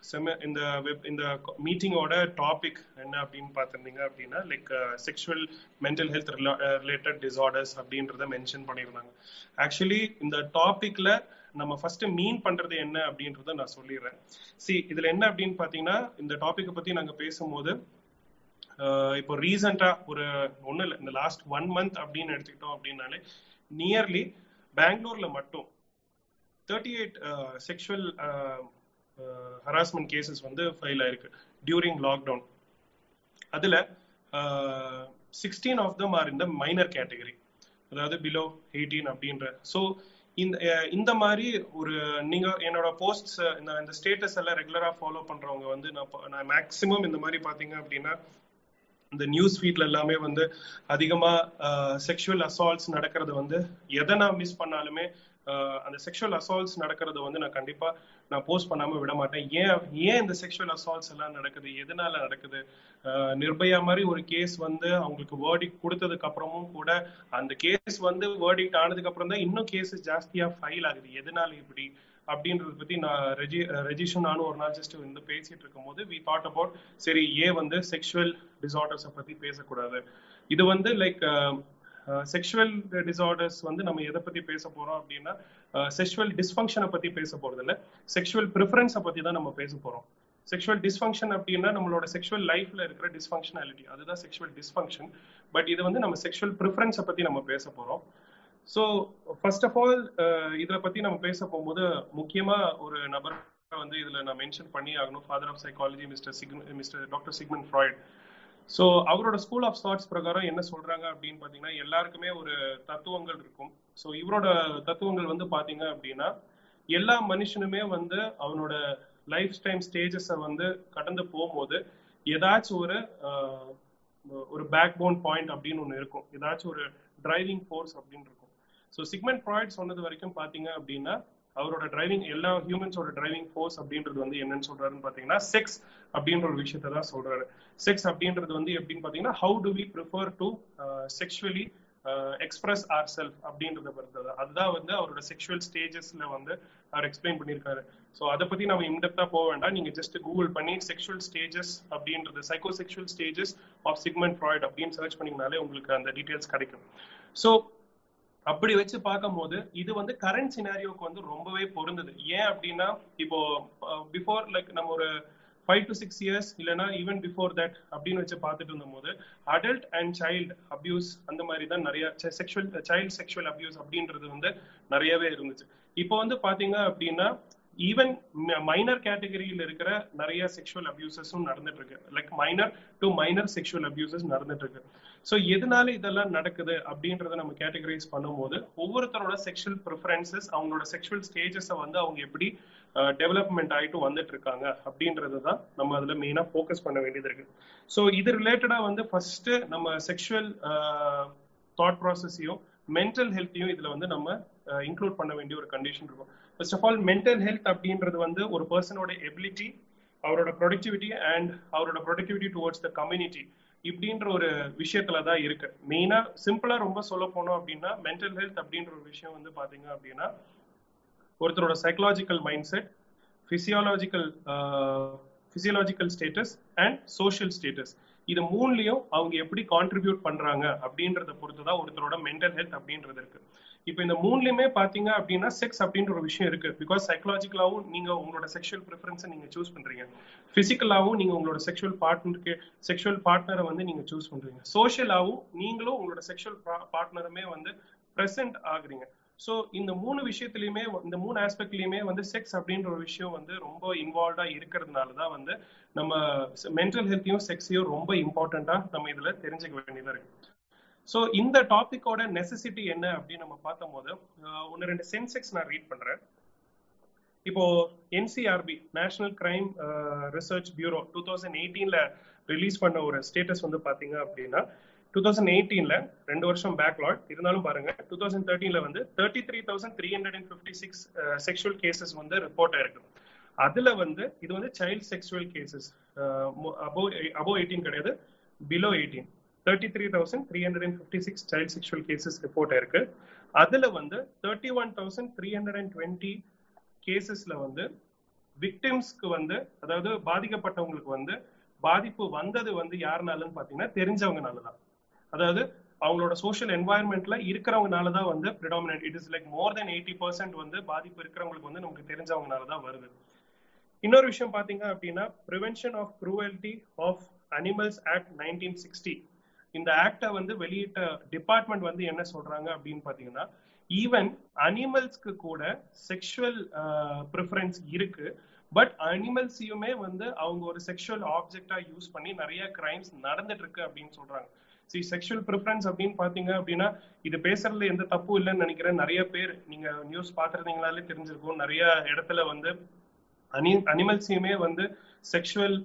செம இந்த வெப் இந்த மீட்டிங்கோட டாபிக் என்ன அப்படின்னு பார்த்துருந்தீங்க அப்படின்னா like sexual mental health related disorders அப்படின்றத மென்ஷன் பண்ணியிருந்தாங்க ஆக்சுவலி இந்த டாபிக்ல நம்ம ஃபர்ஸ்ட் மீன் பண்றது என்ன அப்படின்றத நான் சொல்லிடுறேன் சி இதுல என்ன அப்படின்னு பாத்தீங்கன்னா இந்த டாபிக்கை பத்தி நாங்க பேசும்போது இப்போ ரீசெண்டா ஒரு ஒண்ணு இல்லை இந்த லாஸ்ட் ஒன் மந்த் அப்படின்னு எடுத்துக்கிட்டோம் அப்படின்னாலே நியர்லி பெங்களூர்ல மட்டும் thirty eight sexual harassment cases வந்து ஃபைல் ஆயிருக்கு டியூரிங் லாக்டவுன் அதுல சிக்ஸ்டீன் ஆஃப் தம் ஆர் இந்த மைனர் கேட்டகரி அதாவது பிலோ எயிட்டீன் அப்படின்ற ஸோ இந்த இந்த மாதிரி ஒரு நீங்க என்னோட போஸ்ட்ஸ் இந்த இந்த ஸ்டேட்டஸ் எல்லாம் ரெகுலரா ஃபாலோ பண்றவங்க வந்து நான் நான் மேக்சிமம் இந்த மாதிரி பாத்தீங்க அப்படின்னா இந்த நியூஸ் ஃபீட்ல எல்லாமே வந்து அதிகமா செக்ஷுவல் அசால்ட்ஸ் நடக்கிறது வந்து எதை நான் மிஸ் பண்ணாலுமே அந்த செக்ஷுவல் அசால்ட்ஸ் நடக்கிறத வந்து நான் கண்டிப்பா நான் போஸ்ட் பண்ணாம விட மாட்டேன் ஏன் ஏன் இந்த செக்ஷுவல் அசால்ட்ஸ் எல்லாம் நடக்குது எதனால நடக்குது நிர்பயா மாதிரி ஒரு கேஸ் வந்து அவங்களுக்கு வேர்டிக் கொடுத்ததுக்கு அப்புறமும் கூட அந்த கேஸ் வந்து வேர்டிக் ஆனதுக்கு அப்புறம் தான் இன்னும் கேசஸ் ஜாஸ்தியா ஃபைல் ஆகுது எதனால இப்படி அப்படின்றத பத்தி நான் ரெஜி ரெஜிஷன் நானும் ஒரு நாள் ஜஸ்ட் வந்து பேசிட்டு இருக்கும் போது வி தாட் அபவுட் சரி ஏன் வந்து செக்ஷுவல் டிசார்டர்ஸை பத்தி பேசக்கூடாது இது வந்து லைக் செக்ஷுவல் டிசார்டர்ஸ் வந்து நம்ம எதை பத்தி பேச போறோம் அப்படின்னா செக்ஷுவல் டிஸ்ஃபங்க்ஷனை பத்தி பேச போறது இல்ல செக்ஷுவல் ப்ரிஃபரன்ஸை பத்தி தான் நம்ம பேச போறோம் செக்ஷுவல் டிஸ்ஃபங்க்ஷன் அப்படின்னா நம்மளோட செக்ஷுவல் லைஃப்ல இருக்கிற டிஸ்ஃபங்க்ஷனாலிட்டி அதுதான் செக்ஷுவல் டிஸ்ஃபங்க்ஷன் பட் இது வந்து நம்ம செக்ஷுவல் ப்ரிஃபரன்ஸை பத்தி நம்ம பேச போறோம் ஸோ ஃபர்ஸ்ட் ஆஃப் ஆல் இதை பத்தி நம்ம பேச போகும்போது முக்கியமா ஒரு நபர் வந்து இதுல நான் மென்ஷன் பண்ணி ஆகணும் father of psychology mister Sig mister doctor Sigmund Freud so அவரோட ஸ்கூல் ஆஃப் தாட்ஸ் பிரகாரம் என்ன சொல்றாங்க அப்படின்னு பாத்தீங்கன்னா எல்லாருக்குமே ஒரு தத்துவங்கள் இருக்கும் ஸோ இவரோட தத்துவங்கள் வந்து பாத்தீங்க அப்படின்னா எல்லா மனுஷனுமே வந்து அவனோட லைஃப் டைம் ஸ்டேஜஸை வந்து கடந்து போகும்போது ஏதாச்சும் ஒரு ஒரு பேக் போன் பாயிண்ட் அப்படின்னு ஒன்று இருக்கும் ஏதாச்சும் ஒரு டிரைவிங் ஃபோர்ஸ் அப்படின்னு இருக்கும் ஸோ சிக்மெண்ட் ப்ராய்ட் சொன்னது வரைக்கும் பாத்தீங்க அப்படின்னா அவரோட டிரைவிங் எல்லா ஹியூமன்ஸோட டிரைவிங் ஃபோர்ஸ் அப்படின்றது வந்து என்னன்னு சொல்றாருன்னு பாத்தீங்கன்னா செக்ஸ் அப்படின்ற ஒரு விஷயத்த தான் சொல்றாரு செக்ஸ் அப்படின்றது வந்து எப்படின்னு பாத்தீங்கன்னா how to we prefer to sexually express our self அப்படின்றத பொறுத்தது அதுதான் வந்து அவரோட செக்ஷுவல் ஸ்டேஜஸ்ல வந்து அவர் எக்ஸ்பிளைன் பண்ணியிருக்காரு ஸோ அதை பத்தி நம்ம இன்டெப்தா போக வேண்டாம் நீங்க ஜஸ்ட் கூகுள் பண்ணி செக்ஷுவல் ஸ்டேஜஸ் அப்படின்றது psycho sexual stages of Sigmund Freud அப்படின்னு சர்ச் பண்ணீங்கனாலே உங்களுக்கு அந்த டீடைல்ஸ் கிடைக்கும் ஸோ அப்படி வச்சு பார்க்கும்போது இது வந்து கரண்ட் சினாரியோக்கு வந்து ரொம்பவே பொருந்தது ஏன் அப்படின்னா இப்போ பிஃபோர் லைக் நம்ம ஒரு ஃபைவ் டு சிக்ஸ் இயர்ஸ் இல்லைனா ஈவன் பிஃபோர் தட் அப்படின்னு வச்சு பார்த்துட்டு இருந்தபோது அடல்ட் அண்ட் சைல்டு அபியூஸ் அந்த மாதிரி தான் நிறைய செக்ஷுவல் சைல்டு செக்ஷுவல் அபியூஸ் அப்படின்றது வந்து நிறையவே இருந்துச்சு இப்போ வந்து பாத்தீங்க அப்படின்னா ஈவன் மைனர் கேட்டகரியில் இருக்கிற நிறைய செக்ஷுவல் அபியூசஸும் நடந்துட்டு இருக்கு like minor to minor sexual abuses நடந்துட்டு இருக்கு ஸோ எதனால இதெல்லாம் நடக்குது அப்படின்றத நம்ம கேட்டகரைஸ் பண்ணும்போது ஒவ்வொருத்தரோட செக்ஷுவல் ப்ரிஃபரன்சஸ் அவங்களோட செக்ஷுவல் ஸ்டேஜஸை வந்து அவங்க எப்படி டெவலப்மெண்ட் ஆகிட்டு வந்துட்டு இருக்காங்க அப்படின்றது தான் நம்ம அதுல மெயினா ஃபோக்கஸ் பண்ண வேண்டியது இருக்கு ஸோ இது ரிலேட்டடா வந்து ஃபர்ஸ்ட் நம்ம செக்ஷுவல் தாட் ப்ராசஸையும் மென்டல் ஹெல்த்தையும் இதுல வந்து நம்ம இன்க்ளூட் பண்ண வேண்டிய ஒரு கண்டிஷன் இருக்கும் first of all mental health அப்படின்றது வந்து ஒரு பர்சனோட எபிலிட்டி அவரோட ப்ரொடக்டிவிட்டி அண்ட் அவரோட ப்ரொடக்டிவிட்டி டுவர்ட்ஸ் த கம்யூனிட்டி இப்படின்ற ஒரு விஷயத்துல தான் இருக்கு மெயினா சிம்பிளா ரொம்ப சொல்ல போனோம் அப்படின்னா மென்டல் ஹெல்த் அப்படின்ற ஒரு விஷயம் வந்து பாத்தீங்க அப்படின்னா ஒருத்தரோட psychological mindset physiological physiological status and social status இது மூணுலயும் அவங்க எப்படி கான்ட்ரிபியூட் பண்றாங்க அப்படின்றத பொறுத்து தான் ஒருத்தரோட மென்டல் ஹெல்த் அப்படின்றது இருக்கு இப்போ இந்த மூணுலயுமே பாத்தீங்க அப்படின்னா செக்ஸ் அப்படின்ற ஒரு விஷயம் இருக்கு பிகாஸ் சைக்கலாஜிக்கலாவும் நீங்க உங்களோட செக்ஷுவல் ப்ரிஃபரன்ஸை நீங்க சூஸ் பண்றீங்க பிசிக்கலாவும் நீங்க உங்களோட செக்ஷுவல் பார்ட்னருக்கு செக்ஷுவல் பார்ட்னரை வந்து நீங்க சூஸ் பண்றீங்க சோஷியலாவும் நீங்களும் உங்களோட செக்ஷுவல் பார்ட்னருமே வந்து ப்ரெசென்ட் ஆகுறீங்க ஸோ இந்த மூணு விஷயத்துலயுமே இந்த மூணு ஆஸ்பெக்ட்லயுமே வந்து செக்ஸ் அப்படின்ற ஒரு விஷயம் வந்து ரொம்ப இன்வால்வ்டா இருக்கிறதுனால தான் வந்து நம்ம மென்டல் ஹெல்த்தையும் செக்ஸையும் ரொம்ப இம்பார்ட்டண்டா நம்ம இதுல தெரிஞ்சுக்க வேண்டியதா இருக்கு ஸோ இந்த டாபிக்கோட நெசசிட்டி என்ன அப்படின்னு நம்ம பார்த்தும் போது ஒன்று ரெண்டு சென்செக்ஸ் நான் ரீட் பண்றேன் இப்போ NCRB national crime research bureau two thousand எயிட்டீன்ல ரிலீஸ் பண்ண ஒரு ஸ்டேட்டஸ் வந்து பாத்தீங்க அப்படின்னா டூ தௌசண்ட் எயிட்டீன்ல ரெண்டு வருஷம் பேக்லாட் இருந்தாலும் பாருங்க டூ தௌசண்ட் தேர்ட்டீன்ல வந்து thirty three thousand three hundred and fifty six sexual cases வந்து ரிப்போர்ட் ஆயிருக்கு அதுல வந்து இது வந்து child sexual cases above above eighteen கிடையாது below eighteen thirty three thousand three hundred and fifty six child sexual cases report ஆயிருக்கு அதுல வந்து thirty one thousand three hundred and twenty கேசஸ்ல வந்து விக்டிம்ஸ்க்கு வந்து அதாவது பாதிக்கப்பட்டவங்களுக்கு வந்து பாதிப்பு வந்தது வந்து யாருனாலன்னு பாத்தீங்கன்னா தெரிஞ்சவங்கனால தான் அதாவது அவங்களோட சோஷியல் என்வாயன்மெண்ட்ல இருக்கிறவங்கனால தான் வந்து predominant it is like more than eighty percent வந்து பாதிப்பு இருக்கிறவங்களுக்கு வந்து நமக்கு தெரிஞ்சவங்கனால தான் வருது இன்னொரு விஷயம் பாத்தீங்க அப்படின்னா prevention of cruelty of animals act nineteen sixty இந்த ஆக்டை வந்து வெளியிட்ட டிபார்ட்மெண்ட் வந்து என்ன சொல்றாங்க அப்படின்னு பாத்தீங்கன்னா ஈவன் அனிமல்ஸ்க்கு கூட செக்ஷுவல் ப்ரிஃபரன்ஸ் இருக்கு பட் அனிமல்ஸையுமே வந்து அவங்க ஒரு செக்ஷுவல் ஆப்ஜெக்டா யூஸ் பண்ணி நிறைய கிரைம்ஸ் நடந்துட்டு இருக்கு அப்படின்னு சொல்றாங்க சி செக்ஷுவல் ப்ரிஃபரன்ஸ் அப்படின்னு பாத்தீங்க அப்படின்னா இது பேசுறதுல எந்த தப்பும் இல்லைன்னு நினைக்கிறேன் நிறைய பேர் நீங்க நியூஸ் பாத்துருந்தீங்களாலே தெரிஞ்சிருக்கும் நிறைய இடத்துல வந்து அனி அனிமல்ஸையுமே வந்து செக்ஷுவல்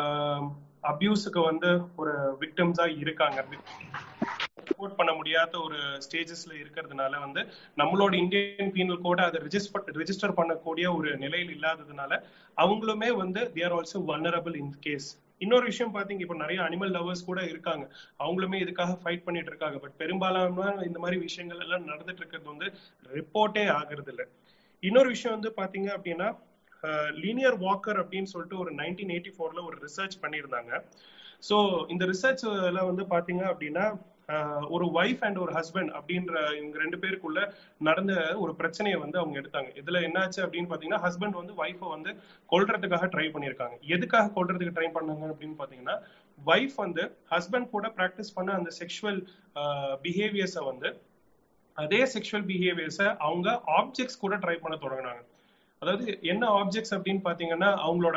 அபியூஸுக்கு வந்து ஒரு விக்டம்ஸா இருக்காங்க ரிப்போர்ட் பண்ண முடியாத ஒரு ஸ்டேஜஸ்ல இருக்கிறதுனால வந்து நம்மளோட இந்தியன் பீனல் கோட அதை ரிஜிஸ்டர் ரிஜிஸ்டர் பண்ணக்கூடிய ஒரு நிலையில் இல்லாததுனால அவங்களுமே வந்து they're also vulnerable in case இன்னொரு விஷயம் பாத்தீங்க இப்போ நிறைய அனிமல் லவர்ஸ் கூட இருக்காங்க அவங்களுமே இதுக்காக ஃபைட் பண்ணிட்டு இருக்காங்க பட் பெரும்பாலான இந்த மாதிரி விஷயங்கள் எல்லாம் நடந்துட்டு இருக்கிறது வந்து ரிப்போர்ட்டே ஆகுறது இல்லை இன்னொரு விஷயம் வந்து பாத்தீங்க அப்படின்னா லீனியர் வாக்கர் அப்படின்னு சொல்லிட்டு ஒரு நைன்டீன் எயிட்டி ஃபோர்ல ஒரு ரிசர்ச் பண்ணியிருந்தாங்க ஸோ இந்த ரிசர்ச்ல வந்து பாத்தீங்க அப்படின்னா ஒரு ஒய்ஃப் அண்ட் ஒரு ஹஸ்பண்ட் அப்படின்ற இவங்க ரெண்டு பேருக்குள்ள நடந்த ஒரு பிரச்சனையை வந்து அவங்க எடுத்தாங்க இதுல என்னாச்சு அப்படின்னு பாத்தீங்கன்னா ஹஸ்பண்ட் வந்து ஒய்ஃபை வந்து கொல்றதுக்காக ட்ரை பண்ணியிருக்காங்க எதுக்காக கொல்றதுக்கு ட்ரை பண்ணாங்க அப்படின்னு பாத்தீங்கன்னா ஒய்ஃப் வந்து ஹஸ்பண்ட் கூட ப்ராக்டிஸ் பண்ண அந்த செக்ஷுவல் பிஹேவியர்ஸை வந்து அதே செக்ஷுவல் பிஹேவியர்ஸை அவங்க ஆப்ஜெக்ட்ஸ் கூட ட்ரை பண்ண தொடங்கினாங்க அதாவது என்ன ஆப்ஜெக்ட்ஸ் அப்படின்னு பாத்தீங்கன்னா அவங்களோட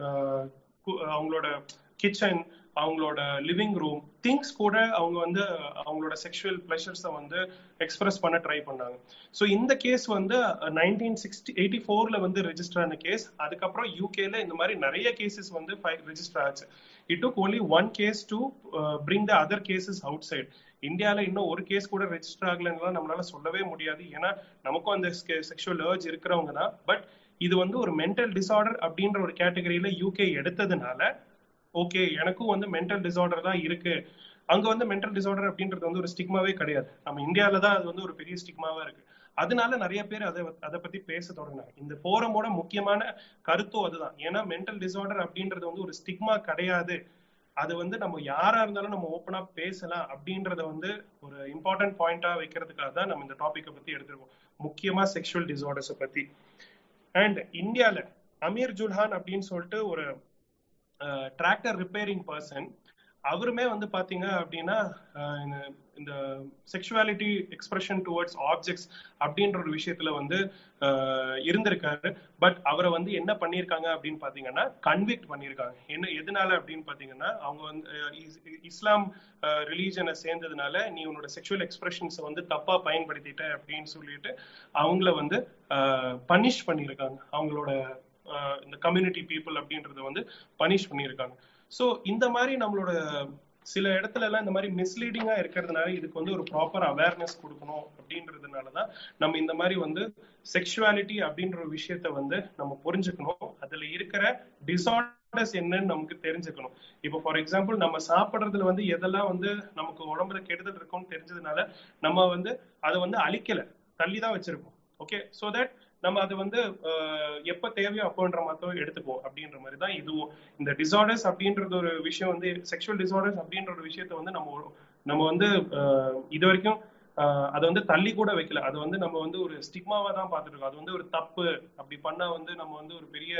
அவங்களோட கிச்சன் அவங்களோட லிவிங் ரூம் திங்ஸ் கூட அவங்க வந்து அவங்களோட செக்ஷுவல் பிளஷர்ஸை வந்து எக்ஸ்பிரஸ் பண்ண ட்ரை பண்ணாங்க ஸோ இந்த கேஸ் வந்து நைன்டீன் சிக்ஸ்டி எயிட்டி ஃபோர்ல வந்து ரெஜிஸ்டர் ஆன கேஸ் அதுக்கப்புறம் யூகேல இந்த மாதிரி நிறைய கேசஸ் வந்து ரெஜிஸ்டர் ஆச்சு it took only one case to bring the other cases outside இந்தியால இன்னும் ஒரு கேஸ் கூட ரெஜிஸ்டர் ஆகலன்னு நம்மளால சொல்லவே முடியாது ஏன்னா நமக்கும் அந்த செக்ஷுவல் ஏர்ஜ் இருக்கிறவங்க தான் பட் இது வந்து ஒரு மென்டல் டிசார்டர் அப்படின்ற ஒரு கேட்டகரியில யூகே எடுத்ததுனால ஓகே எனக்கும் வந்து மென்டல் டிசார்டர் தான் இருக்கு அங்க வந்து மென்டல் டிசார்டர் அப்படின்றது வந்து ஒரு ஸ்டிக்மாவே கிடையாது நம்ம இந்தியாவில தான் அது வந்து ஒரு பெரிய ஸ்டிக்மாவா இருக்கு அதனால நிறைய பேர் அதை அதை பத்தி பேச தொடங்கினாங்க இந்த போரமோட முக்கியமான கருத்தும் அதுதான் ஏன்னா மென்டல் டிசார்டர் அப்படின்றது வந்து ஒரு ஸ்டிக்மா கிடையாது அது வந்து நம்ம யாரா இருந்தாலும் நம்ம ஓப்பனா பேசலாம் அப்படின்றத வந்து ஒரு இம்பார்ட்டன்ட் பாயிண்டா வைக்கிறதுக்காக தான் நம்ம இந்த டாபிக்கை பத்தி எடுத்திருக்கோம் முக்கியமா செக்ஷுவல் டிசார்டர்ஸை பத்தி அண்ட் இந்தியால அமீர் ஜுல்ஹான் அப்படின்னு சொல்லிட்டு ஒரு டிராக்டர் ரிப்பேரிங் பர்சன் அவருமே வந்து பாத்தீங்க அப்படின்னா இந்த செக்ஷுவாலிட்டி எக்ஸ்பிரஷன் டுவர்ட்ஸ் ஆப்ஜெக்ட்ஸ் அப்படின்ற ஒரு விஷயத்துல வந்து இருந்திருக்காரு பட் அவரை வந்து என்ன பண்ணியிருக்காங்க அப்படின்னு பாத்தீங்கன்னா கன்விக்ட் பண்ணியிருக்காங்க என்ன எதனால அப்படின்னு பாத்தீங்கன்னா அவங்க வந்து இஸ்லாம் ரிலீஜனை சேர்ந்ததுனால நீ உன்னோட செக்ஷுவல் எக்ஸ்பிரஷன்ஸை வந்து தப்பா பயன்படுத்திட்ட அப்படின்னு சொல்லிட்டு அவங்கள வந்து பனிஷ் பண்ணியிருக்காங்க அவங்களோட இந்த கம்யூனிட்டி பீப்புள் அப்படின்றத வந்து பனிஷ் பண்ணியிருக்காங்க ஸோ இந்த மாதிரி நம்மளோட சில இடத்துல எல்லாம் இந்த மாதிரி மிஸ்லீடிங்கா இருக்கிறதுனால இதுக்கு வந்து ஒரு ப்ராப்பர் அவேர்னஸ் கொடுக்கணும் அப்படின்றதுனாலதான் நம்ம இந்த மாதிரி வந்து செக்ஷுவாலிட்டி அப்படின்ற ஒரு விஷயத்த வந்து நம்ம புரிஞ்சுக்கணும் அதுல இருக்கிற டிசார்டர்ஸ் என்னன்னு நமக்கு தெரிஞ்சுக்கணும் இப்போ ஃபார் எக்ஸாம்பிள் நம்ம சாப்பிடுறதுல வந்து எதெல்லாம் வந்து நமக்கு உடம்புல கெடுதல் இருக்கும்னு தெரிஞ்சதுனால நம்ம வந்து அதை வந்து அழிக்கல தள்ளி தான் வச்சிருக்கோம் ஓகே ஸோ தட் நம்ம அது வந்து எப்ப தேவையோ அப்போன்ற மாதிரி எடுத்துப்போம் அப்படின்ற மாதிரி தான் இதுவும் இந்த டிசார்டர்ஸ் அப்படின்றது ஒரு விஷயம் வந்து செக்ஷுவல் டிசார்டர்ஸ் அப்படின்ற ஒரு விஷயத்த வந்து நம்ம நம்ம வந்து இது வரைக்கும் அதை வந்து தள்ளி கூட வைக்கல அது வந்து நம்ம வந்து ஒரு ஸ்டிக்மாவா தான் பார்த்துட்டு இருக்கோம் அது வந்து ஒரு தப்பு அப்படி பண்ணா வந்து நம்ம வந்து ஒரு பெரிய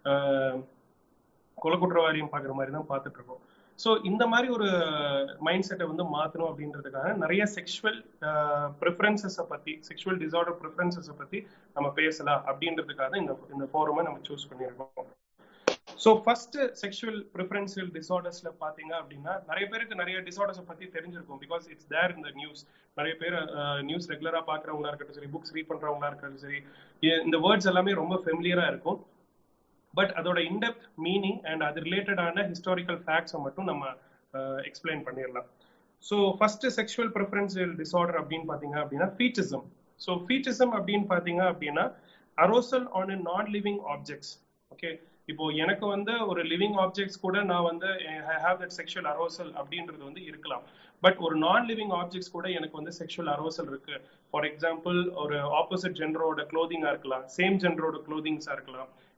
கொலை குற்றவாளியும் பாக்குற மாதிரி தான் பார்த்துட்டு இருக்கோம் ஸோ இந்த மாதிரி ஒரு மைண்ட் செட்டை வந்து மாற்றணும் அப்படின்றதுக்காக நிறைய செக்ஷுவல் ப்ரிஃபரன்சஸை பற்றி செக்ஷுவல் டிசார்டர் ப்ரிஃபரன்சஸை பற்றி நம்ம பேசலாம் அப்படின்றதுக்காக இந்த இந்த ஃபோரமை நம்ம சூஸ் பண்ணியிருக்கோம் ஸோ ஃபர்ஸ்ட் செக்ஷுவல் ப்ரிஃபரன்சியல் டிசார்டர்ஸ்ல பாத்தீங்க அப்படின்னா நிறைய பேருக்கு நிறைய டிசார்டர்ஸை பத்தி தெரிஞ்சிருக்கும் பிகாஸ் இட்ஸ் தேர் இந்த நியூஸ் நிறைய பேர் நியூஸ் ரெகுலரா பாக்குறவங்களா இருக்கட்டும் சரி புக்ஸ் ரீட் பண்றவங்களா இருக்கட்டும் சரி இந்த வேர்ட்ஸ் எல்லாமே ரொம்ப ஃபெமிலியரா இருக்கும் பட் அதோட இன்டெப்த் மீனிங் அண்ட் அது ரிலேட்டடான ஹிஸ்டாரிக்கல் ஃபேக்ட்ஸை மட்டும் நம்ம எக்ஸ்பிளைன் பண்ணிடலாம் so first sexual preferential disorder அப்படின்னு பார்த்தீங்க அப்படின்னா ஃபீட்டிசம் ஸோ ஃபீட்டிசம் அப்படின்னு பார்த்தீங்க அப்படின்னா அரோசல் ஆன் எ நான் லிவிங் ஆப்ஜெக்ட்ஸ் ஓகே இப்போ எனக்கு வந்து ஒரு லிவிங் ஆப்ஜெக்ட்ஸ் கூட நான் வந்து I have that sexual arousal அப்படின்றது வந்து இருக்கலாம் பட் ஒரு நான் லிவிங் ஆப்ஜெக்ட்ஸ் கூட எனக்கு வந்து செக்ஷுவல் அரோசல் இருக்கு ஃபார் எக்ஸாம்பிள் ஒரு ஆப்போசிட் ஜெண்டரோட க்ளோதிங்கா இருக்கலாம் சேம் ஜெண்டரோட க்ளோதிங்ஸா இருக்கலாம்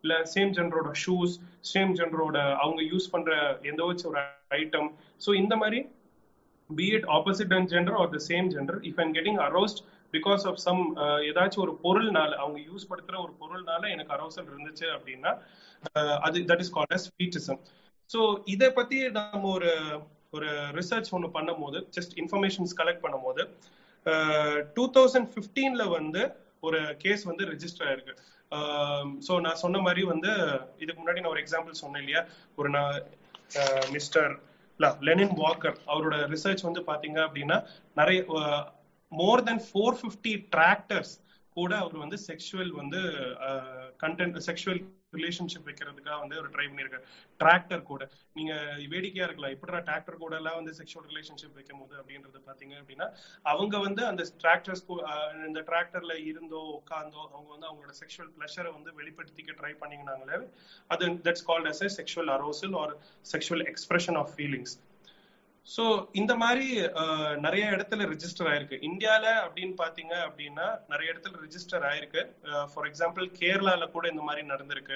இல்ல சேம் ஜெண்டரோட ஷூஸ் சேம் ஜெண்டரோட அவங்க யூஸ் பண்ற எந்த வச்சு ஒரு ஐட்டம் ஸோ இந்த மாதிரி be it opposite and gender or the same gender if I'm getting aroused because of some ஏதாச்சும் ஒரு பொருள்னால அவங்க யூஸ் படுத்துற ஒரு பொருள்னால எனக்கு அரோசல் இருந்துச்சு அப்படின்னா அது that is called as fetishism so இதை பத்தி நம்ம ஒரு ஒரு ரிசர்ச் ஒன்று பண்ணும் போது ஜஸ்ட் இன்ஃபர்மேஷன்ஸ் கலெக்ட் பண்ணும் போது டூ தௌசண்ட் ஃபிஃப்டீன்ல வந்து ஒரு கேஸ் வந்து ரெஜிஸ்டர் ஆயிருக்கு ஸோ நான் சொன்ன மாதிரி வந்து இதுக்கு முன்னாடி நான் ஒரு எக்ஸாம்பிள் சொன்னேன் இல்லையா ஒரு நான் மிஸ்டர் லெனின் வாக்கர் அவரோட ரிசர்ச் வந்து பாத்தீங்க அப்படின்னா நிறைய more than four fifty tractors கூட அவர் வந்து செக்ஷுவல் வந்து கண்டென்ட் செக்ஷுவல் ரிலேஷன்ஷிப் வைக்கிறதுக்காக வந்து ஒரு ட்ரை பண்ணியிருக்காரு டிராக்டர் கூட நீங்க வேடிக்கையா இருக்கலாம் இப்படா டிராக்டர் கூட எல்லாம் வந்து செக்ஷுவல் ரிலேஷன்ஷிப் வைக்கும் போது அப்படின்றது பாத்தீங்க அப்படின்னா அவங்க வந்து அந்த டிராக்டர்ஸ் இந்த டிராக்டர்ல இருந்தோ உட்காந்தோ அவங்க வந்து அவங்களோட செக்ஷுவல் பிளஷரை வந்து வெளிப்படுத்திக்க ட்ரை பண்ணிங்கனாங்களே அது that's called as a sexual arousal or sexual expression of feelings so இந்த மாதிரி நிறைய இடத்துல ரிஜிஸ்டர் ஆயிருக்கு இந்தியால அப்படின்னு பாத்தீங்க அப்படின்னா நிறைய இடத்துல ரிஜிஸ்டர் ஆயிருக்கு ஃபார் எக்ஸாம்பிள் கேரளால கூட இந்த மாதிரி நடந்திருக்கு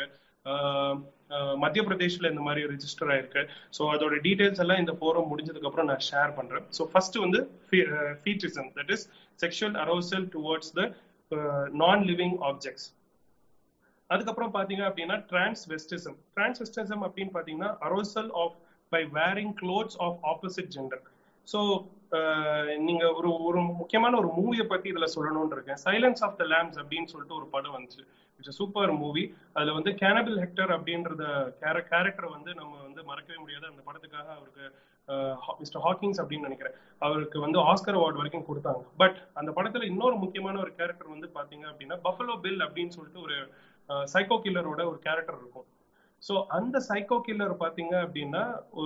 மத்திய பிரதேஷ்ல இந்த மாதிரி ரிஜிஸ்டர் ஆயிருக்கு ஸோ அதோட டீடைல்ஸ் எல்லாம் இந்த ஃபோரம் முடிஞ்சதுக்கு அப்புறம் நான் ஷேர் பண்றேன் ஸோ ஃபர்ஸ்ட் வந்து fetishism that is sexual arousal towards the non living objects அதுக்கப்புறம் பாத்தீங்க அப்படின்னா டிரான்ஸ்வெஸ்டிசம் டிரான்ஸ்வெஸ்டிசம் அப்படின்னு பாத்தீங்கன்னா arousal of by wearing clothes of opposite gender so நீங்க ஒரு ஒரு முக்கியமான ஒரு மூவியை பத்தி இதுல சொல்லணும்னு இருக்கேன் சைலன்ஸ் ஆஃப் த லேம்ஸ் அப்படின்னு சொல்லிட்டு ஒரு படம் வந்துச்சு இட்ஸ் சூப்பர் மூவி அதுல வந்து கேனபிள் ஹெக்டர் அப்படின்றத கேரக்டர் வந்து நம்ம வந்து மறக்கவே முடியாது அந்த படத்துக்காக அவருக்கு மிஸ்டர் ஹாக்கிங்ஸ் அப்படின்னு நினைக்கிறேன் அவருக்கு வந்து ஆஸ்கர் அவார்டு வரைக்கும் கொடுத்தாங்க பட் அந்த படத்துல இன்னொரு முக்கியமான ஒரு கேரக்டர் வந்து பாத்தீங்க அப்படின்னா பஃபலோ பில் அப்படின்னு சொல்லிட்டு ஒரு சைக்கோ கில்லரோட ஒரு கேரக்டர் இருக்கும் ஸோ அந்த சைக்கோ கில்லர் பாத்தீங்க அப்படின்னா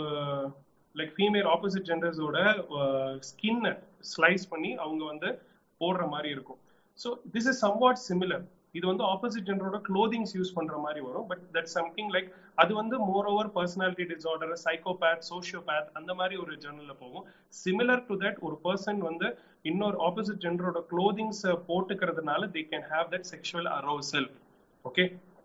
லைக் ஃபீமேல் ஆப்போசிட் ஜெண்டர்ஸோட ஸ்கின் ஸ்லைஸ் பண்ணி அவங்க வந்து போடுற மாதிரி இருக்கும் so this is somewhat similar இது வந்து ஆப்போசிட் ஜெண்டரோட க்ளோதிங்ஸ் யூஸ் பண்ற மாதிரி வரும் பட் தட் சம்திங் லைக் அது வந்து moreover personality disorder psychopath sociopath அந்த மாதிரி ஒரு ஜெர்னல்ல போகும் சிமிலர் டு தட் ஒரு பர்சன் வந்து இன்னொரு ஆப்போசிட் ஜெண்டரோட க்ளோதிங்ஸ் போட்டுக்கிறதுனால they can have that sexual arousal okay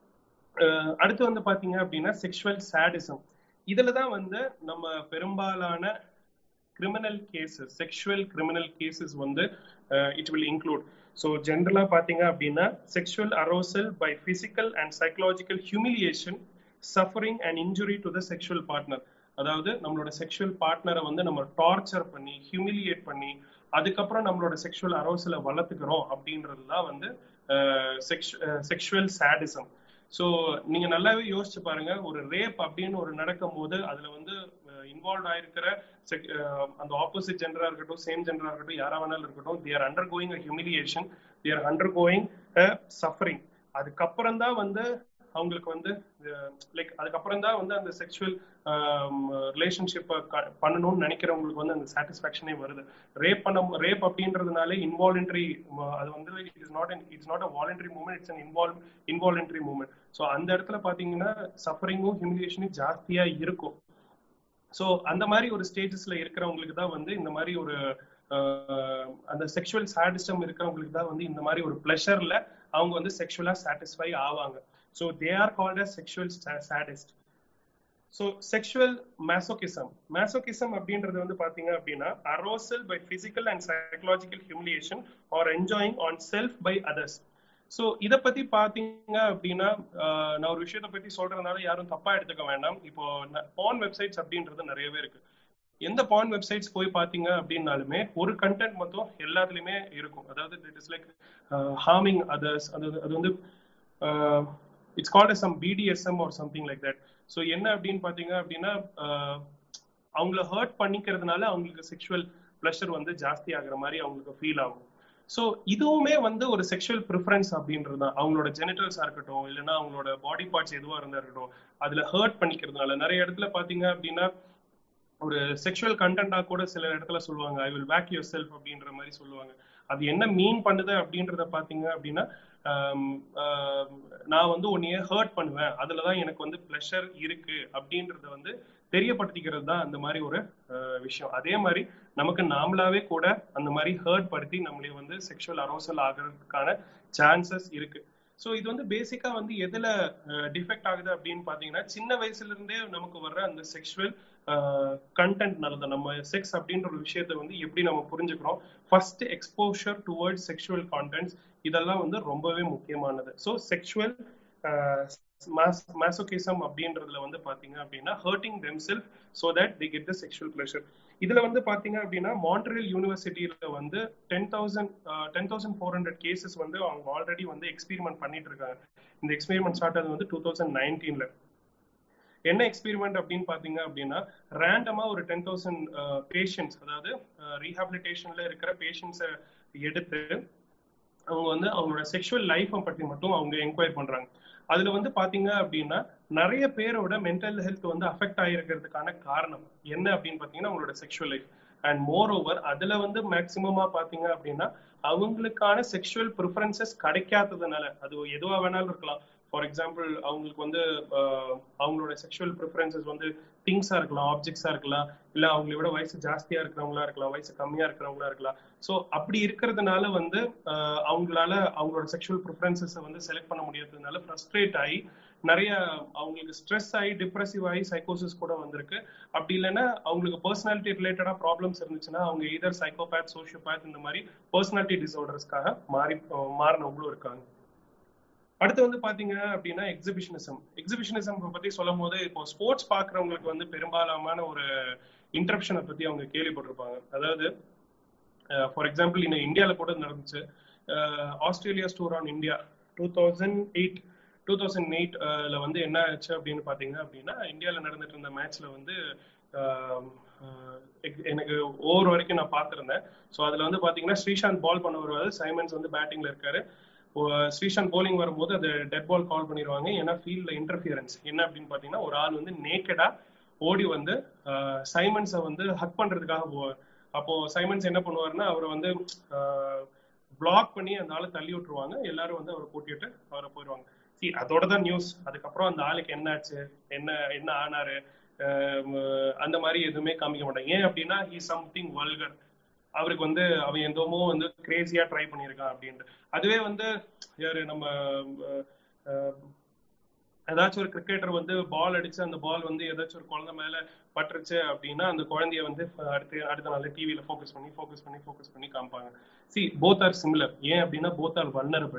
அடுத்து வந்து பாத்தீங்க அப்படின்னா செக்ஷுவல் சாடிசம் இதுல தான் வந்து நம்ம பெரும்பாலான criminal cases sexual criminal cases வந்து இட் வில் இன்க்ளூட் ஸோ ஜென்ரலா பாத்தீங்க அப்படின்னா sexual arousal by physical and psychological humiliation suffering and injury to the sexual partner அதாவது நம்மளோட செக்ஷுவல் பார்ட்னரை வந்து நம்ம டார்ச்சர் பண்ணி ஹியூமிலியேட் பண்ணி அதுக்கப்புறம் நம்மளோட செக்ஷுவல் அரோசலை வளர்த்துக்கிறோம் அப்படின்றது தான் வந்து செக்ஷுவல் சாடிசம் ஸோ நீங்க நல்லாவே யோசிச்சு பாருங்க ஒரு ரேப் அப்படின்னு ஒரு நடக்கும் போது அதுல வந்து இன்வால்வ் ஆயிருக்கிற அந்த ஆப்போசிட் ஜெண்டரா இருக்கட்டும் சேம் ஜெண்டரா இருக்கட்டும் யாரா வேணாலும் இருக்கட்டும் they're undergoing a humiliation they're undergoing a suffering அதுக்கப்புறம் தான் வந்து அவங்களுக்கு வந்து லைக் அதுக்கப்புறம் தான் வந்து அந்த செக்ஷுவல் ரிலேஷன்ஷிப்பை பண்ணணும்னு நினைக்கிறவங்களுக்கு வந்து அந்த சாட்டிஸ்ஃபேக்ஷனே வருது ரேப் பண்ண ரேப் அப்படின்றதுனால இன்வாலண்டரி அது வந்து it is not it's not a voluntary movement it's an involve involuntary movement so அந்த இடத்துல பாத்தீங்கன்னா சஃபரிங்கும் ஹியூமிலியேஷனும் ஜாஸ்தியா இருக்கும் ஸோ அந்த மாதிரி ஒரு ஸ்டேஜஸ்ல இருக்கிறவங்களுக்கு தான் வந்து இந்த மாதிரி ஒரு அந்த செக்ஷுவல் சாடிஸ்டம் இருக்கிறவங்களுக்கு தான் வந்து இந்த மாதிரி ஒரு பிளஷர்ல அவங்க வந்து செக்ஷுவலா சாட்டிஸ்ஃபை ஆவாங்க so they are called as sexual sadist so sexual masochism masochism அப்படின்றது வந்து பாத்தீங்க அப்படின்னா arousal by physical and psychological humiliation or enjoying on self by others so இதை பத்தி பாத்தீங்க அப்படின்னா நான் ஒரு விஷயத்தை பத்தி சொல்றதுனால யாரும் தப்பா எடுத்துக்க வேண்டாம் இப்போ பான் வெப்சைட்ஸ் அப்படின்றது நிறையவே இருக்கு எந்த பான் வெப்சைட்ஸ் போய் பாத்தீங்க அப்படின்னாலுமே ஒரு கண்டென்ட் மட்டும் எல்லாத்துலயுமே இருக்கும் அதாவது it is like harming others அது அது வந்து it's called some BDSM or something like that so என்ன அப்படின்னு பாத்தீங்க அப்படின்னா அவங்கள ஹர்ட் பண்ணிக்கிறதுனால அவங்களுக்கு செக்ஷுவல் ப்ளஷர் வந்து ஜாஸ்தி ஆகுற மாதிரி அவங்களுக்கு ஃபீல் ஆகும் ஸோ இதுவுமே வந்து ஒரு செக்ஷுவல் ப்ரிஃபரன்ஸ் அப்படின்றது தான் அவங்களோட ஜெனிட்டல்ஸா இருக்கட்டும் இல்லைன்னா அவங்களோட பாடி பார்ட்ஸ் எதுவா இருந்தா இருக்கட்டும் அதுல ஹர்ட் பண்ணிக்கிறதுனால நிறைய இடத்துல பாத்தீங்க அப்படின்னா ஒரு செக்ஷுவல் கண்டென்ட்டா கூட சில இடத்துல சொல்லுவாங்க I will back your self அப்படின்ற மாதிரி சொல்லுவாங்க அது என்ன மீன் பண்ணுது அப்படின்றத பாத்தீங்க அப்படின்னா நான் வந்து உன்னைய ஹர்ட் பண்ணுவேன் அதுலதான் எனக்கு வந்து பிளஷர் இருக்கு அப்படின்றத வந்து தெரியப்படுத்திக்கிறது தான் அந்த மாதிரி ஒரு விஷயம் அதே மாதிரி நமக்கு நாமளாவே கூட அந்த மாதிரி ஹர்ட் படுத்தி நம்மளே வந்து செக்ஷுவல் அரோசல் ஆகிறதுக்கான சான்சஸ் இருக்கு ஸோ இது வந்து பேசிக்கா வந்து எதுல டிஃபெக்ட் ஆகுது அப்படின்னு பாத்தீங்கன்னா சின்ன வயசுல இருந்தே நமக்கு வர்ற அந்த செக்ஷுவல் கண்டென்ட்னால தான் நம்ம செக்ஸ் அப்படின்ற ஒரு விஷயத்த வந்து எப்படி நம்ம புரிஞ்சுக்கிறோம் first exposure towards sexual contents இதெல்லாம் வந்து ரொம்பவே முக்கியமானது ஸோ செக்ஷுவல் மேசோகிசம் அப்படின்றதுல வந்து பாத்தீங்க அப்படின்னா hurting them self so that the get the sexual pleasure இதுல வந்து பாத்தீங்க அப்படின்னா மான்ட்ரியல் யூனிவர்சிட்டியில வந்து ten thousand ten thousand four hundred cases வந்து அவங்க ஆல்ரெடி வந்து எக்ஸ்பெரிமெண்ட் பண்ணிட்டு இருக்காங்க இந்த எக்ஸ்பெரிமெண்ட் ஸ்டார்ட் ஆனது வந்து டூ தௌசண்ட் நைன்டீன்ல என்ன எக்ஸ்பெரிமெண்ட் அப்படின்னு பாத்தீங்க அப்படின்னா ரேண்டமா ஒரு டென் தௌசண்ட் பேஷண்ட்ஸ் அதாவது ரீஹாபிலிட்டேஷன்ல இருக்கிற பேஷண்ட்ஸை எடுத்து அவங்க வந்து அவங்களோட செக்ஷுவல் லைஃப்பை பற்றி மட்டும் அவங்க என்கொயர் பண்றாங்க அதுல வந்து பாத்தீங்க அப்படின்னா நிறைய பேரோட மென்டல் ஹெல்த் வந்து அஃபெக்ட் ஆயிருக்கிறதுக்கான காரணம் என்ன அப்படின்னு பாத்தீங்கன்னா அவங்களோட sexual life and moreover அதுல வந்து மேக்சிமமா பாத்தீங்க அப்படின்னா அவங்களுக்கான செக்ஷுவல் ப்ரிஃபரன்சஸ் கிடைக்காததுனால அது எதுவா வேணாலும் இருக்கலாம் ஃபார் எக்ஸாம்பிள் அவங்களுக்கு வந்து அவங்களோட செக்ஷுவல் ப்ரிஃபரன்சஸ் வந்து திங்ஸா இருக்கலாம் ஆப்ஜெக்ட்ஸா இருக்கலாம் இல்ல அவங்களை விட வயசு ஜாஸ்தியா இருக்கிறவங்களா இருக்கலாம் வயசு கம்மியா இருக்கிறவங்களா இருக்கலாம் ஸோ அப்படி இருக்கிறதுனால வந்து அவங்களால அவங்களோட செக்ஷுவல் ப்ரிஃபரன்சஸை வந்து செலக்ட் பண்ண முடியாததுனால ஃப்ரஸ்ட்ரேட் ஆகி நிறைய அவங்களுக்கு ஸ்ட்ரெஸ் ஆகி டிப்ரெசிவ் ஆகி சைக்கோசிஸ் கூட வந்திருக்கு அப்படி இல்லைன்னா அவங்களுக்கு பர்சனாலிட்டி ரிலேட்டடா ப்ராப்ளம்ஸ் இருந்துச்சுன்னா அவங்க இதர் சைக்கோபேத் சோஷியோபேத் இந்த மாதிரி பர்சனாலிட்டி டிசார்டர்ஸ்க்காக மாறி மாறினவங்களும் இருக்காங்க அடுத்து வந்து பாத்தீங்க அப்படின்னா எக்ஸிபிஷனிசம் எக்ஸிபிஷனிசம் பத்தி சொல்லும் போது இப்போ ஸ்போர்ட்ஸ் பாக்குறவங்களுக்கு வந்து பெரும்பாலான ஒரு இன்டரப்ஷனை பத்தி அவங்க கேள்விப்பட்டிருப்பாங்க அதாவது ஃபார் எக்ஸாம்பிள் இன்னும் இந்தியாவில கூட நடந்துச்சு Australia store on India two thousand eight two thousand எயிட்ல வந்து என்ன ஆச்சு அப்படின்னு பாத்தீங்க அப்படின்னா இந்தியாவில் நடந்துட்டு இருந்த மேட்ச்ல வந்து எனக்கு ஓவர் வரைக்கும் நான் பார்த்துருந்தேன் ஸோ அதுல வந்து பாத்தீங்கன்னா ஸ்ரீசாந்த் பால் பண்ண வருவாரு சைமன்ஸ் வந்து பேட்டிங்ல இருக்காரு ஸ்ரீசாந்த் போலிங் வரும்போது அது டெட் பால் கால் பண்ணிடுவாங்க ஏன்னா ஃபீல்ட்ல இன்டர்ஃபியரன்ஸ் என்ன அப்படின்னு பாத்தீங்கன்னா ஒரு ஆள் வந்து நேக்கடா ஓடி வந்து சைமன்ஸை வந்து ஹக் பண்றதுக்காக போவார் அப்போ சைமன்ஸ் என்ன பண்ணுவாருன்னா அவரை வந்து பிளாக் பண்ணி அந்த ஆளை தள்ளி விட்டுருவாங்க எல்லாரும் வந்து அவரை கூட்டிட்டு அவரை போயிடுவாங்க சி அதோட தான் நியூஸ் அதுக்கப்புறம் அந்த ஆளுக்கு என்ன ஆச்சு என்ன என்ன ஆனாரு அந்த மாதிரி எதுவுமே காமிக்க மாட்டாங்க ஏன் அப்படின்னா ஹி சம்திங் வல்கர் அவருக்கு வந்து அவன் எந்தோமோ வந்து கிரேசியா ட்ரை பண்ணியிருக்கான் அப்படின்ட்டு அதுவே வந்து யாரு நம்ம ஏதாச்சும் ஒரு கிரிக்கெட்டர் வந்து பால் அடிச்சு அந்த பால் வந்து ஏதாச்சும் ஒரு குழந்தை மேல பட்டுருச்சு அப்படின்னா அந்த குழந்தைய வந்து அடுத்து அடுத்த நாள் டிவியில ஃபோக்கஸ் பண்ணி ஃபோக்கஸ் பண்ணி ஃபோக்கஸ் பண்ணி காமிப்பாங்க சி போத் ஆர் சிமிலர் ஏன் அப்படின்னா போத் ஆர் வல்லரபிள்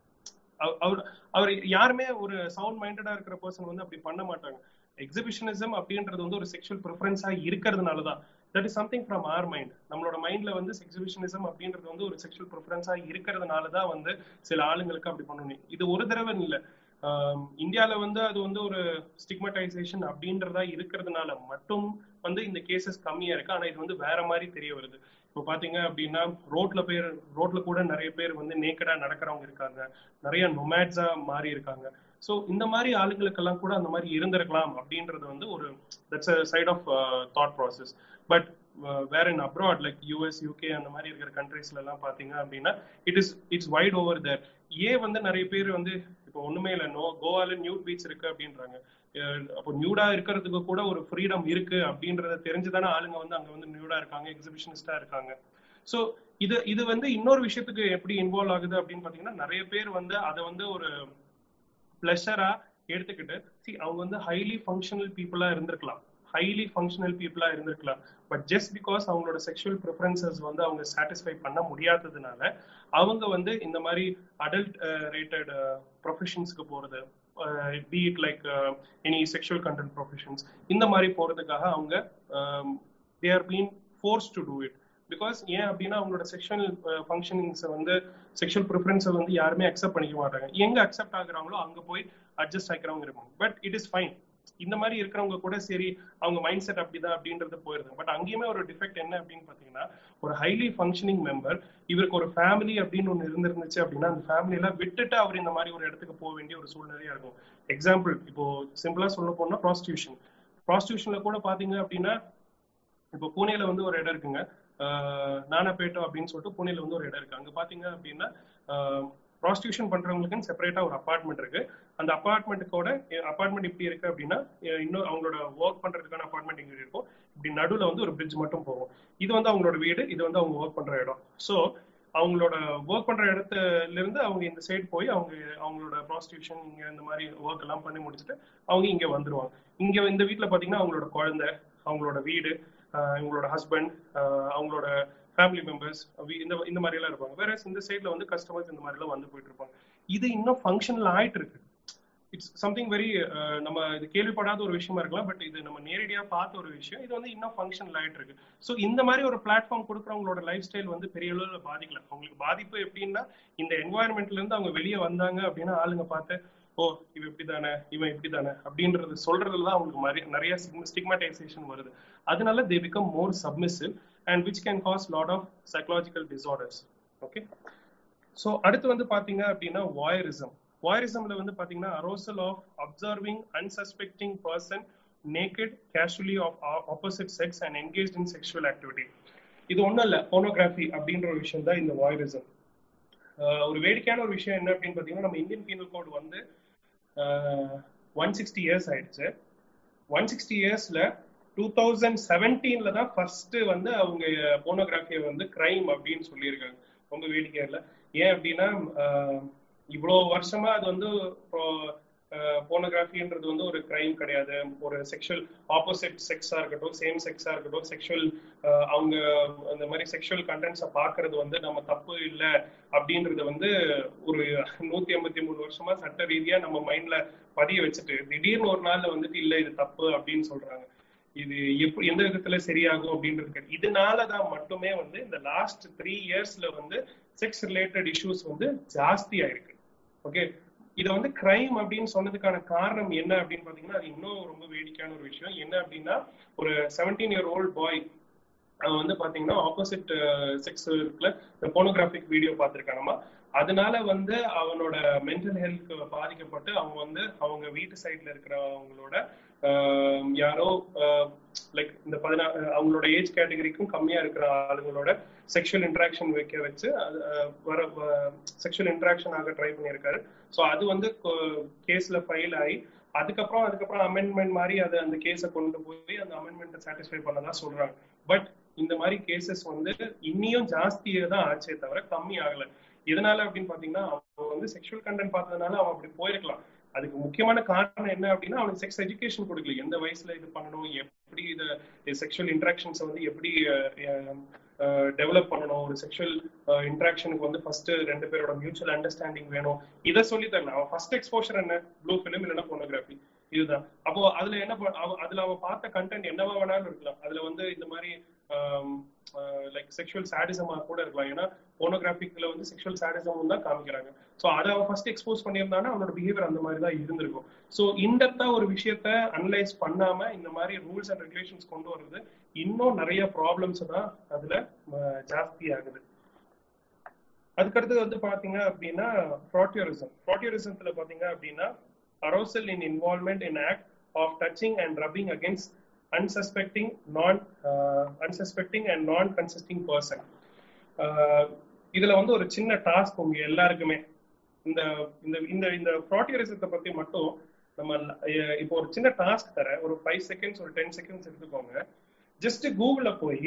அவர் அவர் யாருமே ஒரு சவுண்ட் மைண்டடா இருக்கிற பர்சன் வந்து அப்படி பண்ண மாட்டாங்க எக்ஸிபிஷனிசம் அப்படின்றது வந்து ஒரு செக்ஷுவல் ப்ரிஃபரன்ஸா இருக்கிறதுனால தான் that is something from our mind நம்மளோட மைண்ட்ல வந்து எக்ஸிபிஷனிசம் அப்படின்றது வந்து ஒரு செக்ஷுவல் ப்ரிஃபரன்ஸா இருக்கிறதுனால தான் வந்து சில ஆளுங்களுக்கு அப்படி பண்ணணும் இது ஒரு தடவை இல்லை இந்தியால வந்து அது வந்து ஒரு ஸ்டிக்மடைசேஷன் அப்படின்றதா இருக்கிறதுனால மட்டும் வந்து இந்த கேசஸ் கம்மியா இருக்கு ஆனா இது வந்து வேற மாதிரி தெரிய வருது இப்போ பாத்தீங்க அப்படின்னா ரோட்ல பேர் ரோட்ல கூட நிறைய பேர் வந்து நேக்கடா நடக்கிறவங்க இருக்காங்க நிறைய நொமேட்ஸா மாறி இருக்காங்க ஸோ இந்த மாதிரி ஆளுங்களுக்கெல்லாம் கூட அந்த மாதிரி இருந்திருக்கலாம் அப்படின்றது வந்து ஒரு that's a side of thought process but வேற in abroad like US UK அந்த மாதிரி இருக்கிற கண்ட்ரீஸ்ல எல்லாம் பாத்தீங்க அப்படின்னா it is it's wide over there ஏன் வந்து நிறைய பேர் வந்து இப்போ ஒண்ணுமே இல்லை நோ கோவால நியூட் பீச் இருக்கு அப்படின்றாங்க அப்போ நியூடா இருக்கிறதுக்கு கூட ஒரு ஃப்ரீடம் இருக்கு அப்படின்றத தெரிஞ்சுதானே ஆளுங்க வந்து அங்க வந்து நியூடா இருக்காங்க எக்ஸிபிஷனிஸ்டா இருக்காங்க ஸோ இது இது வந்து இன்னொரு விஷயத்துக்கு எப்படி இன்வால்வ் ஆகுது அப்படின்னு பாத்தீங்கன்னா நிறைய பேர் வந்து அதை வந்து ஒரு பிளஷரா எடுத்துக்கிட்டு சி அவங்க வந்து ஹைலி ஃபங்க்ஷனல் பீப்புளா இருந்திருக்கலாம் ஹைலி ஃபங்க்ஷனல் பீப்புளா இருந்திருக்கலாம் பட் ஜஸ்ட் பிகாஸ் அவங்களோட செக்ஷுவல் ப்ரிஃபரன்சஸ் வந்து அவங்க சாட்டிஸ்ஃபை பண்ண முடியாததுனால அவங்க வந்து இந்த மாதிரி அடல்ட் ரேட்டட் ப்ரொஃபஷன்ஸ்க்கு போறது be it like any sexual content professions இந்த மாதிரி போறதுக்காக அவங்க they are been force to do it because ஏன் அப்படின்னா அவங்களோட செக்ஷுவல் ஃபங்க்ஷனிங்ஸை வந்து செக்ஷுவல் ப்ரிஃபரன்ஸை வந்து யாருமே அக்செப்ட் பண்ணிக்க மாட்டாங்க எங்க அக்செப்ட் ஆகுறாங்களோ அங்க போய் அட்ஜஸ்ட் ஆகிறவங்க இருப்பாங்க பட் இட் இஸ் ஃபைன் இந்த மாதிரி இருக்கிறவங்க கூட சரி அவங்க மைண்ட் செட் அப்படிதான் அப்படின்றது போயிருது பட் அங்கேயுமே ஒரு டிஃபெக்ட் என்ன அப்படின்னு பாத்தீங்கன்னா ஒரு ஹைலி ஃபங்க்ஷனிங் மெம்பர் இவருக்கு ஒரு ஃபேமிலி அப்படின்னு ஒன்று இருந்திருந்துச்சு அப்படின்னா அந்த ஃபேமிலியில விட்டுட்டு அவர் இந்த மாதிரி ஒரு இடத்துக்கு போக வேண்டிய ஒரு சூழ்நிலையா இருக்கும் எக்ஸாம்பிள் இப்போ சிம்பிளா சொல்ல போனா ப்ராஸ்டியூஷன் ப்ராஸ்டியூஷன்ல கூட பாத்தீங்க அப்படின்னா இப்போ பூனேல வந்து ஒரு இடம் இருக்குங்க நானாபேட்டோ அப்படின்னு சொல்லிட்டு பூனேல வந்து ஒரு இடம் இருக்கு அங்க பாத்தீங்க அப்படின்னா ப்ராஸ்டியூஷன் பண்றவங்களுக்குன்னு செப்பரேட்டா ஒரு அப்பார்ட்மெண்ட் இருக்கு அந்த அப்பார்ட்மெண்ட்டுக்கோட அப்பார்ட்மெண்ட் இப்படி இருக்கு அப்படின்னா இன்னும் அவங்களோட ஒர்க் பண்றதுக்கான அப்பார்ட்மெண்ட் இங்க இருக்கும் இப்படி நடுவுல வந்து ஒரு பிரிட்ஜ் மட்டும் போகும் இது வந்து அவங்களோட வீடு இது வந்து அவங்க ஒர்க் பண்ற இடம் ஸோ அவங்களோட ஒர்க் பண்ற இடத்துல இருந்து அவங்க இந்த சைடு போய் அவங்க அவங்களோட ப்ராஸ்டியூஷன் இங்க இந்த மாதிரி ஒர்க் எல்லாம் பண்ணி முடிச்சுட்டு அவங்க இங்க வந்துருவாங்க இங்க இந்த வீட்டுல பாத்தீங்கன்னா அவங்களோட குழந்தை அவங்களோட வீடு இவங்களோட ஹஸ்பண்ட் அவங்களோட ஃபேமிலி மெம்பர்ஸ் இந்த இந்த மாதிரி எல்லாம் இருப்பாங்க வேற இந்த சைட்ல வந்து கஸ்டமர்ஸ் இந்த மாதிரி எல்லாம் வந்து போயிட்டு இருப்பாங்க இது இன்னும் ஃபங்க்ஷனல் ஆயிட்டு இருக்கு இட்ஸ் சம்திங் வெரி நம்ம இது கேள்விப்படாத ஒரு விஷயமா இருக்கலாம் பட் இது நம்ம நேரடியா பார்த்த ஒரு விஷயம் இது வந்து இன்னும் ஃபங்க்ஷனல் ஆயிட்டு இருக்கு ஸோ இந்த மாதிரி ஒரு பிளாட்ஃபார்ம் கொடுக்குறவங்களோட லைஃப் ஸ்டைல் வந்து பெரிய அளவில் பாதிக்கல அவங்களுக்கு பாதிப்பு எப்படின்னா இந்த என்வாயன்மெண்ட்ல இருந்து அவங்க வெளியே வந்தாங்க அப்படின்னா ஆளுங்க பார்த்து ஓ இவன் இப்படி தானே இவன் இப்படி தானே அப்படின்றது சொல்றதுல தான் அவங்களுக்கு நிறைய ஸ்டிக்மடைசேஷன் வருது அதனால they become more submissive and which can cause lot of psychological disorders okay so அடுத்து வந்து பாத்தீங்க அப்படின்னா வாயரிசம் வாயரிசம்ல வந்து பாத்தீங்கன்னா arousal of observing unsuspecting person naked casually of opposite sex and engage in sexual activity இது ஒன்றும் இல்லை போனோகிராஃபி அப்படின்ற ஒரு விஷயம் தான் இந்த வாயரிசம் ஒரு வேடிக்கையான ஒரு விஷயம் என்ன அப்படின்னு பாத்தீங்கன்னா நம்ம இந்தியன் பீனல் கோட் வந்து ஒன் சிக்ஸ்டி இயர்ஸ் ஆயிடுச்சு ஒன் சிக்ஸ்டி இயர்ஸ்ல டூ தௌசண்ட் செவன்டீன்ல தான் ஃபர்ஸ்ட் வந்து அவங்க போனோகிராஃபியை வந்து கிரைம் அப்படின்னு சொல்லியிருக்காங்க ரொம்ப வேடிக்கையா இல்லை ஏன் அப்படின்னா இவ்வளோ வருஷமா அது வந்து போனோகிராஃபின்றது வந்து ஒரு கிரைம் கிடையாது ஒரு செக்ஷுவல் ஆப்போசிட் செக்ஸா இருக்கட்டும் சேம் செக்ஸா இருக்கட்டும் செக்ஷுவல் அவங்க அந்த மாதிரி செக்ஷுவல் கண்டென்ட்ஸை பாக்குறது வந்து நம்ம தப்பு இல்லை அப்படின்றது வந்து ஒரு நூத்தி ஐம்பத்தி மூணு வருஷமா சட்ட ரீதியா நம்ம மைண்ட்ல பதிய வச்சுட்டு திடீர்னு ஒரு நாள்ல வந்துட்டு இல்லை இது தப்பு அப்படின்னு சொல்றாங்க இது எப்படி எந்த விதத்துல சரியாகும் அப்படின்றது இதனாலதான் மட்டுமே வந்து இந்த லாஸ்ட் த்ரீ இயர்ஸ்ல வந்து செக்ஸ் ரிலேட்டட் இஷ்யூஸ் வந்து ஜாஸ்தி ஆயிருக்கு ஓகே இதை வந்து கிரைம் அப்படின்னு சொன்னதுக்கான காரணம் என்ன அப்படின்னு பாத்தீங்கன்னா அது இன்னும் ரொம்ப வேடிக்கையான ஒரு விஷயம் என்ன அப்படின்னா ஒரு செவன்டீன் இயர் ஓல்ட் பாய் அவன் வந்து பாத்தீங்கன்னா ஆப்போசிட் செக்ஸ் இருக்குல்ல இந்த போனோகிராபிக் வீடியோ பார்த்திருக்கானமா அதனால வந்து அவனோட மென்டல் ஹெல்த் பாதிக்கப்பட்டு அவங்க வந்து அவங்க வீட்டு சைட்ல இருக்கிறவங்களோட யாரோ லைக் இந்த பதினா அவங்களோட ஏஜ் கேட்டகரிக்கும் கம்மியா இருக்கிற ஆளுங்களோட செக்ஷுவல் இன்ட்ராக்ஷன் வைக்க வச்சு வர செக்ஷுவல் இன்ட்ராக்ஷன் ஆக ட்ரை பண்ணியிருக்காரு ஸோ அது வந்து கேஸ்ல ஃபைல் ஆகி அதுக்கப்புறம் அதுக்கப்புறம் அமெண்ட்மெண்ட் மாதிரி அதை அந்த கேஸை கொண்டு போய் அந்த அமெண்ட்மெண்ட்டை சாட்டிஸ்ஃபை பண்ணதான் சொல்றாங்க பட் இந்த மாதிரி கேசஸ் வந்து இன்னியும் ஜாஸ்தியே தான் ஆச்சே தவிர கம்மி ஆகல எதனால அப்படின்னு பாத்தீங்கன்னா அவன் வந்து செக்ஷுவல் கண்டென்ட் பார்த்ததுனால அவன் அப்படி போயிருக்கலாம் அதுக்கு முக்கியமான காரணம் என்ன அப்படின்னா அவனுக்கு செக்ஸ் எஜுகேஷன் கொடுக்கல எந்த வயசுல இது பண்ணணும் எப்படி இதை செக்ஷுவல் இன்ட்ராக்ஷன்ஸை வந்து எப்படி டெவலப் பண்ணணும் ஒரு செக்ஷுவல் இன்ட்ராக்ஷனுக்கு வந்து ஃபர்ஸ்ட் ரெண்டு பேரோட மியூச்சுவல் அண்டர்ஸ்டாண்டிங் வேணும் இதை சொல்லி தரணும் அவன் ஃபர்ஸ்ட் எக்ஸ்போஷர் என்ன ப்ளூ ஃபிலிம் இல்லைன்னா போனோகிராஃபி இதுதான் அப்போ அதுல என்ன அதுல அவன் பார்த்த கண்டென்ட் என்னவா வேணாலும் இருக்கலாம் அதுல வந்து இந்த மாதிரி லைக் செக்ஷுவல் சாடிசமா கூட இருக்கலாம் ஏன்னா போனோகிராபிக்ல வந்து செக்ஷுவல் சாடிசம் தான் காமிக்கிறாங்க ஸோ அதை அவன் ஃபர்ஸ்ட் எக்ஸ்போஸ் பண்ணியிருந்தானா அவனோட பிஹேவியர் அந்த மாதிரி தான் இருந்திருக்கும் ஸோ இன்டெப்தா ஒரு விஷயத்த அனலைஸ் பண்ணாம இந்த மாதிரி ரூல்ஸ் அண்ட் ரெகுலேஷன்ஸ் கொண்டு வர்றது இன்னும் நிறைய ப்ராப்ளம்ஸ் தான் அதுல ஜாஸ்தி ஆகுது அதுக்கடுத்து வந்து பாத்தீங்க அப்படின்னா ஃப்ராட்டியரிசம் ஃப்ராட்டியரிசத்துல பாத்தீங்க அப்படின்னா arousal in involvement in act of touching and rubbing against unsuspecting non uh, unsuspecting and non consisting person uh, இதுல வந்து ஒரு சின்ன டாஸ்க் உங்க எல்லாருக்குமே இந்த இந்த இந்த இந்த ஃப்ராட்டியரிசத்தை பத்தி மட்டும் நம்ம இப்போ ஒரு சின்ன டாஸ்க் தர ஒரு ஃபைவ் செகண்ட்ஸ் ஒரு டென் செகண்ட்ஸ் எடுத்துக்கோங்க ஜஸ்ட் கூகுள்ல போய்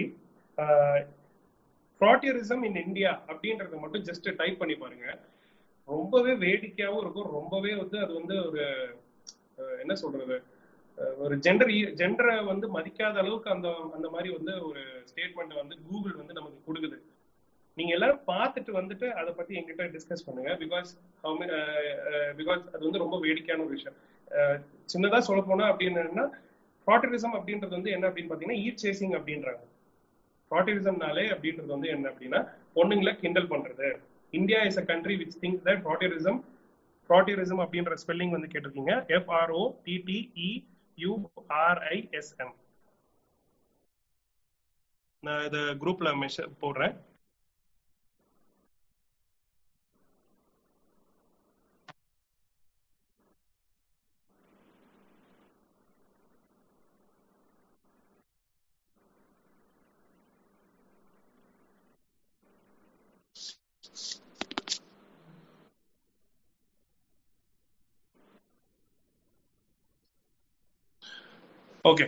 ஃப்ராட்டியரிசம் இன் இந்தியா அப்படின்றத மட்டும் ஜஸ்ட் டைப் பண்ணி பாருங்க ரொம்பவே வேடிக்கையாவும் இருக்கும் ரொம்பவே வந்து அது வந்து ஒரு என்ன சொல்றது ஒரு ஜெண்டர் ஜெண்டரை வந்து மதிக்காத அளவுக்கு அந்த அந்த மாதிரி வந்து ஒரு ஸ்டேட்மெண்ட் வந்து கூகுள் வந்து நமக்கு கொடுக்குது நீங்க எல்லாரும் பார்த்துட்டு வந்துட்டு அதை பத்தி எங்கிட்ட டிஸ்கஸ் பண்ணுங்க பிகாஸ் பிகாஸ் அது வந்து ரொம்ப வேடிக்கையான ஒரு விஷயம் சின்னதா சொல்ல போனா அப்படின்னு ஃப்ராட்டிரிசம் அப்படின்றது வந்து என்ன அப்படின்னு பாத்தீங்கன்னா ஈட் சேசிங் அப்படின்றாங்க ஃப்ராட்டிரிசம்னாலே அப்படின்றது வந்து என்ன அப்படின்னா பொண்ணுங்களை கிண்டல் பண்றது India is a country which think that frotteurism frotteurism அப்படின்ற ஸ்பெல்லிங் வந்து கேட்டிருக்கீங்க எஃப்ஆர்ஓ டிடிஇ யூஆர்ஐஎஸ்எம் நான் இதை குரூப்ல மெஷர் போடுறேன் ஓகே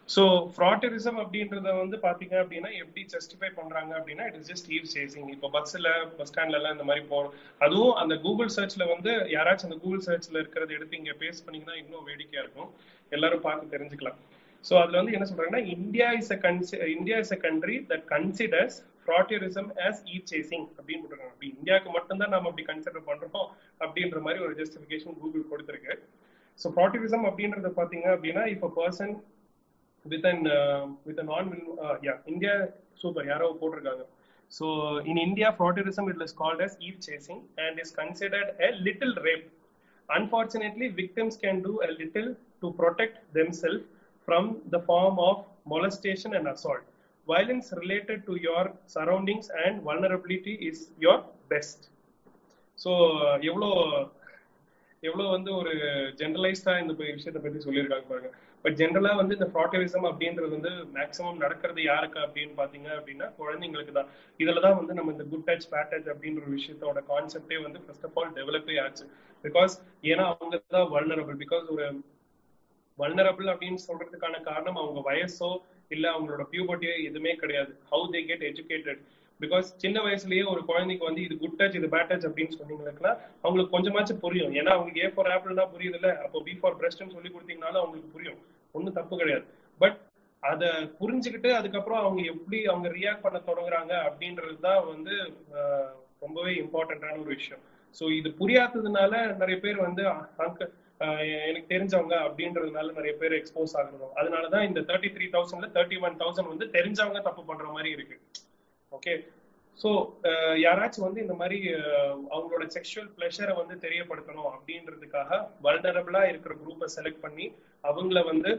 ஸோ ஃப்ராட்டரிசம் அப்படின்றத வந்து பாத்தீங்க அப்படின்னா எப்படி ஜஸ்டிஃபை பண்றாங்க அப்படின்னா it is just eve chasing இப்போ பஸ்ல பஸ் ஸ்டாண்ட்ல எல்லாம் இந்த மாதிரி போறோம் அதுவும் அந்த கூகுள் சர்ச்ல வந்து யாராச்சும் அந்த கூகுள் சர்ச்ல இருக்கிறத எடுத்து இங்க பேஸ் பண்ணீங்கன்னா இன்னும் வேடிக்கையா இருக்கும் எல்லாரும் பார்த்து தெரிஞ்சுக்கலாம் ஸோ அதுல வந்து என்ன சொல்றாங்கன்னா India is a consi India is a country that considers frotteurism as eve chasing அப்படின்னு போட்டுருக்காங்க அப்படி இந்தியாவுக்கு மட்டும்தான் நம்ம அப்படி கன்சிடர் பண்றோம் அப்படின்ற மாதிரி ஒரு ஜஸ்டிஃபிகேஷன் கூகுள் கொடுத்துருக்கு ஸோ ஃப்ராட்டியரிசம் அப்படின்றத பாத்தீங்க அப்படின்னா இப்போ person with an uh, with a non uh, yeah india super யாரோ போட்டிருக்காங்க so in india fraudirism it is called as eve chasing and is considered a little rape unfortunately victims can do a little to protect themselves from the form of molestation and assault violence related to your surroundings and vulnerability is your best so எவ்வளோ எவ்வளவு வந்து ஒரு ஜென்ரலைஸ்டா இந்த விஷயத்தை பத்தி சொல்லியிருக்காங்க பாருங்க but ஜென்ரலா வந்து இந்த ஃப்ராட்டரிசம் அப்படின்றது வந்து மேக்ஸிமம் நடக்கிறது யாருக்கு அப்படின்னு பாத்தீங்க அப்படின்னா குழந்தைங்களுக்கு தான் இதுலதான் வந்து நம்ம இந்த குட் டச் பேட் டச் அப்படின்ற ஒரு விஷயத்தோட கான்செப்டே வந்து ஃபர்ஸ்ட் ஆஃப் ஆல் டெவலப்பே ஆச்சு பிகாஸ் ஏன்னா அவங்க தான் வல்னரபிள் பிகாஸ் ஒரு வல்னரபிள் அப்படின்னு சொல்றதுக்கான காரணம் அவங்க வயசோ இல்ல அவங்களோட பியூபர்ட்டியோ எதுவுமே கிடையாது how they get educated because சின்ன வயசுலயே ஒரு குழந்தைக்கு வந்து இது குட் டச் இது பேட் டச் அப்படின்னு சொன்னீங்கன்னா அவங்களுக்கு கொஞ்சமாச்சும் புரியும் ஏன்னா அவங்களுக்கு ஏ ஃபார் ஆப்பிள் தான் புரியுது இல்ல அப்போ பி ஃபார் பிரஸ்ட்னு சொல்லி கொடுத்தீங்கனாலும் அவங்களுக்கு புரியும் ஒன்றும் தப்பு கிடையாது பட் அத புரிஞ்சுக்கிட்டு அதுக்கப்புறம் அவங்க எப்படி அவங்க ரியாக்ட் பண்ண தொடங்குறாங்க அப்படின்றது தான் வந்து ரொம்பவே இம்பார்ட்டன்டான ஒரு விஷயம் ஸோ இது புரியாததுனால நிறைய பேர் வந்து அங்க எனக்கு தெரிஞ்சவங்க அப்படின்றதுனால நிறைய பேர் எக்ஸ்போஸ் ஆகணும் அதனாலதான் இந்த தேர்ட்டி த்ரீ தௌசண்ட்ல தேர்ட்டி ஒன் தௌசண்ட் வந்து தெரிஞ்சவங்க தப்பு பண்ற மாதிரி இருக்கு ஓகே ஸோ யாராச்சும் வந்து இந்த மாதிரி அவங்களோட செக்ஷுவல் பிளஷரை வந்து தெரியப்படுத்தணும் அப்படின்றதுக்காக வல்னரபிளா இருக்கிற குரூப்பை செலக்ட் பண்ணி அவங்கள வந்து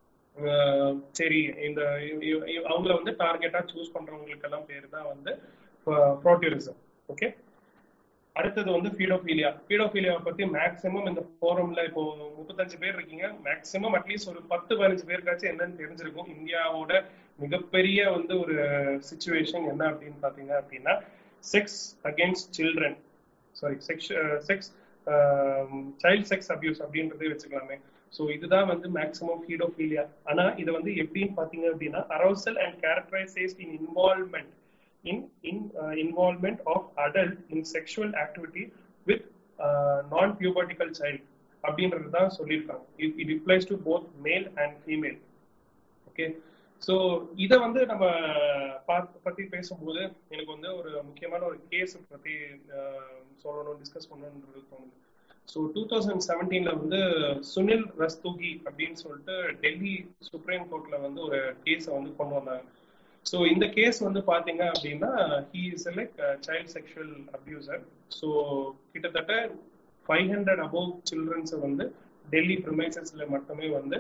சரி இந்த அவங்கள வந்து டார்கெட்டா சூஸ் பண்றவங்களுக்கு எல்லாம் பேர் தான் வந்து ப்ரோட்டியூரிசம் ஓகே அடுத்தது வந்து ஃபீடோஃபீலியா ஃபீடோஃபீலியா பத்தி மேக்சிமம் இந்த ஃபோரம்ல இப்போ முப்பத்தஞ்சு பேர் இருக்கீங்க மேக்சிமம் அட்லீஸ்ட் ஒரு பத்து பதினஞ்சு பேருக்காச்சும் என்னன்னு தெரிஞ்சிருக்கும் இந்தியாவோட மிகப்பெரிய வந்து ஒரு சுச்சுவேஷன் என்ன அப்படின்னு பாத்தீங்க அப்படின்னா sex against children sorry sex sex child sex abuse அப்படின்றதே வச்சுக்கலாமே ஸோ இதுதான் வந்து மேக்சிமம் ஃபீடோஃபீலியா ஆனா இது வந்து எப்படின்னு பாத்தீங்க அப்படின்னா arousal and characterised in involvement in in uh, involvement of adult in sexual activity with uh, non-pubertical child அப்படின்றது தான் சொல்லியிருக்காங்க it replies to both male and female okay so இதை வந்து நம்ம பார்த்து பத்தி பேசும்போது எனக்கு வந்து ஒரு முக்கியமான ஒரு கேஸ் பத்தி சொல்லணும் டிஸ்கஸ் பண்ணணுன்றது தோணுது ஸோ டூ தௌசண்ட் செவன்டீன்ல வந்து சுனில் ரஸ்தூகி அப்படின்னு சொல்லிட்டு டெல்லி சுப்ரீம் கோர்ட்ல வந்து ஒரு கேஸை வந்து கொண்டு வந்தாங்க ஸோ இந்த கேஸ் வந்து பாத்தீங்க அப்படின்னா he is like child sexual abuser so கிட்டத்தட்ட ஃபைவ் ஹண்ட்ரட் அபோவ் சில்ட்ரன்ஸை வந்து டெல்லி ப்ரிமைசஸ்ல மட்டுமே வந்து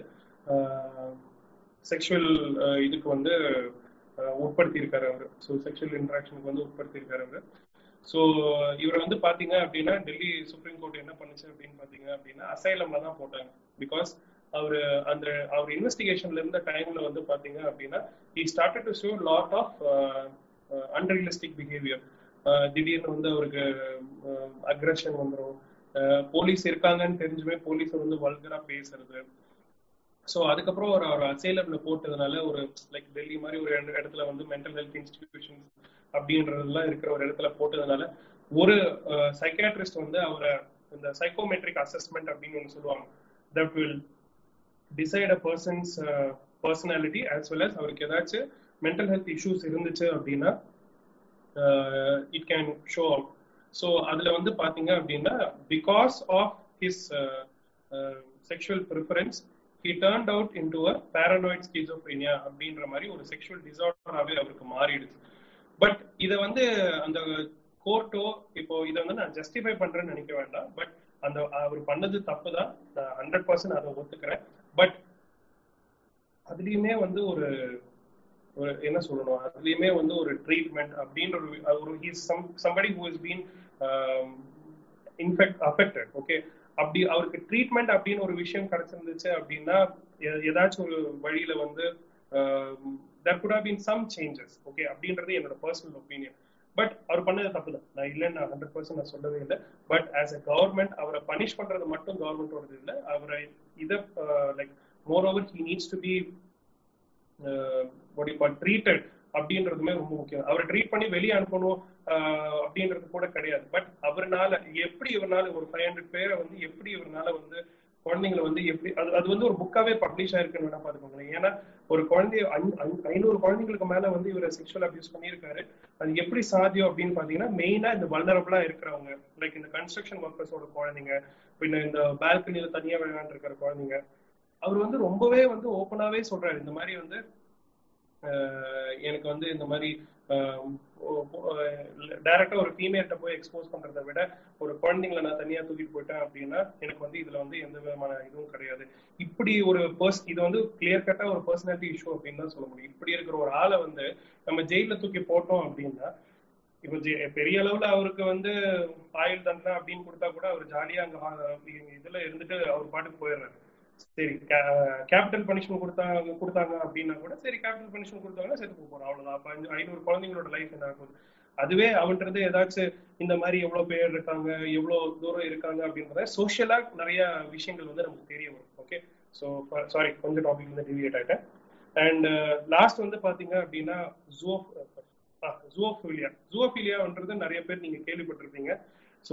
செக்ஷுவல் இதுக்கு வந்து உட்படுத்தியிருக்காரு அவர் ஸோ செக்ஷுவல் இன்ட்ராக்ஷனுக்கு வந்து உட்படுத்தியிருக்காரு அவர் ஸோ இவர் வந்து பாத்தீங்க அப்படின்னா டெல்லி சுப்ரீம் கோர்ட் என்ன பண்ணுச்சு அப்படின்னு பாத்தீங்க அப்படின்னா அசைலம்ல தான் போட்டாங்க பிகாஸ் அவர் அந்த அவர் இன்வெஸ்டிகேஷன்ல இருந்த டைம்ல வந்து பாத்தீங்க அப்படின்னா he started to show lot of unrealistic behaviour திடீர்னு வந்து அவருக்கு அக்ரஷன் வந்துடும் போலீஸ் இருக்காங்கன்னு தெரிஞ்சுமே போலீஸ் வந்து வல்கரா பேசுறது ஸோ அதுக்கப்புறம் ஒரு அவர் அசைலம்ல போட்டதுனால ஒரு லைக் டெல்லி மாதிரி ஒரு இடத்துல வந்து மென்டல் ஹெல்த் இன்ஸ்டிடியூஷன் அப்படின்றதெல்லாம் இருக்கிற ஒரு இடத்துல போட்டதுனால ஒரு சைக்காட்ரிஸ்ட் வந்து அவரை இந்த சைக்கோமெட்ரிக் அசஸ்மெண்ட் அப்படின்னு ஒன்று சொல்லுவாங்க that will decide a person's personality as well as அவருக்கு ஏதாச்சும் மென்டல் ஹெல்த் இஷ்யூஸ் இருந்துச்சு அப்படின்னா it can show out so அதுல வந்து பாத்தீங்க அப்படின்னா because of his sexual preference he turned out into a paranoid schizophrenia அப்படின்ற மாதிரி ஒரு செக்ஷுவல் டிசார்டராகவே அவருக்கு மாறிடுச்சு பட் இதை வந்து அந்த கோர்ட்டோ இப்போ இதை வந்து நான் ஜஸ்டிஃபை பண்றேன்னு நினைக்க வேண்டாம் பட் அந்த அவர் பண்ணது தப்பு தான் நான் ஹண்ட்ரட் பர்சன்ட் அதை ஒத்துக்கிறேன் பட் அதுலயுமே வந்து ஒரு ஒரு என்ன சொல்லணும் அதுலயுமே வந்து ஒரு ட்ரீட்மெண்ட் அப்படின்ற ஒரு ஒரு he's some somebody who is been infect affected okay அப்படி அவருக்கு ட்ரீட்மெண்ட் அப்படின்னு ஒரு விஷயம் கிடைச்சிருந்துச்சு அப்படின்னா ஏதாச்சும் ஒரு வழியில வந்து there could been some changes okay அப்படின்றது என்னோட பர்சனல் ஒப்பீனியன் பட் அவர் பண்ணது தப்பு தான் நான் இல்லைன்னு நான் ஹண்ட்ரட் பர்சன்ட் நான் சொல்லவே இல்லை பட் ஆஸ் அ கவர்மெண்ட் அவரை பனிஷ் பண்றது மட்டும் கவர்மெண்டோடது இல்லை அவரை இதை like moreover he needs to be treated அப்படின்றதுமே ரொம்ப முக்கியம் அவரை ட்ரீட் பண்ணி வெளியே அனுப்பணும் அப்படின்றது கூட கிடையாது பட் அவர்னால எப்படி இவரால ஒரு ஃபைவ் ஹண்ட்ரட் பேரை வந்து எப்படி இவரால வந்து குழந்தைங்களை வந்து எப்படி அது அது வந்து ஒரு புக்காவே பப்ளிஷ் ஆயிருக்குன்னு வேணா பாத்துக்கோங்களேன் ஏன்னா ஒரு குழந்தைய ஐநூறு குழந்தைங்களுக்கு மேல வந்து இவர் செக்ஷுவல் அபியூஸ் பண்ணியிருக்காரு அது எப்படி சாத்தியம் அப்படின்னு பாத்தீங்கன்னா மெயினா இந்த வல்னரபிளா இருக்கிறவங்க லைக் இந்த கன்ஸ்ட்ரக்ஷன் ஒர்க்கர்ஸோட குழந்தைங்க பின்ன இந்த பால்கனியில தனியா விளையாண்டு இருக்கிற குழந்தைங்க அவர் வந்து ரொம்பவே வந்து ஓப்பனாவே சொல்றாரு இந்த மாதிரி வந்து எனக்கு வந்து இந்த மாதிரி டைரக்டா ஒரு ஃபீமேல்கிட்ட போய் எக்ஸ்போஸ் பண்றதை விட ஒரு குழந்தைங்களை நான் தனியா தூக்கிட்டு போயிட்டேன் அப்படின்னா எனக்கு வந்து இதுல வந்து எந்த விதமான இதுவும் கிடையாது இப்படி ஒரு பர்ஸ் இது வந்து கிளியர் கட்டா ஒரு பர்சனாலிட்டி இஷ்யூ அப்படின்னு தான் சொல்ல முடியும் இப்படி இருக்கிற ஒரு ஆளை வந்து நம்ம ஜெயில தூக்கி போட்டோம் அப்படின்னா இப்ப பெரிய அளவுல அவருக்கு வந்து ஆயுள் தண்டனை அப்படின்னு கொடுத்தா கூட அவர் ஜாலியா அங்க இதுல இருந்துட்டு அவர் பாட்டுக்கு போயிடுறாரு சரி கேபிட்டல் பனிஷ்மெண்ட் கொடுத்தாங்க கொடுத்தாங்க அப்படின்னா கூட சரி கேபிட்டல் பனிஷ்மெண்ட் கொடுத்தாங்கன்னா செத்து போறோம் அவ்வளவுதான் அப்ப ஐநூறு குழந்தைங்களோட லைஃப் என்ன ஆகுது அதுவே அவன்றது ஏதாச்சும் இந்த மாதிரி எவ்வளவு பேர் இருக்காங்க எவ்வளவு தூரம் இருக்காங்க அப்படின்றத சோசியலா நிறைய விஷயங்கள் வந்து நமக்கு தெரிய வரும் ஓகே ஸோ சாரி கொஞ்சம் டாபிக் வந்து டிவியேட் ஆயிட்டேன் அண்ட் லாஸ்ட் வந்து பாத்தீங்க அப்படின்னா ஜூ ஜூவோஃபிலியா ஜூவோஃபிலியான்றது நிறைய பேர் நீங்க கேள்விப்பட்டிருப்பீங்க ஸோ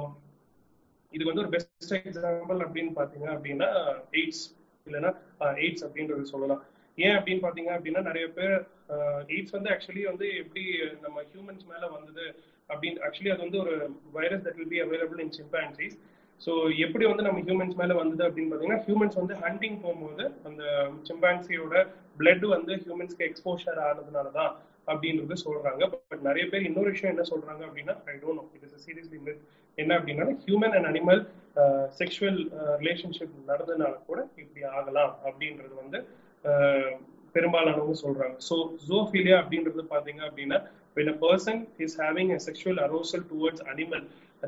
இதுக்கு வந்து ஒரு பெஸ்ட் எக்ஸாம்பிள் அப்படின்னு பாத்தீங்க அப்படின்னா எய்ட்ஸ் இல்லைன்னா எய்ட்ஸ் அப்படின்றது சொல்லலாம் ஏன் அப்படின்னு பாத்தீங்க அப்படின்னா நிறைய பேர் எய்ட்ஸ் வந்து ஆக்சுவலி வந்து எப்படி நம்ம ஹியூமன்ஸ் மேல வந்தது அப்படின்னு ஆக்சுவலி அது வந்து ஒரு virus that will be available in chimpanzees ஸோ எப்படி வந்து நம்ம ஹியூமன்ஸ் மேல வந்தது அப்படின்னு பாத்தீங்கன்னா ஹியூமன்ஸ் வந்து ஹண்டிங் போகும்போது அந்த சிம்பான்சியோட பிளட் வந்து ஹியூமன்ஸ்க்கு எக்ஸ்போஷர் ஆனதுனால தான் அப்படின்றது சொல்றாங்க பட் நிறைய பேர் இன்னொரு விஷயம் என்ன சொல்றாங்க அப்படின்னா I don't know it is seriously myth என்ன அப்படின்னா human and animal sexual relationship நடந்ததுனால கூட இப்படி ஆகலாம் அப்படின்றது வந்து பெரும்பாலானவங்க சொல்றாங்க ஸோ ஜோஃபீலியா அப்படின்றது பாத்தீங்க அப்படின்னா when a person is having a sexual arousal towards animal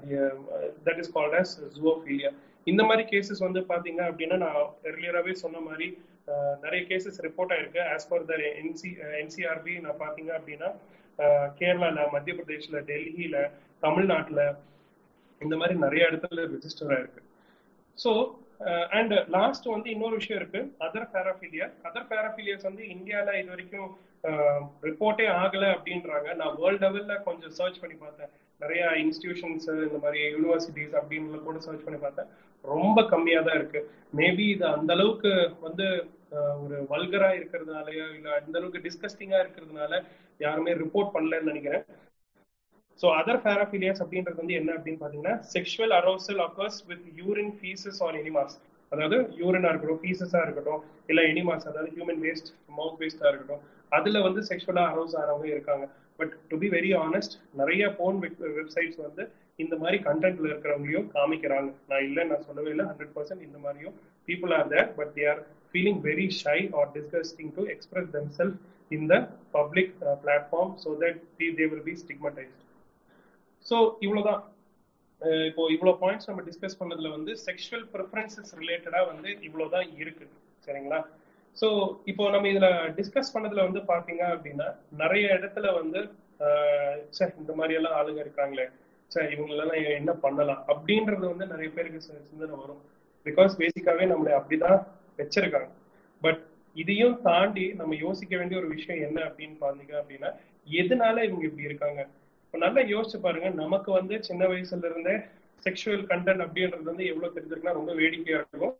that is called as zoophilia இந்த மாதிரி கேசஸ் வந்து பாத்தீங்க அப்படின்னா நான் எர்லியராகவே சொன்ன மாதிரி நிறைய கேசஸ் ரிப்போர்ட் ஆயிருக்கு as per the NC NCRB நான் பாத்தீங்க அப்படின்னா கேரளால மத்திய பிரதேஷ்ல டெல்லியில தமிழ்நாட்டுல இந்த மாதிரி நிறைய இடத்துல ரெஜிஸ்டர் ஆயிருக்கு ஸோ அண்ட் லாஸ்ட் வந்து இன்னொரு விஷயம் இருக்கு அதர் பேராஃபிலியா அதர் பேராஃபிலியர்ஸ் வந்து இந்தியால இது வரைக்கும் ரிப்போர்ட்டே ஆகல அப்படின்றாங்க நான் வேர்ல்ட் லெவல்ல கொஞ்சம் சர்ச் பண்ணி பார்த்தேன் நிறைய இன்ஸ்டிடியூஷன்ஸ் இந்த மாதிரி யூனிவர்சிட்டிஸ் அப்படின்னு கூட சர்ச் பண்ணி பார்த்தேன் ரொம்ப கம்மியா தான் இருக்கு மேபி இது அந்த அளவுக்கு வந்து ஒரு வல்கரா இருக்கிறதுனாலயோ இல்ல அந்த அளவுக்கு டிஸ்கஸ்டிங்கா இருக்கிறதுனால யாருமே ரிப்போர்ட் பண்ணலன்னு நினைக்கிறேன் ஸோ அதர் பேராஃபிலியாஸ் அப்படின்றது வந்து என்ன அப்படின்னு பாத்தீங்கன்னா sexual arousal occurs with urine faeces on enemas அதாவது யூரினா இருக்கட்டும் ஃபீசஸா இருக்கட்டும் இல்ல எனிமாஸ் அதாவது ஹியூமன் வேஸ்ட் மவுத் வேஸ்டா இருக்கட்டும் அதுல வந்து செக்ஷுவலா அரோஸ் ஆறவங்க இருக்காங்க but to be very honest நிறைய போன் வெப்சைட்ஸ் வந்து இந்த மாதிரி கண்டென்ட்ல இருக்கிறவங்களையும் காமிக்கிறாங்க நான் இல்லை நான் சொல்லவே இல்லை ஹண்ட்ரட் பர்சன்ட் இந்த மாதிரியும் people are there but they are feeling very shy or disgusting to express them self in the public platform so that they will be stigmatised so இவ்வளவுதான் இப்போ இவ்வளவு பாயிண்ட்ஸ் நம்ம டிஸ்கஸ் பண்ணதுல வந்து செக்ஷுவல் ப்ரிஃபரன்சஸ் ரிலேட்டடா வந்து இவ்வளவுதான் இருக்கு சரிங்களா ஸோ இப்போ நம்ம இதுல டிஸ்கஸ் பண்ணதுல வந்து பாத்தீங்க அப்படின்னா நிறைய இடத்துல வந்து சார் இந்த மாதிரி எல்லாம் ஆளுங்க இருக்காங்களே சார் இவங்களெல்லாம் என்ன பண்ணலாம் அப்படின்றது வந்து நிறைய பேருக்கு சிந்தனை வரும் பிகாஸ் பேசிக்காவே நம்மளை அப்படிதான் வச்சிருக்காங்க பட் இதையும் தாண்டி நம்ம யோசிக்க வேண்டிய ஒரு விஷயம் என்ன அப்படின்னு பாத்தீங்க அப்படின்னா எதனால இவங்க இப்படி இருக்காங்க இப்போ நல்லா யோசிச்சு பாருங்க நமக்கு வந்து சின்ன வயசுல இருந்தே செக்ஷுவல் கண்டென்ட் அப்படின்றது வந்து எவ்வளவு தெரிஞ்சிருக்குன்னா ரொம்ப வேடிக்கையா இருக்கும்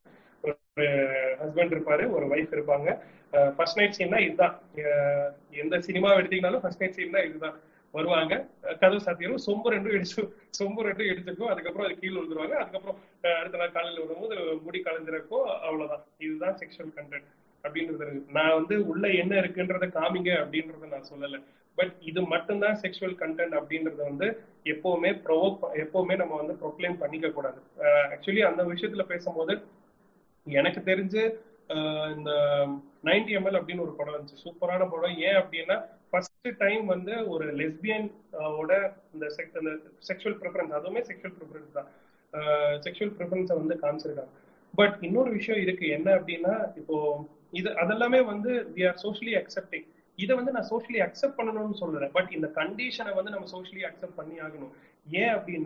ஒரு ஹஸ்பண்ட் இருப்பாரு ஒரு ஒய்ஃப் இருப்பாங்க ஃபர்ஸ்ட் நைட் சீன்னா இதுதான் எந்த சினிமா எடுத்தீங்கனாலும் ஃபர்ஸ்ட் நைட் சீன்னா இதுதான் வருவாங்க கதவு சாத்தியம் சொம்பு ரெண்டும் இடிச்சு சொம்பு ரெண்டும் இடிச்சிருக்கும் அதுக்கப்புறம் அது கீழே விழுந்துருவாங்க அதுக்கப்புறம் அடுத்த நாள் காலையில் வரும்போது முடி கலைஞ்சிருக்கும் அவ்வளவுதான் இதுதான் செக்ஷுவல் கண்டென்ட் அப்படின்றது நான் வந்து உள்ள என்ன இருக்குன்றத காமிங்க அப்படின்றத நான் சொல்லலை பட் இது மட்டும்தான் செக்ஷுவல் கண்டென்ட் அப்படின்றத வந்து எப்பவுமே ப்ரொவோக் எப்பவுமே நம்ம வந்து ப்ரொக்ளைம் பண்ணிக்க கூடாது ஆக்சுவலி அந்த விஷயத்துல பேசும்போது எனக்கு தெரிஞ்சு இந்த நைன்டி எம்எல் அப்படின்னு ஒரு படம் இருந்துச்சு சூப்பரான படம் ஏன் அப்படின்னா ஃபர்ஸ்ட் டைம் வந்து ஒரு லெஸ்பியன் ஓட இந்த செக்ஷுவல் ப்ரிஃபரன்ஸ் அதுவுமே செக்ஷுவல் ப்ரிஃபரன்ஸ் தான் செக்ஷுவல் ப்ரிஃபரன்ஸை வந்து காமிச்சிருக்காங்க பட் இன்னொரு விஷயம் இருக்கு என்ன அப்படின்னா இப்போ இது அதெல்லாமே வந்து வி ஆர் சோஷியலி அக்செப்டிங் இதை வந்து நான் சோஷியலி அக்செப்ட் பண்ணணும்னு சொல்றேன் பட் இந்த கண்டிஷனை வந்து நம்ம சோஷியலி அக்செப்ட் பண்ணி ஆகணும் ஏன் அப்படின்னா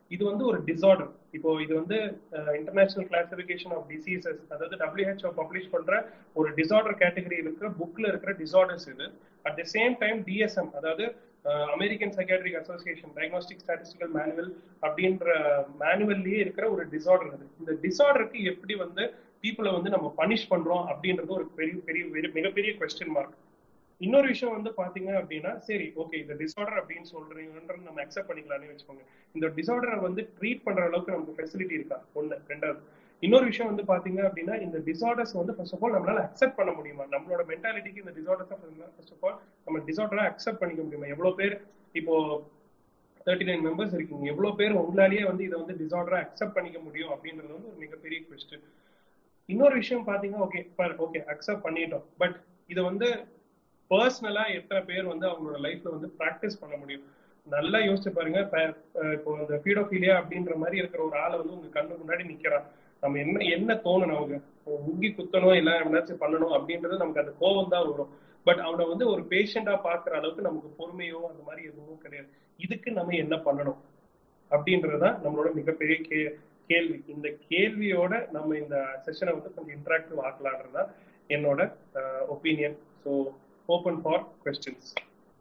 இது வந்து ஒரு டிசார்டர் இப்போ இது வந்து இன்டர்நேஷனல் கிளாசிபிகேஷன் ஆஃப் டிசீசஸ் அதாவது டபிள்யூஹெச்ஓ பப்ளிஷ் பண்ற ஒரு டிசார்டர் கேட்டகரி இருக்கிற புக்ல இருக்கிற டிசார்டர்ஸ் இது at the same time DSM அதாவது American psychiatric association diagnostic statistical manual அப்படின்ற மேனுவல்லயே இருக்கிற ஒரு டிசார்டர் அது இந்த டிசார்டருக்கு எப்படி வந்து பீப்புளை வந்து நம்ம பனிஷ் பண்றோம் அப்படின்றது ஒரு பெரிய பெரிய மிகப்பெரிய கொஸ்டின் மார்க் இன்னொரு விஷயம் வந்து பாத்தீங்க அப்படின்னா சரி ஓகே இந்த டிசார்டர் அப்படின்னு சொல்றீங்கன்றது நம்ம அக்செப்ட் பண்ணிக்கலாம்னு வச்சுக்கோங்க இந்த டிசார்டரை வந்து ட்ரீட் பண்ற அளவுக்கு நமக்கு ஃபெசிலிட்டி இருக்கா ஒண்ணு ரெண்டாவது இன்னொரு விஷயம் வந்து பாத்தீங்க அப்படின்னா இந்த டிசார்டர்ஸ் வந்து ஃபர்ஸ்ட் ஆஃப் ஆல் நம்மளால அக்செப்ட் பண்ண முடியுமா நம்மளோட மென்டாலிட்டிக்கு இந்த டிசார்டர்ஸ் ஃபர்ஸ்ட் ஆஃப் ஆல் நம்ம டிசார்டரா அக்செப்ட் பண்ணிக்க முடியுமா எவ்வளவு பேர் இப்போ தேர்ட்டி நைன் மெம்பர்ஸ் இருக்கீங்க எவ்வளவு பேர் உங்களாலேயே வந்து இதை வந்து டிசார்டரா அக்செப்ட் பண்ணிக்க முடியும் அப்படின்றது வந்து ஒரு மிகப்பெரிய கொஸ்டின் இன்னொரு விஷயம் பாத்தீங்கன்னா ஓகே ஓகே அக்செப்ட் பண்ணிட்டோம் பட் இதை வந்து பர்சனலா எத்தனை பேர் வந்து அவங்களோட லைஃப்ல வந்து ப்ராக்டிஸ் பண்ண முடியும் நல்லா யோசிச்சு பாருங்க இப்போ இந்த பீடோஃபீலியா அப்படின்ற மாதிரி இருக்கிற ஒரு ஆளை வந்து உங்க கண்ணு முன்னாடி நிக்கிறான் நம்ம என்ன என்ன தோணும் நமக்கு உங்கி குத்தணும் இல்ல என்னாச்சும் பண்ணணும் அப்படின்றது நமக்கு அந்த கோபம் தான் வரும் பட் அவனை வந்து ஒரு பேஷண்டா பாக்குற அளவுக்கு நமக்கு பொறுமையோ அந்த மாதிரி எதுவும் கிடையாது இதுக்கு நம்ம என்ன பண்ணணும் அப்படின்றதுதான் நம்மளோட மிகப்பெரிய கே கேள்வி இந்த கேள்வியோட நம்ம இந்த செஷனை வந்து கொஞ்சம் இன்ட்ராக்டிவ் ஆக்கலான்றதா என்னோட opinion so open for questions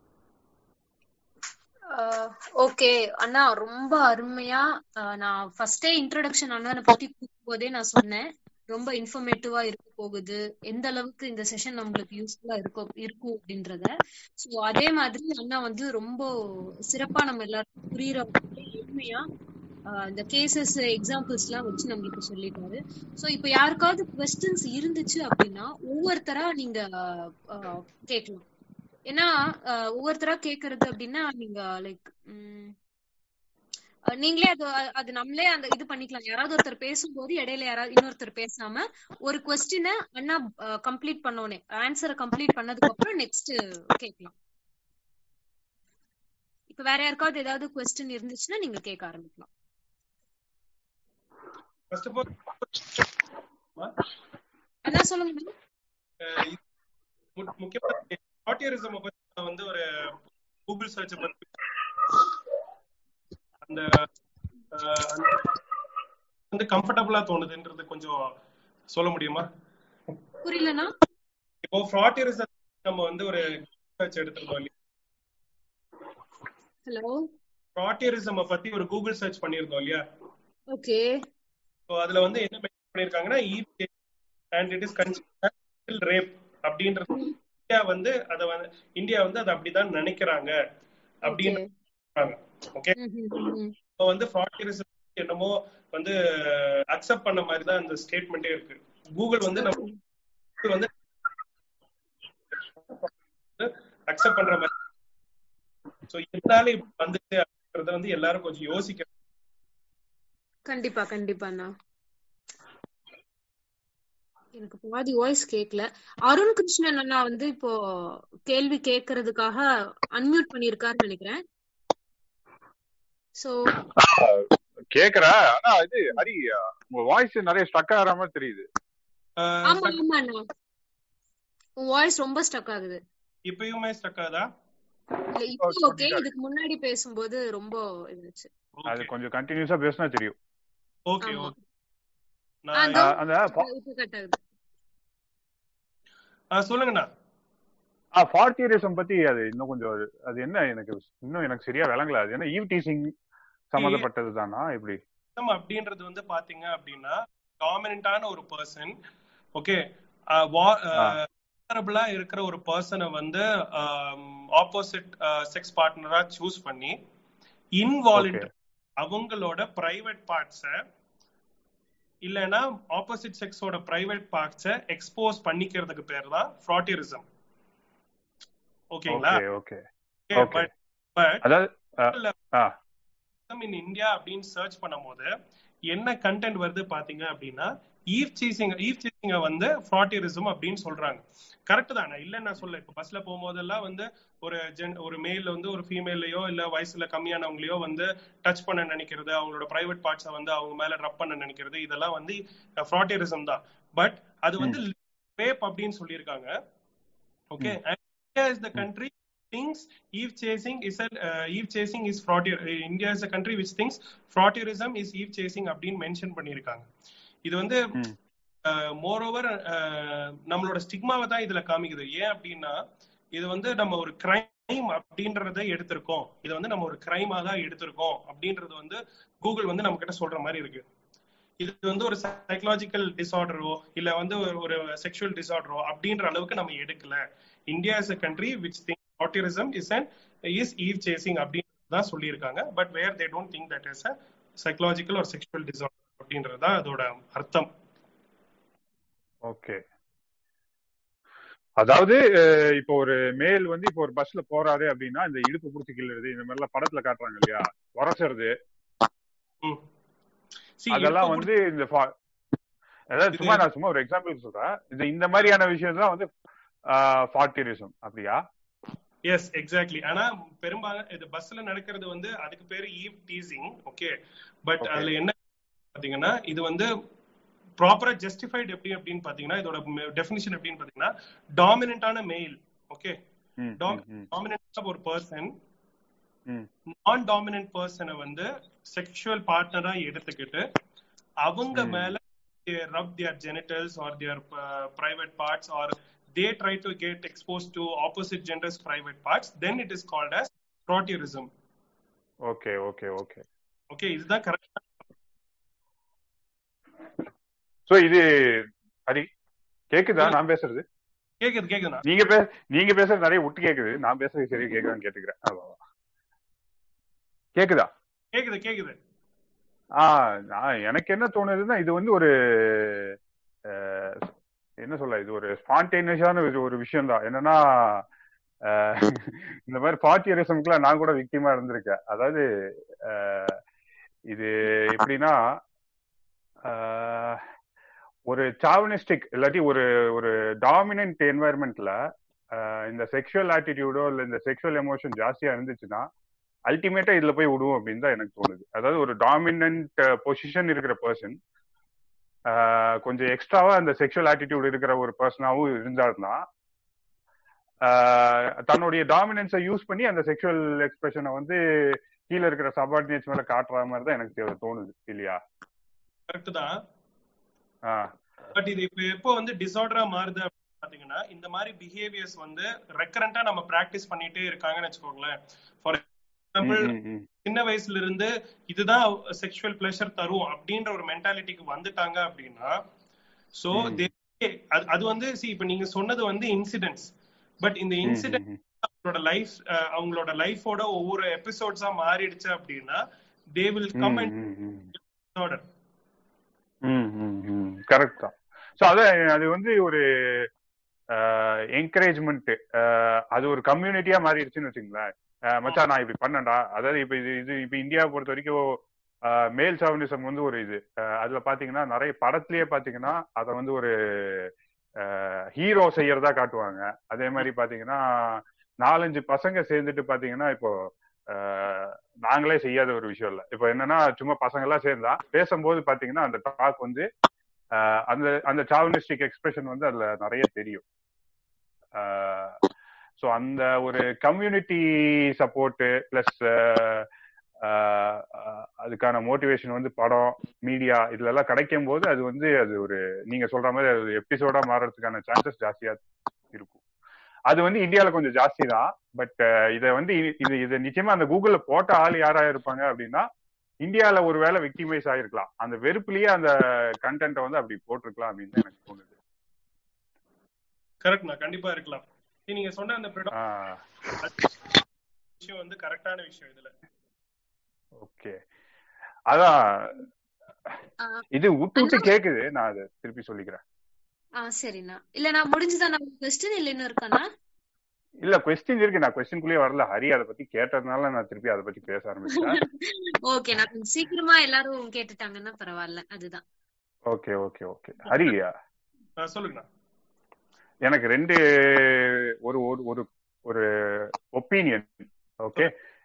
okay அண்ணா ரொம்ப அருமையா நான் ஃபர்ஸ்டே இன்ட்ரோடக்ஷன் அண்ணனை பத்தி போதே நான் சொன்னேன் ரொம்ப இன்ஃபர்மேட்டிவா இருக்க போகுது எந்த அளவுக்கு இந்த செஷன் நம்மளுக்கு யூஸ்ஃபுல்லா இருக்கும் இருக்கும் அப்படின்றத ஸோ அதே மாதிரி அண்ணா வந்து ரொம்ப சிறப்பா நம்ம எல்லாருக்கும் புரியுற எளிமையா இந்த கேசஸ் எக்ஸாம்பிள்ஸ் எல்லாம் வச்சு நம்மளுக்கு சொல்லிட்டாரு சோ இப்ப யாருக்காவது கொஸ்டின்ஸ் இருந்துச்சு அப்படின்னா ஒவ்வொருத்தரா நீங்க கேட்கலாம் ஏன்னா ஒவ்வொருத்தரா கேக்குறது அப்படின்னா நீங்க லைக் நீங்களே அது அது நம்மளே அந்த இது பண்ணிக்கலாம் யாராவது ஒருத்தர் பேசும்போது இடையில யாராவது இன்னொருத்தர் பேசாம ஒரு கொஸ்டினை அண்ணா கம்ப்ளீட் பண்ணோனே ஆன்சரை கம்ப்ளீட் பண்ணதுக்கு அப்புறம் நெக்ஸ்ட் கேட்கலாம் இப்ப வேற யாருக்காவது ஏதாவது கொஸ்டின் இருந்துச்சுன்னா நீங்க கேட்க ஆரம்பிக்கலாம் ஃபர்ஸ்ட் ஆஃப் ஆல் அண்ணா சொல்லுங்க முக்கியமா ஆட்டியரிசம் பத்தி நான் வந்து ஒரு கூகுள் சர்ச் பத்தி அந்த வந்து கம்ஃபர்டபுளா தோணுதுன்றது கொஞ்சம் சொல்ல முடியுமா புரியலனா இப்போ ஃப்ராட்டியரிசம் நம்ம வந்து ஒரு சர்ச் எடுத்திருந்தோம் இல்லையா ஹலோ ஃப்ராட்டியரிசம் பத்தி ஒரு கூகுள் சர்ச் பண்ணியிருந்தோம் இல்லையா ஓகே ஸோ அதுல வந்து என்ன பண்ணிருக்காங்கன்னா and it is consider rape அப்படின்றது இந்தியா வந்து அத வந்து இந்தியா வந்து அதை அப்படிதான் நினைக்கிறாங்க அப்படின்னு ஓகே இப்போ வந்து ஃப்ராட்டியரிசம் என்னமோ வந்து அக்செப்ட் பண்ண மாதிரி தான் அந்த ஸ்டேட்மெண்டே இருக்கு கூகுள் வந்து நம்ம வந்து அக்செப்ட் பண்ற மாதிரி சோ இருந்தாலும் இப்ப வந்துட்டு அப்படின்றத வந்து எல்லாரும் கொஞ்சம் யோசிக்கணும் கண்டிப்பா கண்டிப்பாண்ணா எனக்கு பாதி வாய்ஸ் கேட்கல அருண் கிருஷ்ணன் அண்ணா வந்து இப்போ கேள்வி கேட்கறதுக்காக அன்மியூட் பண்ணிருக்காருன்னு நினைக்கிறேன் சோ கேக்குறா ஆனா இது ஹரி உங்க வாய்ஸ் நிறைய ஸ்டக் ஆகிற மாதிரி தெரியுது ஆமா ஆமா அண்ணா உன் வாய்ஸ் ரொம்ப ஸ்டக் ஆகுது இப்பயுமே ஸ்டக் ஆகுதா இல்ல இப்போ ஓகே இதுக்கு முன்னாடி பேசும்போது ரொம்ப இருந்துச்சு அது கொஞ்சம் கண்டினியூஸா பேசினா தெரியும் ஓகே ஓகே அந்த சொல்லுங்கண்ணா ஃபார்த்தியரிசம் பத்தி அது இன்னும் கொஞ்சம் அது என்ன எனக்கு இன்னும் எனக்கு சரியா விளங்கல அது என்ன ஈவ் டீசிங் சம்பந்தப்பட்டது தானா எப்படி அப்படின்றது வந்து பாத்தீங்க அப்படின்னா டாமினண்டான ஒரு பர்சன் ஓகே வாரபிளா இருக்கிற ஒரு பர்சனை வந்து ஆப்போசிட் செக்ஸ் பார்ட்னரா சூஸ் பண்ணி இன்வாலண்டரி அவங்களோட பிரைவேட் பார்ட்ஸ இல்லைன்னா ஆப்போசிட் செக்ஸோட பிரைவேட் பார்ட்ஸ எக்ஸ்போஸ் பண்ணிக்கிறதுக்கு பேர் தான் ஃப்ராட்டியரிசம் ஓகேங்களா ஓகே பட் பட் அதாவது இன் இந்தியா அப்படின்னு சர்ச் பண்ணும்போது என்ன கண்டென்ட் வருது பாத்தீங்க அப்படின்னா ஈவ் சீசிங் ஈவ் சீசிங்க வந்து ஃப்ராட்டியரிசம் அப்படின்னு சொல்றாங்க கரெக்ட் தான் நான் இல்ல நான் சொல்ல இப்ப பஸ்ல போகும்போதெல்லாம் வந்து ஒரு ஜென் ஒரு மேல வந்து ஒரு ஃபீமேலையோ இல்ல வயசுல கம்மியானவங்களையோ வந்து டச் பண்ண நினைக்கிறது அவங்களோட பிரைவேட் பார்ட்ஸை வந்து அவங்க மேல ரப் பண்ண நினைக்கிறது இதெல்லாம் வந்து ஃப்ராட்டியரிசம் தான் பட் அது வந்து ரேப் அப்படின்னு சொல்லியிருக்காங்க okay India is the country thinks eve chasing is a uh, eve chasing is fraud india is a country which thinks fraudulentalism is eve chasing அப்படின்னு மென்ஷன் பண்ணிருக்காங்க இது வந்து ம். மோர் ஓவர் நம்மளோட ஸ்டிக்மாவை தான் இதுல காமிக்குது ஏன் அப்படின்னா இது வந்து நம்ம ஒரு கிரைம் அப்படின்றத எடுத்திருக்கோம் இதை வந்து நம்ம ஒரு கிரைமா தான் எடுத்திருக்கோம் அப்படின்றது வந்து கூகுள் வந்து நம்ம கிட்ட சொல்ற மாதிரி இருக்கு இது வந்து ஒரு சைக்கலாஜிக்கல் டிசார்டரோ இல்ல வந்து ஒரு- ஒரு செக்ஷுவல் டிசார்டரோ அப்படின்ற அளவுக்கு நம்ம எடுக்கல India is a country which think autism is and is eve chasing அப்படின்னு தான் சொல்லியிருக்காங்க but where they don't think that is a psychological ஒரு செக்ஷுவல் டிசார்டர் அப்படின்றது தான் அதோட அர்த்தம் ஓகே அதாவது அஹ், இப்போ ஒரு மேல் வந்து இப்போ ஒரு பஸ்ல போறாரு அப்படின்னா இந்த இடுப்பு புடிச்சு கிள்ளுறது இந்த மாதிரி எல்லாம் படத்துல காட்டுறாங்க இல்லையா உரசுறது ம். See, அதெல்லாம் இப்ப வந்து இந்த fa- அதாவது இது- சும்மா நான் சும்மா ஒரு எக்ஸாம்பிள் சொல்றேன் இந்த இந்த மாதிரியான விஷயம் தான் வந்து ஃபார்ட்டிரிசம் அப்படியா எஸ் எக்ஸாக்ட்லி ஆனா பெரும்பாலும் இது பஸ்ல நடக்கிறது வந்து அதுக்கு பேரு eve teasing okay but Okay. அதுல என்ன பாத்தீங்கன்னா இது வந்து ப்ராப்பரா ஜஸ்டிஃபைடு எப்படி அப்படின்னு பாத்தீங்கன்னா இதோட டெஃபினிஷன் எப்படின்னு பாத்தீங்கன்னா டாமினண்டான மெயில் ஓகே ம், Dom- ம், ம், டாமினன்ட் ஒரு பர்சன் ம். நான் டாமினன்ட் பர்சனை வந்து செக்ஷுவல் பார்ட்னரா எடுத்துக்கிட்டு அவங்க ம். மேல rub their genitals or their private parts or they try to get expose to opposite genders private parts then it is called as frotteurism okay okay okay okay இதுதான் correct so இது ஹரி கேக்குதா நான் பேசுறது கேக்குது கேக்குதுண்ணா நீங்க பே நீங்க பேசுறது நிறைய விட்டு கேக்குது நான் பேசுறது சரி கேக்குதான்னு கேட்டுக்கிறேன் அவ்வளவுதான். கேக்குதா கேக்குது கேக்குது ஆஹ் நான் எனக்கு என்ன தோணுதுன்னா இது வந்து ஒரு அஹ், என்ன சொல்ல இது ஒரு ஸ்பான்டேனியஸான ஒரு ஒரு விஷயம் தான் என்னன்னா அஹ், இந்த மாதிரி ஃபார்ட்டியரிசம்க்குலாம் நான் கூட விக்டிமா இருந்திருக்கேன் அதாவது அஹ், இது எப்படின்னா அஹ், ஒரு சாவனிஸ்டிக் இல்லாட்டி ஒரு ஒரு டாமினன்ட் என்வாயர்மெண்ட்ல இந்த செக்ஷுவல் ஆட்டிடியூடோ இல்ல இந்த செக்ஷுவல் எமோஷன் ஜாஸ்தியா இருந்துச்சுன்னா அல்டிமேட்டா இதுல போய் விடுவோம் அப்படின்னு தான் எனக்கு தோணுது அதாவது ஒரு டாமினன்ட் பொசிஷன் இருக்கிற பர்சன் கொஞ்சம் எக்ஸ்ட்ராவா அந்த செக்ஷுவல் ஆட்டிடியூட் இருக்கிற ஒரு பர்சனாவும் இருந்தாருன்னா ஆஹ் தன்னுடைய டாமினன்ஸை யூஸ் பண்ணி அந்த செக்ஷுவல் எக்ஸ்பிரஷனை வந்து கீழே இருக்கிற சபார்டினேட்ஸ் மேல காட்டுற மாதிரி தான் எனக்கு தே- தோணுது இல்லையா கரெக்ட் தான் ஆஹ் பட் இது இப்ப எப்போ வந்து டிசார்டரா மாறுது அப்படின்னு பாத்தீங்கன்னா இந்த மாதிரி பிஹேவியர்ஸ் வந்து ரெக்கரண்டா நம்ம பிராக்டிஸ் பண்ணிட்டே இருக்காங்கன்னு வச்சுக்கோங்களேன் ஃபார் எக்ஸாம்பிள் ம், ம், ம். சின்ன வயசுல இருந்து இதுதான் செக்ஷுவல் பிளஷர் தரும் அப்படின்ற ஒரு மென்டாலிட்டிக்கு வந்துட்டாங்க அப்படின்னா சோ ம். அது வந்து see இப்ப நீங்க சொன்னது வந்து இன்சிடென்ட்ஸ் பட் இந்த ம், இன்சிடென்ட் ம், ம். அவங்களோட லைஃப் அவங்களோட லைஃபோட ஒவ்வொரு எபிசோட்ஸா மாறிடுச்சு அப்படின்னா தே வில் கம் அண்ட் ம், ம், ம். டிசார்டர் கரெக்ட் தான் ஸோ அதான் அது வந்து ஒரு என்கரேஜ்மெண்ட் அது ஒரு கம்யூனிட்டியா மாறிடுச்சுன்னு வச்சுங்களேன் அஹ் மச்சான் நான் இப்படி பண்ணேன்டா அதாவது இப்ப இது இது இப்ப இந்தியாவை பொறுத்த வரைக்கும் மேல் சாவனிசம் வந்து ஒரு இது அஹ் அதுல பாத்தீங்கன்னா நிறைய படத்திலேயே பாத்தீங்கன்னா அதை வந்து ஒரு ஹீரோ செய்யறதா காட்டுவாங்க அதே மாதிரி பாத்தீங்கன்னா நாலஞ்சு பசங்க சேர்ந்துட்டு பாத்தீங்கன்னா இப்போ அஹ், நாங்களே செய்யாத ஒரு விஷயம் இல்ல இப்போ என்னன்னா சும்மா பசங்க எல்லாம் சேர்ந்தா பேசும்போது பாத்தீங்கன்னா அந்த டாக் வந்து அஹ், அந்த அந்த சாவனிஸ்டிக் எக்ஸ்பிரஷன் வந்து அதுல நிறைய தெரியும் ஸோ அந்த ஒரு கம்யூனிட்டி சப்போர்ட்டு பிளஸ் அதுக்கான மோட்டிவேஷன் வந்து படம் மீடியா இதுல எல்லாம் கிடைக்கும் போது அது வந்து அது ஒரு நீங்க சொல்ற மாதிரி அது எபிசோடா மாறதுக்கான சான்சஸ் ஜாஸ்தியா இருக்கும் அது வந்து இந்தியால கொஞ்சம் ஜாஸ்தி தான் பட் இதை வந்து இ- இது இது நிச்சயமா அந்த கூகுள்ல போட்ட ஆள் யாரா இருப்பாங்க அப்படின்னா இந்தியால ஒருவேளை விக்டிமைஸ் ஆயிருக்கலாம் அந்த வெறுப்புலயே அந்த கண்டென்ட்டை வந்து அப்படி போட்டிருக்கலாம் அப்படின்னு தான் எனக்கு தோணுது கரெக்ட்ண்ணா கண்டிப்பா இருக்கலாம் See, நீங்க சொன்ன அந்த predo- ஆஹ் விஷயம் வந்து கரெக்டான விஷயம் இதுல ஓகே அதான் ஆஹ் இது விட்டு விட்டு கேக்குது நான் அதை திருப்பி சொல்லிக்கிறேன் ஆஹ் சரிண்ணா இல்ல நான் முடிஞ்சுதான் நம்ம கொஸ்டின் இல்ல இன்னும் இருக்காண்ணா இல்ல கொஸ்டின் இருக்கு நான் கொஸ்டின்குள்ளேயே வரல ஹரி அதை பத்தி கேட்டதுனால நான் திருப்பி அதை பத்தி பேச ஆரம்பிச்சேன் ஓகே நான் கொஞ்சம் சீக்கிரமா எல்லாரும் கேட்டுட்டாங்கன்னா பரவாயில்ல அதுதான் ஓகே ஓகே ஓகே ஹரி ஆஹ் சொல்லுங்கண்ணா எனக்கு ரெண்டு ஒரு ஒரு ஒரு ஒரு ஒப்பீனியன் ஓகே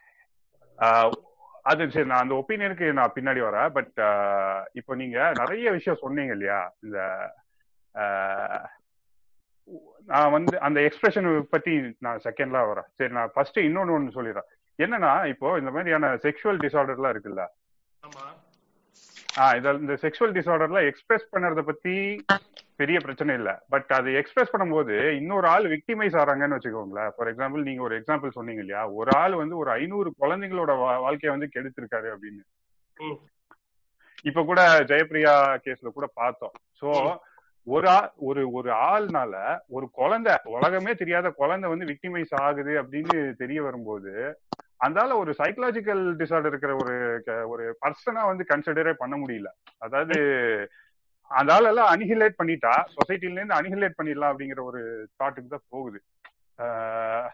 அது சரி நான் அந்த ஒப்பீனியனுக்கு நான் பின்னாடி வரேன் பட் இப்போ நீங்க நிறைய விஷயம் சொன்னீங்க இல்லையா இந்த ஆஹ் நான் வந்து அந்த எக்ஸ்பிரஷன் பத்தி நான் செகண்ட்ல வரேன் சரி நான் ஃபர்ஸ்ட் இன்னொன்னு ஒன்று சொல்லிடுறேன் என்னன்னா இப்போ இந்த மாதிரியான செக்ஷுவல் டிசார்டர்லாம் இருக்குல்ல ஆமா ஆஹ் இத இந்த செக்ஷுவல் டிசார்டர்ல எக்ஸ்பிரஸ் பண்ணறத பத்தி பெரிய பிரச்சனை இல்ல பட் அது எக்ஸ்பிரஸ் பண்ணும்போது இன்னொரு ஆள் விக்டிமைஸ் ஆறாங்கன்னு வச்சுக்கோங்களேன் ஃபார் எக்ஸாம்பிள் நீங்க ஒரு எக்ஸாம்பிள் சொன்னீங்க இல்லையா ஒரு ஆள் வந்து ஒரு ஐநூறு குழந்தைங்களோட வா- வாழ்க்கைய வந்து கெடுத்திருக்காரு அப்படின்னு ம். இப்ப கூட ஜெயப்பிரியா கேஸ்ல கூட பார்த்தோம் சோ ஒரு ஆள் ஒரு ஒரு ஆள்னால ஒரு குழந்தை உலகமே தெரியாத குழந்தை வந்து விக்டிமைஸ் ஆகுது அப்படின்னு தெரிய வரும்போது அந்தால ஒரு சைக்கலாஜிக்கல் டிசார்டர் இருக்கிற ஒரு க- ஒரு பர்சனா வந்து கன்சிடரே பண்ண முடியல அதாவது அந்த ஆளெல்லாம் அனிஹிலேட் பண்ணிட்டா சொசைட்டில இருந்து அனிஹிலேட் பண்ணிடலாம் அப்படிங்கிற ஒரு தாட்டுக்கு தான் போகுது ஆஹ்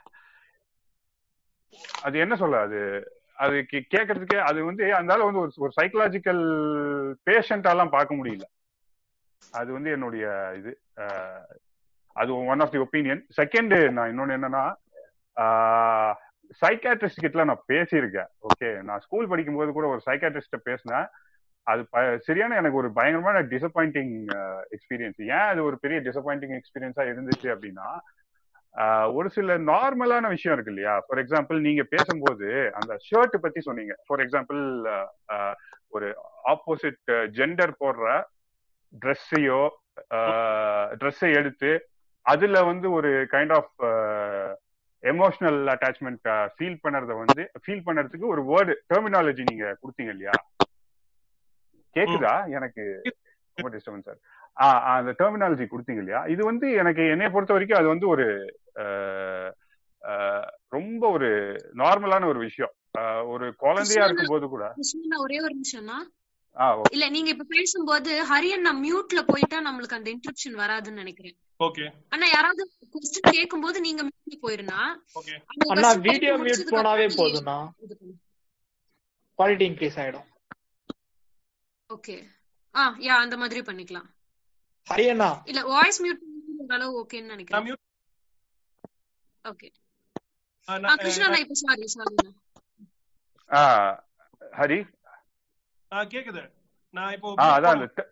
அது என்ன சொல்ல அது அது கே- கேட்கறதுக்கு அது வந்து அந்தால வந்து ஒரு ஒரு சைக்கலாஜிக்கல் பேஷண்டாலாம் பார்க்க முடியல அது வந்து என்னுடைய இது ஆஹ் அது one of the opinion second நான் இன்னொன்னு என்னன்னா சைக்காட்ரிஸ்ட் கிட்ட நான் பேசியிருக்கேன் ஓகே நான் ஸ்கூல் படிக்கும்போது கூட ஒரு சைக்காட்ரிஸ்ட பேசினேன் அது ப- சரியான எனக்கு ஒரு பயங்கரமான டிசப்பாயிண்டிங் எக்ஸ்பீரியன்ஸ் ஏன் அது ஒரு பெரிய டிசப்பாயிண்டிங் எக்ஸ்பீரியன்ஸா இருந்துச்சு அப்படின்னா ஆஹ் ஒரு சில நார்மலான விஷயம் இருக்கு இல்லையா ஃபார் எக்ஸாம்பிள் நீங்க பேசும்போது அந்த ஷர்ட் பத்தி சொன்னீங்க ஃபார் எக்ஸாம்பிள் ஒரு ஆப்போசிட் ஜெண்டர் போடுற ட்ரெஸ்ஸையோ ட்ரெஸ்ஸை எடுத்து அதுல வந்து ஒரு kind of emotional attachment feel பண்ணறத வந்து ஃபீல் பண்ணறதுக்கு ஒரு வேர்டு டெர்மினாலஜி நீங்க கொடுத்தீங்க இல்லையா கேக்குதா எனக்கு ரொம்ப டிஸ்டர்பன்ஸ் சார் அந்த டெர்மினாலஜி கொடுத்தீங்க இல்லையா இது வந்து எனக்கு என்னைய பொறுத்த வரைக்கும் அது வந்து ஒரு அஹ், அஹ், ரொம்ப ஒரு நார்மலான ஒரு விஷயம் அஹ், ஒரு குழந்தையா இருக்கும்போது கூட கிருஷ்ணா ஒரே ஒரு நிமிஷம்னா ஆ ஓ- இல்ல நீங்க இப்ப பேசும்போது ஹரியன் நான் மியூட்ல போயிட்டா நம்மளுக்கு அந்த இன்டரப்ஷன் வராதுன்னு நினைக்கிறேன் ஓகே ஆனா யாராவது கொஸ்டின் கேட்கும்போது நீங்க மியூட்ல போயிருந்தா ஓகே அவங்க அண்ணா question வீடியோ கேட்டு மியூட் முடிச்சதுக்கு போனாவே அப்புறம் போதும்ண்ணா இது பண்ணு. குவாலிட்டி இன்க்ரீஸ் ஆயிடும் ஓகே ஆ யா அந்த மாதிரி பண்ணிக்கலாம் ஹரியண்ணா இல்ல வாய்ஸ் மியூட் ஓரளவு ஓகேன்னு நான் நினைக்கிறேன் மியூட் ஓகே ஆ கிருஷ்ணா நான் இப்ப சாரி சாரி ஆ, ஹரி கேக்குது நான் இப்போ ஆ அதான் அந்த te-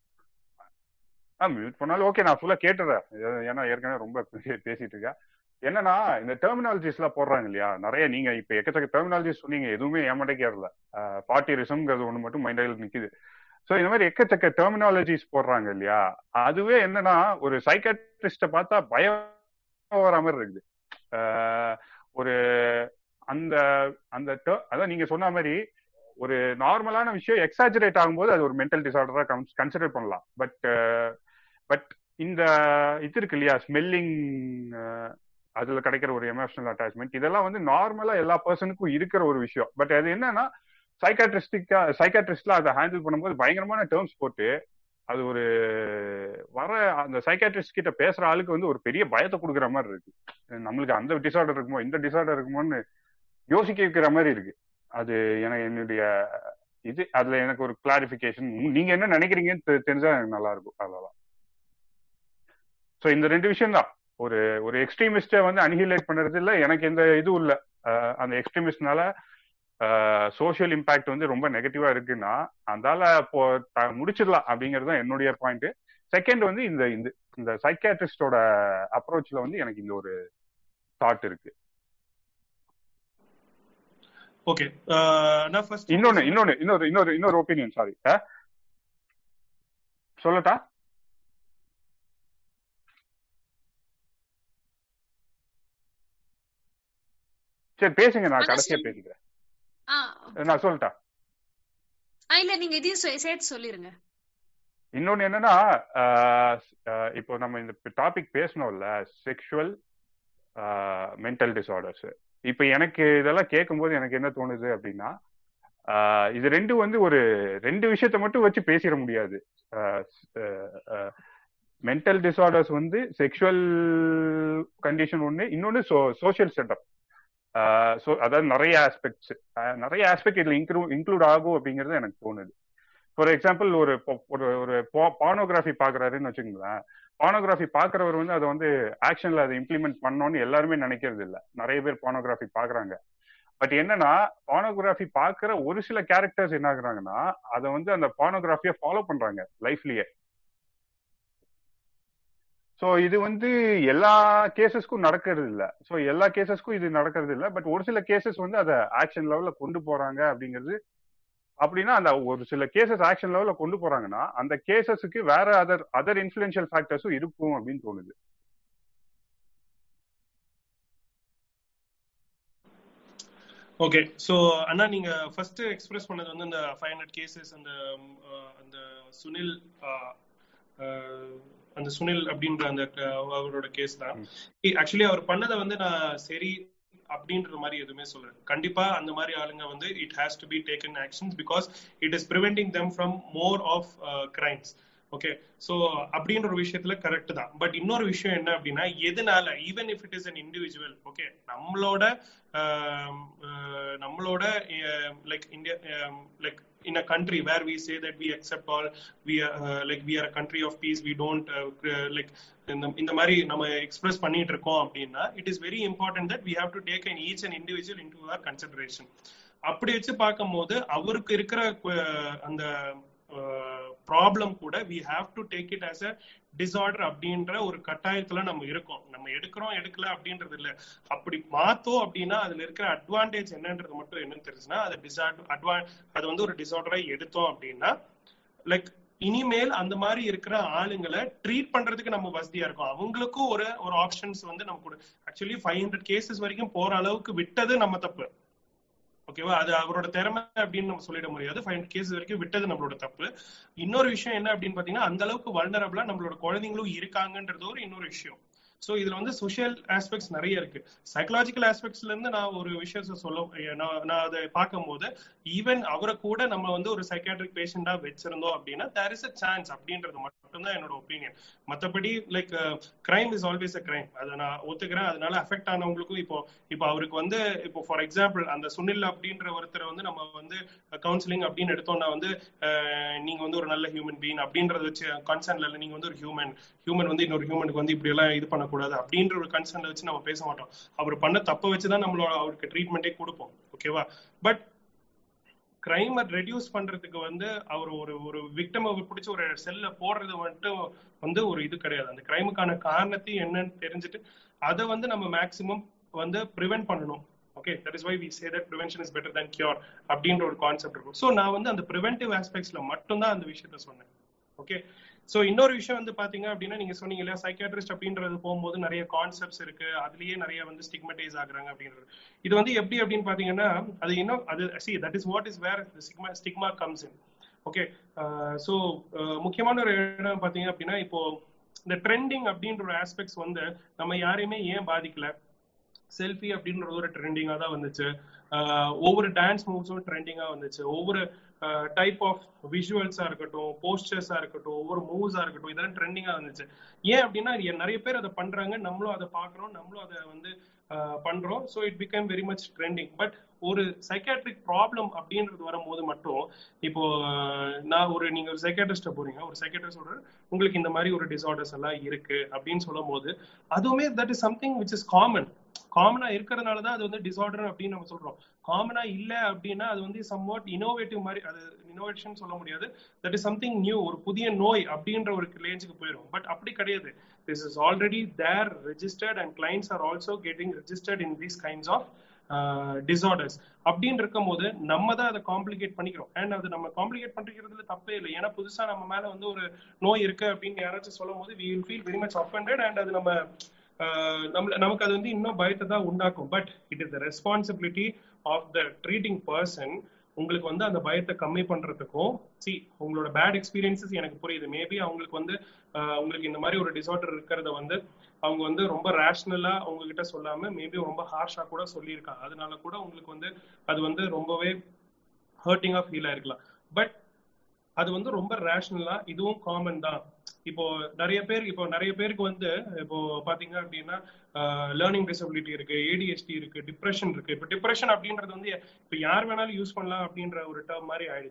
ஆ மியூட் பண்ணாலும் ஓகே நான் ஃபுல்லா கேட்டுறேன் ஏ- ஏன்னா ஏற்கனவே ரொம்ப பே- பேசிட்டு இருக்கேன் என்னன்னா இந்த டெர்மினாலஜிஸ் எல்லாம் போடுறாங்க இல்லையா நிறைய நீங்க இப்ப எக்கச்சக்க டெர்மினாலஜிஸ் சொன்னீங்க எதுவுமே ஏமாட்டே ஏறல பார்ட்டிரிசம்ங்கிறது ஒண்ணு மட்டும் மைண்டில் நிக்குது சோ இந்த மாதிரி எக்கச்சக்க டெர்மினாலஜிஸ் போடுறாங்க இல்லையா அதுவே என்னன்னா ஒரு சைக்காட்ரிஸ்ட பார்த்தா பயம் வர மாதிரி இருக்குது ஆஹ் ஒரு அந்த அந்த ter- அதான் நீங்க சொன்ன மாதிரி ஒரு நார்மலான விஷயம் எக்ஸாஜரேட் ஆகும்போது அது ஒரு மென்டல் டிசார்டரா கன்சிடர் பண்ணலாம் பட் பட் இந்த இது இருக்கு இல்லையா ஸ்மெல்லிங் அதுல கிடைக்கிற ஒரு எமோஷனல் அட்டாச்மெண்ட் இதெல்லாம் வந்து நார்மலா எல்லா பர்சனுக்கும் இருக்கிற ஒரு விஷயம் பட் அது என்னன்னா சைக்காட்ரிஸ்டிக்கா சைக்காட்ரிஸ்ட்ல அதை ஹேண்டில் பண்ணும்போது பயங்கரமான டேர்ம்ஸ் போட்டு அது ஒரு வர அந்த சைக்காட்ரிஸ்ட் கிட்ட பேசுற ஆளுக்கு வந்து ஒரு பெரிய பயத்தை கொடுக்குற மாதிரி இருக்கு நம்மளுக்கு அந்த டிசார்டர் இருக்குமோ இந்த டிசார்டர் இருக்குமோன்னு யோசிக்க வைக்கிற மாதிரி இருக்கு அது எனக்கு என்னுடைய இது அதுல எனக்கு ஒரு கிளாரிபிகேஷன் நீங்க என்ன நினைக்கிறீங்கன்னு தெ- தெரிஞ்சா எனக்கு நல்லா இருக்கும் அவ்வளவுதான் சோ இந்த ரெண்டு விஷயம் தான் ஒரு ஒரு எக்ஸ்ட்ரீமிஸ்ட வந்து அனிஹிலேட் பண்றது இல்ல எனக்கு எந்த இதுவும் இல்ல அஹ் அந்த எக்ஸ்ட்ரீமிஸ்ட்னால சோஷியல் இம்பாக்ட் வந்து ரொம்ப நெகட்டிவா இருக்குன்னா அதால இப்போ த- முடிச்சிடலாம் அப்படிங்கிறது தான் என்னுடைய பாயிண்ட் செகண்ட் வந்து இந்த இந்த இந்த சைக்காட்ரிஸ்டோட அப்ரோச்ல வந்து எனக்கு இந்த ஒரு தாட் இருக்கு ஓகே நான் ஃபர்ஸ்ட் இன்னொன்னு இன்னொன்னு இன்னொரு இன்னொரு இன்னொரு ஒப்பீனியன் சாரி சொல்லட்டா சரி பேசுங்க நான் அதான் கடைசியா சொல்லு. பேசிக்கிறேன் ஆ நான் சொல்லட்டா ஆ, இல்ல நீங்க இதையும் சொ- சேர்த்து சொல்லிருங்க இன்னொன்னு என்னன்னா ஆஹ் ஆஹ் இப்போ நம்ம இந்த டாபிக் பேசணும்ல செக்ஷுவல் மென்டல் டிசார்டர்ஸ் இப்போ எனக்கு இதெல்லாம் கேட்கும்போது எனக்கு என்ன தோணுது அப்படின்னா ஆஹ் இது ரெண்டு வந்து ஒரு ரெண்டு விஷயத்த மட்டும் வச்சு பேசிட முடியாது மென்டல் டிசார்டர்ஸ் வந்து செக்ஷுவல் கண்டிஷன் ஒன்று இன்னொன்று சோஷியல் செட்டப் ஸோ அதாவது நிறைய ஆஸ்பெக்ட்ஸ் நிறைய ஆஸ்பெக்ட் இதுல இன்க்ளூ இன்க்ளூட் ஆகும் அப்படிங்கிறது எனக்கு தோணுது ஃபார் எக்ஸாம்பிள் ஒரு பொ- ஒரு ஒரு பானோகிராஃபி பாக்குறாருன்னு வச்சுக்கோங்களேன் பானோகிராஃபி பாக்குறவர் வந்து அதை வந்து ஆக்ஷன்ல அதை இம்ப்ளிமெண்ட் பண்ணணும்னு எல்லாருமே நினைக்கிறது இல்ல நிறைய பேர் பானோகிராஃபி பாக்குறாங்க பட் என்னன்னா பானோகிராஃபி பாக்குற ஒரு சில கேரக்டர்ஸ் என்ன ஆகுறாங்கன்னா அதை வந்து அந்த பானோகிராஃபியை ஃபாலோ பண்றாங்க லைஃப்லயே ஸோ இது வந்து எல்லா கேசஸ்க்கும் நடக்கிறது இல்ல ஸோ எல்லா கேசஸ்க்கும் இது நடக்கிறது இல்ல பட் ஒரு சில கேசஸ் வந்து அதை ஆக்ஷன் லெவல்ல கொண்டு போறாங்க அப்படிங்கிறது அப்படின்னா அந்த ஒரு சில கேசஸ் ஆக்ஷன் லெவல்ல கொண்டு போறாங்கன்னா அந்த கேசஸுக்கு வேற அதர் அதர் இன்ஃபுளுன்ஷியல் ஃபேக்டர்ஸும் இருக்கும் அப்படின்னு தோணுது ஓகே ஸோ அண்ணா நீங்க ஃபர்ஸ்ட் எக்ஸ்பிரஸ் பண்ணது வந்து இந்த ஃபைவ் ஹண்ட்ரட் கேசஸ் அந்த ம், அஹ், அந்த சுனில் அஹ், அஹ், அந்த சுனில் அப்படின்ற அந்த அஹ், அவரோட கேஸ் தான் ஆக்சுவலி அவர் பண்ணதை வந்து நான் சரி அப்படின்ற மாதிரி எதுவுமே சொல்லல கண்டிப்பா அந்த மாதிரி ஆளுங்க வந்து it has to be taken actions because it is preventing them from more of crimes okay so அப்படின்ற ஒரு விஷயத்துல கரெக்ட் தான் பட் இன்னொரு விஷயம் என்ன அப்படின்னா எதனால even if it is an individual okay நம்மளோட ஆம், அஹ், நம்மளோட like India like in a country where we say that we accept all we are uh, like we are a country of peace we don't uh, uh, like இந்த இந்த மாதிரி நம்ம express பண்ணிட்டு இருக்கோம் அப்படின்னா it is very important that we have to take an each and individual into our consideration அப்படி வச்சு பார்க்கும்போது அவருக்கு இருக்கிற கு- அந்த ப்ராப்ளம் கூட we have to take it as a disorder அப்படின்ற ஒரு கட்டாயத்துல நம்ம இருக்கோம் நம்ம எடுக்கிறோம் எடுக்கல அப்படின்றது இல்ல அப்படி மாத்தோம் அப்படின்னா அதுல இருக்கிற அட்வான்டேஜ் என்னன்றது மட்டும் என்னன்னு தெரிஞ்சுன்னா அது டிசார்டர் அட்வான் அது வந்து ஒரு டிசார்டரா எடுத்தோம் அப்படின்னா லைக் இனிமேல் அந்த மாதிரி இருக்கிற ஆளுங்களை ட்ரீட் பண்றதுக்கு நம்ம வசதியா இருக்கும் அவங்களுக்கும் ஒரு ஒரு ஆப்ஷன்ஸ் வந்து நம்ம கூட ஆக்சுவலி ஃபைவ் ஹண்ட்ரட் கேசஸ் வரைக்கும் போற அளவுக்கு விட்டது நம்ம தப்பு ஓகேவா அது அவரோட திறமை அப்படின்னு நம்ம சொல்லிட முடியாது ஃபைவ் கேஸ் வரைக்கும் விட்டது நம்மளோட தப்பு இன்னொரு விஷயம் என்ன அப்படின்னு பாத்தீங்கன்னா அந்த அளவுக்கு வல்னரபிளா நம்மளோட குழந்தைங்களும் இருக்காங்கன்றது ஒரு இன்னொரு விஷயம் சோ இதுல வந்து சோஷியல் ஆஸ்பெக்ட்ஸ் நிறைய இருக்கு சைக்கலாஜிக்கல் ஆஸ்பெக்ட்ஸ் இருந்து நான் ஒரு விஷயத்த சொல்ல நான் நான் அதை பார்க்கும்போது ஈவன் அவரை கூட நம்ம வந்து ஒரு சைக்காட்ரிக் பேஷண்டா வச்சிருந்தோம் அப்படின்னா தேர் இஸ் அ சான்ஸ் அப்படின்றது மட்டும்தான் என்னோட ஒப்பீனியன் மத்தபடி like crime is always a crime அதை நான் ஒத்துக்கிறேன் அதனால அஃபெக்ட் ஆனவங்களுக்கும் இப்போ இப்போ அவருக்கு வந்து இப்போ ஃபார் எக்ஸாம்பிள் அந்த சுனில் அப்படின்ற ஒருத்தரை வந்து நம்ம வந்து கவுன்சிலிங் அப்படின்னு எடுத்தோம்னா வந்து அஹ், நீங்க வந்து ஒரு நல்ல ஹியூமன் பீன் அப்படின்றத வச்சு கன்சர்ன்ல இல்ல நீங்க வந்து ஒரு ஹியூமன் ஹியூமன் வந்து இன்னொரு ஹியூமனுக்கு வந்து இப்படி எல்லாம் இது பண்ணக்கூடாது அப்படின்ற ஒரு கன்சர்ன்ல வச்சு நம்ம பேச மாட்டோம் அவர் பண்ண தப்ப வச்சுதான் நம்மளோட அவருக்கு ட்ரீட்மெண்ட்டே கொடுப்போம் ஓகேவா பட் கிரைமை ரெடியூஸ் பண்றதுக்கு வந்து அவர் ஒரு ஒரு விக்டம் பிடிச்ச ஒரு செல்ல போடுறது மட்டும் வந்து ஒரு இது கிடையாது அந்த கிரைமுக்கான காரணத்தையும் என்னன்னு தெரிஞ்சுட்டு அதை வந்து நம்ம மேக்சிமம் வந்து ப்ரிவென்ட் பண்ணணும் okay that is why we say that prevention is better than cure அப்படின்ற ஒரு கான்செப்ட் இருக்கும் ஸோ நான் வந்து அந்த ப்ரிவென்டிவ் ஆஸ்பெக்ட்ஸ்ல மட்டும்தான் அந்த விஷயத்த சொன்னேன் ஓகே சோ இன்னொரு விஷயம் வந்து பாத்தீங்க அப்படின்னா நீங்க சொன்னீங்க இல்லையா சைக்காட்ரிஸ்ட் அப்படின்றது போகும்போது நிறைய கான்செப்ட்ஸ் இருக்கு அதுலயே நிறைய வந்து ஸ்டிக்மடைஸ் ஆகுறாங்க அப்படின்றது இது வந்து எப்படி அப்படின்னு பாத்தீங்கன்னா அது இன்னும் அது see that is what is where stigma stigma comes in okay so முக்கியமான ஒரு இடம் பாத்தீங்க அப்படின்னா இப்போ இந்த ட்ரெண்டிங் அப்படின்ற ஒரு ஆஸ்பெக்ட்ஸ் வந்து நம்ம யாரையுமே ஏன் பாதிக்கல செல்ஃபி அப்படின்றது ஒரு ட்ரெண்டிங்கா தான் வந்துச்சு ஆஹ் ஒவ்வொரு டான்ஸ் மூவ்ஸும் ட்ரெண்டிங்கா வந்துச்சு ஒவ்வொரு டைப் ஆஃப் விஷுவல்ஸா இருக்கட்டும் போஸ்டர்ஸா இருக்கட்டும் ஒவ்வொரு மூவ்ஸா இருக்கட்டும் இதெல்லாம் ட்ரெண்டிங்கா வந்துச்சு ஏன் அப்படின்னா இது நிறைய பேர் அதை பண்றாங்க நம்மளும் அதை பாக்குறோம் நம்மளும் அதை வந்து ஆஹ் பண்றோம் so it become very much trending but ஒரு சைக்காட்ரிக் ப்ராப்ளம் அப்படின்றது வரும்போது மட்டும் இப்போ ஆஹ் நான் ஒரு நீங்க ஒரு சைக்காட்ரிஸ்ட போறீங்க ஒரு சைக்காட்ரிஸ்ட் சொல்ற உங்களுக்கு இந்த மாதிரி ஒரு டிசார்டர்ஸ் எல்லாம் இருக்கு அப்படின்னு சொல்லும் போது அதுவுமே that is something which is common காமனா இருக்கிறதுனால தான் அது வந்து டிசார்டர் அப்படின்னு நம்ம சொல்றோம் காமனா இல்ல அப்படின்னா அது வந்து சம்வாட் இனோவேட்டிவ் மாதிரி அது இனோவேஷன் சொல்ல முடியாது தட் இஸ் சம்திங் நியூ ஒரு புதிய நோய் அப்படின்ற ஒரு ரேஞ்சுக்கு போயிடும் பட் அப்படி கிடையாது this is already there registered and clients are also getting registered in these kinds of disorders அப்படின்னு இருக்கும் போது நம்ம தான் அதை காம்ப்ளிகேட் பண்ணிக்கிறோம் அண்ட் அது நம்ம காம்ப்ளிகேட் பண்ணிக்கிறதுல தப்பே இல்லை ஏன்னா புதுசா நம்ம மேல வந்து ஒரு நோய் இருக்கு அப்படின்னு யாராச்சும் சொல்லும் போது we will feel very much offended and அது நம்ம ஆஹ் நம்மள நமக்கு அது வந்து இன்னும் பயத்தை தான் உண்டாக்கும் but it is the responsibility of the treating person உங்களுக்கு வந்து அந்த பயத்தை கம்மி பண்றதுக்கும் சி உங்களோட பேட் எக்ஸ்பீரியன்சஸ் எனக்கு புரியுது மேபி அவங்களுக்கு வந்து ஆஹ் உங்களுக்கு இந்த மாதிரி ஒரு டிசார்டர் இருக்கிறத வந்து அவங்க வந்து ரொம்ப ரேஷனலா உங்ககிட்ட சொல்லாம மேபி ரொம்ப ஹார்ஷா கூட சொல்லியிருக்காங்க அதனால கூட உங்களுக்கு வந்து அது வந்து ரொம்பவே ஹர்ட்டிங்கா ஃபீல் ஆயிருக்கலாம் பட் அது வந்து ரொம்ப ரேஷனலா இதுவும் காமன் தான் இப்போ நிறைய பேர் இப்போ நிறைய பேருக்கு வந்து இப்போ பாத்தீங்க அப்படின்னா லேர்னிங் டிசபிலிட்டி இருக்கு ஏடிஎஸ்டி இருக்கு டிப்ரெஷன் இருக்கு இப்போ டிப்ரெஷன் அப்படின்றது வந்து இப்போ யார் வேணாலும் யூஸ் பண்ணலாம் அப்படின்ற ஒரு டேர்ம் மாதிரி ஆயிடுச்சு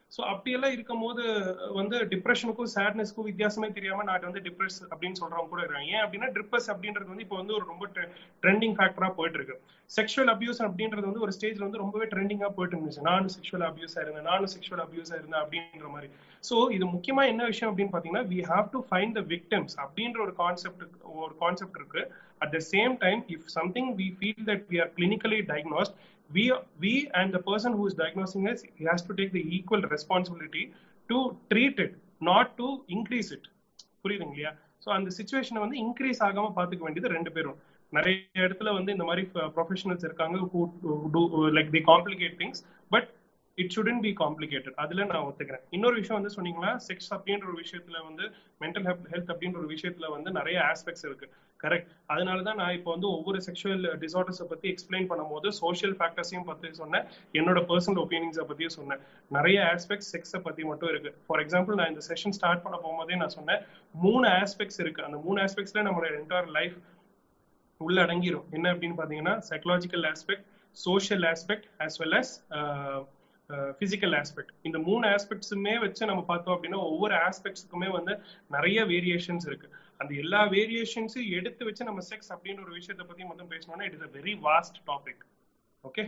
ஸோ அப்படியெல்லாம் இருக்கும் போது வந்து டிப்ரெஷனுக்கும் சேட்னஸ்க்கும் வித்தியாசமே தெரியாம நான் வந்து டிப்ரெஸ் அப்படின்னு சொல்றவங்க கூட இருக்காங்க ஏன் அப்படின்னா டிப்ரெஸ் அப்படின்றது வந்து இப்போ வந்து ஒரு ரொம்ப ட்ரெண்டிங் ஃபேக்டரா போயிட்டு இருக்கு செக்ஷுவல் அபியூஸ் அப்படின்றது வந்து ஒரு ஸ்டேஜ்ல வந்து ரொம்பவே ட்ரெண்டிங்கா போயிட்டு இருந்துச்சு நானும் செக்ஷுவல் அபியூஸ் இருந்தேன் நானும் செக்ஷுவல் அபியூஸ் இருந்தேன் அப்படின்ற மாதிரி ஸோ இது முக்கியமா என்ன விஷயம் அப்படின்னு பாத்தீங்கன்னா we have to find the victims அப்படின்ற ஒரு கான்செப்ட் ஒரு கான்செப்ட் இருக்கு at the same time if something we feel that we are clinically diagnosed we we and the person who is diagnosing it he has to take the equal responsibility to treat it not to increase it புரியுதுங்க இல்லையா so அந்த சுச்சுவேஷனை வந்து increase ஆகாம பாத்துக்க வேண்டியது ரெண்டு பேரும் நிறைய இடத்துல வந்து இந்த மாதிரி ப்ரொஃபஷனல்ஸ் இருக்காங்க who do like the complicate things but it shouldn't be complicated அதுல நான் ஒத்துக்கிறேன் இன்னொரு விஷயம் வந்து சொன்னீங்களா செக்ஸ் அப்படின்ற ஒரு விஷயத்துல வந்து மென்டல் ஹெல்த் அப்படின்ற ஒரு விஷயத்துல வந்து நிறைய ஆஸ்பெக்ட்ஸ் இருக்கு கரெக்ட் அதனால தான் நான் இப்போ வந்து ஒவ்வொரு செக்ஷுவல் டிசார்டர்ஸை பத்தி எக்ஸ்பிளைன் பண்ணும்போது சோஷியல் ஃபேக்டர்ஸையும் பத்தி சொன்னேன் என்னோட பர்சனல் ஒப்பீனியன்ஸை பத்தியும் சொன்னேன் நிறைய ஆஸ்பெக்ட்ஸ் செக்ஸை பத்தி மட்டும் இருக்கு ஃபார் எக்ஸாம்பிள் நான் இந்த செஷன் ஸ்டார்ட் பண்ண போகும்போதே நான் சொன்னேன் மூணு ஆஸ்பெக்ட்ஸ் இருக்கு அந்த மூணு ஆஸ்பெக்ட்ஸ்ல நம்மளோட என்டையர் லைஃப் உள்ள அடங்கிரும் என்ன அப்படின்னு பாத்தீங்கன்னா psychological aspect social aspect as well as physical aspect இந்த மூணு ஆஸ்பெக்ட்ஸுமே வச்சு நம்ம பார்த்தோம் அப்படின்னா ஒவ்வொரு ஆஸ்பெக்ட்ஸுக்குமே வந்து நிறைய வேரியேஷன்ஸ் இருக்கு அந்த எல்லா வேரியேஷன்ஸையும் எடுத்து வச்சு நம்ம செக்ஸ் அப்படின்ற ஒரு விஷயத்த பத்தி மட்டும் பேசணும்னா it is a very vast topic okay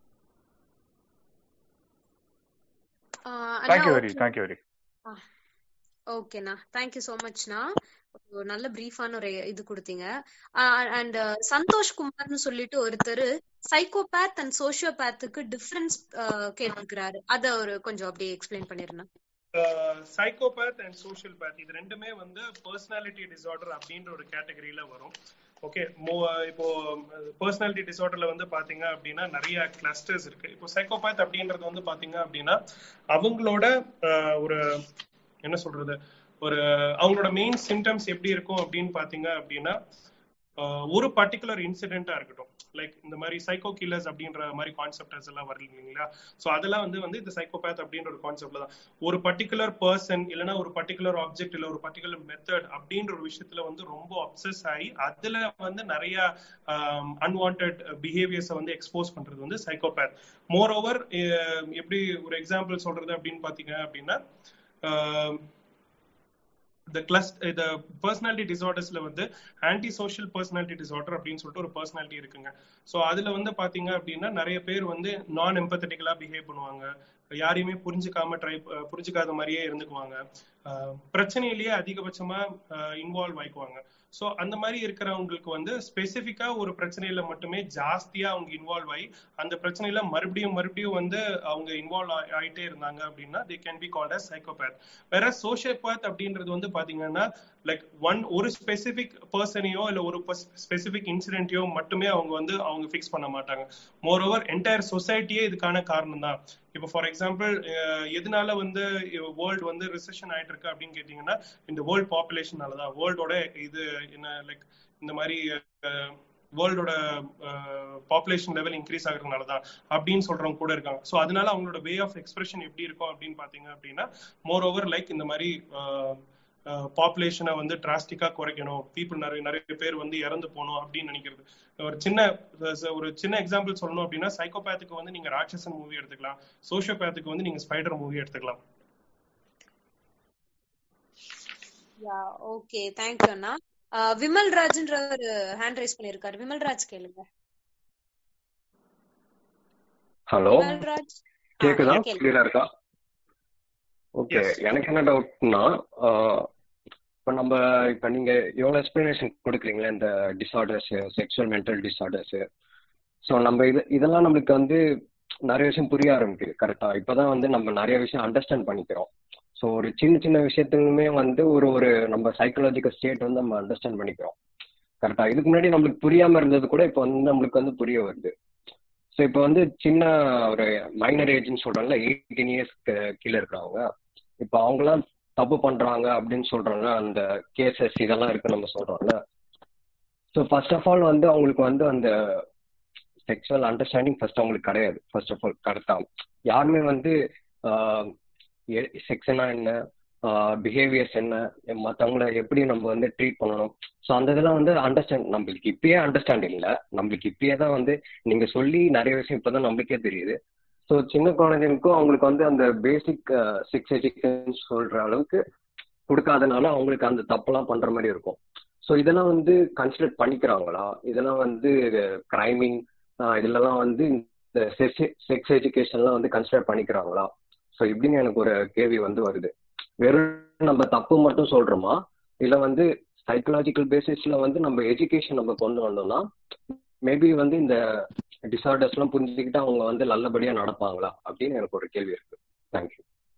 thank you very thank you very ஓகேண்ணா தேங்க்யூ சோ மச்ண்ணா ஒரு நல்ல பிரீஃபான ஒரு இது கொடுத்தீங்க அண்ட் சந்தோஷ் குமார்னு சொல்லிட்டு ஒருத்தர் சைக்கோபேத் அண்ட் சோசியோபேத்துக்கு டிஃபரன்ஸ் கேட்டிருக்கிறாரு அத ஒரு கொஞ்சம் அப்படியே எக்ஸ்பிளைன் பண்ணிருந்தேன் சைக்கோபேத் அண்ட் சோஷியல் பேத் இது ரெண்டுமே வந்து பர்சனாலிட்டி டிசார்டர் அப்படின்ற ஒரு கேட்டகரியில வரும் ஓகே இப்போ பர்சனாலிட்டி டிசார்டர்ல வந்து பாத்தீங்க அப்படின்னா நிறைய கிளஸ்டர்ஸ் இருக்கு இப்போ சைக்கோபேத் அப்படின்றது வந்து பாத்தீங்க அப்படின்னா அவங்களோட ஒரு என்ன சொல்றது ஒரு அவங்களோட மெயின் சிம்டம்ஸ் எப்படி இருக்கும் அப்படின்னு பாத்தீங்க அப்படின்னா ஒரு பர்டிகுலர் இன்சிடென்ட்டா இருக்கட்டும் லைக் இந்த மாதிரி சைக்கோ கில்லர்ஸ் அப்படின்ற மாதிரி கான்செப்டர்ஸ் எல்லாம் வரல இல்லைங்களா ஸோ அதெல்லாம் வந்து வந்து இந்த சைக்கோபேத் அப்படின்ற ஒரு கான்செப்ட்ல தான் ஒரு பர்டிகுலர் பர்சன் இல்லைன்னா ஒரு பர்டிகுலர் ஆப்ஜெக்ட் இல்ல ஒரு பர்டிகுலர் மெத்தட் அப்படின்ற ஒரு விஷயத்துல வந்து ரொம்ப அப்சஸ் ஆகி அதுல வந்து நிறைய அன்வான்ட் பிஹேவியர்ஸை வந்து எக்ஸ்போஸ் பண்றது வந்து சைக்கோபேத் மோர் ஓவர் எப்படி ஒரு எக்ஸாம்பிள் சொல்றது அப்படின்னு பாத்தீங்க அப்படின்னா இந்த கிளஸ் இந்த பர்சனாலிட்டி டிசார்டர்ஸ்ல வந்து ஆன்டி சோஷியல் பர்சனாலிட்டி டிசார்டர் அப்படின்னு சொல்லிட்டு ஒரு பர்சனாலிட்டி இருக்குங்க ஸோ அதுல வந்து பாத்தீங்க அப்படின்னா நிறைய பேர் வந்து நான் எம்பத்தட்டிக்கலா பிஹேவ் பண்ணுவாங்க யாரையுமே புரிஞ்சுக்காம ட்ரை புரிஞ்சுக்காத மாதிரியே இருந்துக்குவாங்க பிரச்சனையிலேயே அதிகபட்சமா இன்வால்வ் ஆயிக்குவாங்க ஸோ அந்த மாதிரி இருக்கிறவங்களுக்கு வந்து ஸ்பெசிஃபிக்கா ஒரு பிரச்சனையில மட்டுமே ஜாஸ்தியா அவங்க இன்வால்வ் ஆகி அந்த பிரச்சனையில மறுபடியும் மறுபடியும் வந்து அவங்க இன்வால்வ் ஆயிட்டே இருந்தாங்க அப்படின்னா they can be called as psychopath வேற சோஷியோபேத் அப்படின்றது வந்து பாத்தீங்கன்னா லைக் ஒன் ஒரு ஸ்பெசிபிக் பர்சனையோ இல்ல ஒரு ஸ்பெசிபிக் இன்சிடென்ட்டையோ மட்டுமே அவங்க வந்து அவங்க ஃபிக்ஸ் பண்ண மாட்டாங்க மோர் ஓவர் என்டையர் சொசைட்டியே இதுக்கான காரணம் தான் இப்போ ஃபார் எக்ஸாம்பிள் எதனால வந்து வேர்ல்டு வந்து ரிசெஷன் ஆயிட்டு இருக்கு அப்படின்னு கேட்டீங்கன்னா இந்த வேர்ல்ட் பாப்புலேஷனால தான் வேர்ல்டோட இது என்ன லைக் இந்த மாதிரி வேர்ல்டோட பாப்புலேஷன் லெவல் இன்க்ரீஸ் ஆகுறதுனால தான் அப்படின்னு சொல்றவங்க கூட இருக்காங்க ஸோ அதனால அவங்களோட வே ஆஃப் எக்ஸ்பிரஷன் எப்படி இருக்கும் அப்படின்னு பாத்தீங்க அப்படின்னா மோர் ஓவர் லைக் இந்த மாதிரி பாப்புலேஷனை வந்து டிராஸ்டிக்கா குறைக்கணும் பீப்புள் நிறைய நிறைய பேர் வந்து இறந்து போகணும் அப்படின்னு நினைக்கிறது ஒரு சின்ன ஒரு சின்ன எக்ஸாம்பிள் சொல்லணும் அப்படின்னா சைக்கோபேத்துக்கு வந்து நீங்க ராட்சசன் மூவி எடுத்துக்கலாம் சோஷியோபேத்துக்கு வந்து நீங்க ஸ்பைடர் மூவி எடுத்துக்கலாம் ஓகே தேங்க்யூ அண்ணா விமல் ராஜ்ன்ற ஒரு ஹேண்ட் ரைஸ் பண்ணிருக்காரு விமல் ராஜ் கேளுங்க ஹலோ விமல் ராஜ் கேக்குதா கிளியரா இருக்கா ஓகே எனக்கு என்ன டவுட்னா இப்போ நம்ம இப்போ நீங்க எவ்வளோ எக்ஸ்பிளனேஷன் கொடுக்குறீங்களே இந்த disorders sexual mental disorders so நம்ம இது இதெல்லாம் நம்மளுக்கு வந்து நிறைய விஷயம் புரிய ஆரம்பிக்குது கரெக்டா இப்போதான் வந்து நம்ம நிறைய விஷயம் அண்டர்ஸ்டாண்ட் பண்ணிக்கிறோம் ஸோ ஒரு சின்ன சின்ன விஷயத்துக்குமே வந்து ஒரு ஒரு நம்ம சைக்கலாஜிக்கல் ஸ்டேட் வந்து நம்ம அண்டர்ஸ்டாண்ட் பண்ணிக்கிறோம் கரெக்டா இதுக்கு முன்னாடி நம்மளுக்கு புரியாம இருந்தது கூட இப்போ வந்து நம்மளுக்கு வந்து புரிய வருது ஸோ இப்போ வந்து சின்ன ஒரு மைனர் ஏஜ்னு சொல்றாங்கல்ல எயிட்டீன் இயர்ஸ் கீழே இருக்கிறவங்க இப்போ அவங்களாம் தப்பு பண்றாங்க அப்படின்னு சொல்றாங்க அந்த கேசஸ் இதெல்லாம் இருக்கு நம்ம சொல்றோம்ல ஸோ ஃபர்ஸ்ட் ஆஃப் ஆல் வந்து அவங்களுக்கு வந்து அந்த செக்ஷுவல் அண்டர்ஸ்டாண்டிங் ஃபர்ஸ்ட் அவங்களுக்கு கிடையாது ஃபர்ஸ்ட் ஆஃப் ஆல் கரெக்டா யாருமே வந்து செக்ஷனா என்ன பிஹேவியர்ஸ் என்ன மற்றவங்கள எப்படி நம்ம வந்து ட்ரீட் பண்ணணும் ஸோ அந்த இதெல்லாம் வந்து அண்டர்ஸ்டாண்ட் நம்மளுக்கு இப்பயே அண்டர்ஸ்டாண்ட் இல்லை நம்மளுக்கு இப்பயே தான் வந்து நீங்க சொல்லி நிறைய விஷயம் இப்போதான் நம்மளுக்கே தெரியுது ஸோ சின்ன குழந்தைங்களுக்கும் அவங்களுக்கு வந்து அந்த பேசிக் செக்ஸ் எஜுகேஷன் சொல்ற அளவுக்கு கொடுக்காதனால அவங்களுக்கு அந்த தப்பெல்லாம் பண்ற மாதிரி இருக்கும் ஸோ இதெல்லாம் வந்து கன்சிடர் பண்ணிக்கிறாங்களா இதெல்லாம் வந்து கிரைமிங் இதெல்லாம் வந்து இந்த செக்ஸ் எஜுகேஷன்லாம் வந்து கன்சிடர் பண்ணிக்கிறாங்களா ஸோ இப்படின்னு எனக்கு ஒரு கேள்வி வந்து வருது வெறும் நம்ம தப்பு மட்டும் சொல்றோமா இல்லை வந்து சைக்கலாஜிக்கல் பேசிஸ்ல வந்து நம்ம எஜுகேஷன் நம்ம கொண்டு வந்தோம்னா மேபி வந்து இந்த டிசார்டர்ஸ்லாம் புரிஞ்சுக்கிட்டு அவங்க வந்து நல்லபடியா நடப்பாங்களா அப்படின்னு எனக்கு ஒரு கேள்வி இருக்கு தேங்க்யூ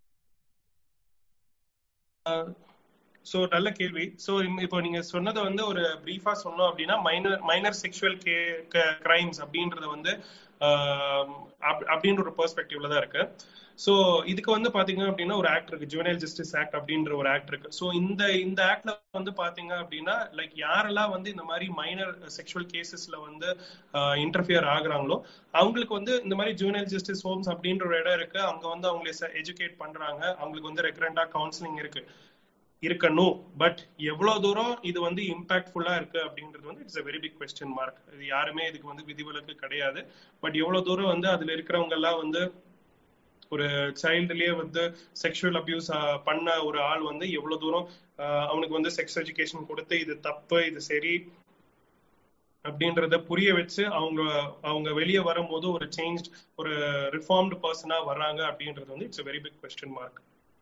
ஸோ நல்ல கேள்வி ஸோ இப்போ நீங்க சொன்னதை வந்து ஒரு பிரீஃபா சொன்னோம் அப்படின்னா மைனர் மைனர் செக்ஷுவல் கே கிரைம்ஸ் அப்படின்றது வந்து அப்படின்ற ஒரு பெர்ஸ்பெக்டிவ்ல தான் இருக்கு ஸோ இதுக்கு வந்து பாத்தீங்க அப்படின்னா ஒரு ஆக்ட் இருக்கு ஜுவனைல் ஜஸ்டிஸ் ஆக்ட் அப்படின்ற ஒரு ஆக்ட் இருக்கு ஸோ இந்த இந்த ஆக்ட்ல வந்து பாத்தீங்க அப்படின்னா லைக் யாரெல்லாம் வந்து இந்த மாதிரி மைனர் செக்ஷுவல் கேசஸ்ல வந்து இன்டர்ஃபியர் ஆகுறாங்களோ அவங்களுக்கு வந்து இந்த மாதிரி ஜுவனைல் ஜஸ்டிஸ் ஹோம்ஸ் அப்படின்ற ஒரு இடம் இருக்கு அங்க வந்து அவங்களை எஜுகேட் பண்றாங்க அவங்களுக்கு வந்து ரெக்கரண்டா கவுன்சிலிங் இருக்கு இருக்கணும் பட் எவ்வளவு தூரம் இது வந்து இம்பாக்ட்ஃபுல்லா இருக்கு அப்படின்றது வந்து it's a very big question mark இது யாருமே இதுக்கு வந்து விதிவிலக்கு கிடையாது பட் எவ்வளவு தூரம் வந்து அதுல இருக்கிறவங்க எல்லாம் வந்து ஒரு சைல்டுலயே வந்து செக்ஷுவல் அபியூஸ் பண்ண ஒரு ஆள் வந்து எவ்வளவு தூரம் அவனுக்கு வந்து செக்ஸ் எஜுகேஷன் கொடுத்து இது தப்பு இது சரி அப்படின்றத புரிய வச்சு அவங்க அவங்க வெளியே வரும்போது ஒரு சேஞ்ச் ஒரு ரிஃபார்ம்டு பர்சனா வர்றாங்க அப்படின்றது வந்து it's very big question mark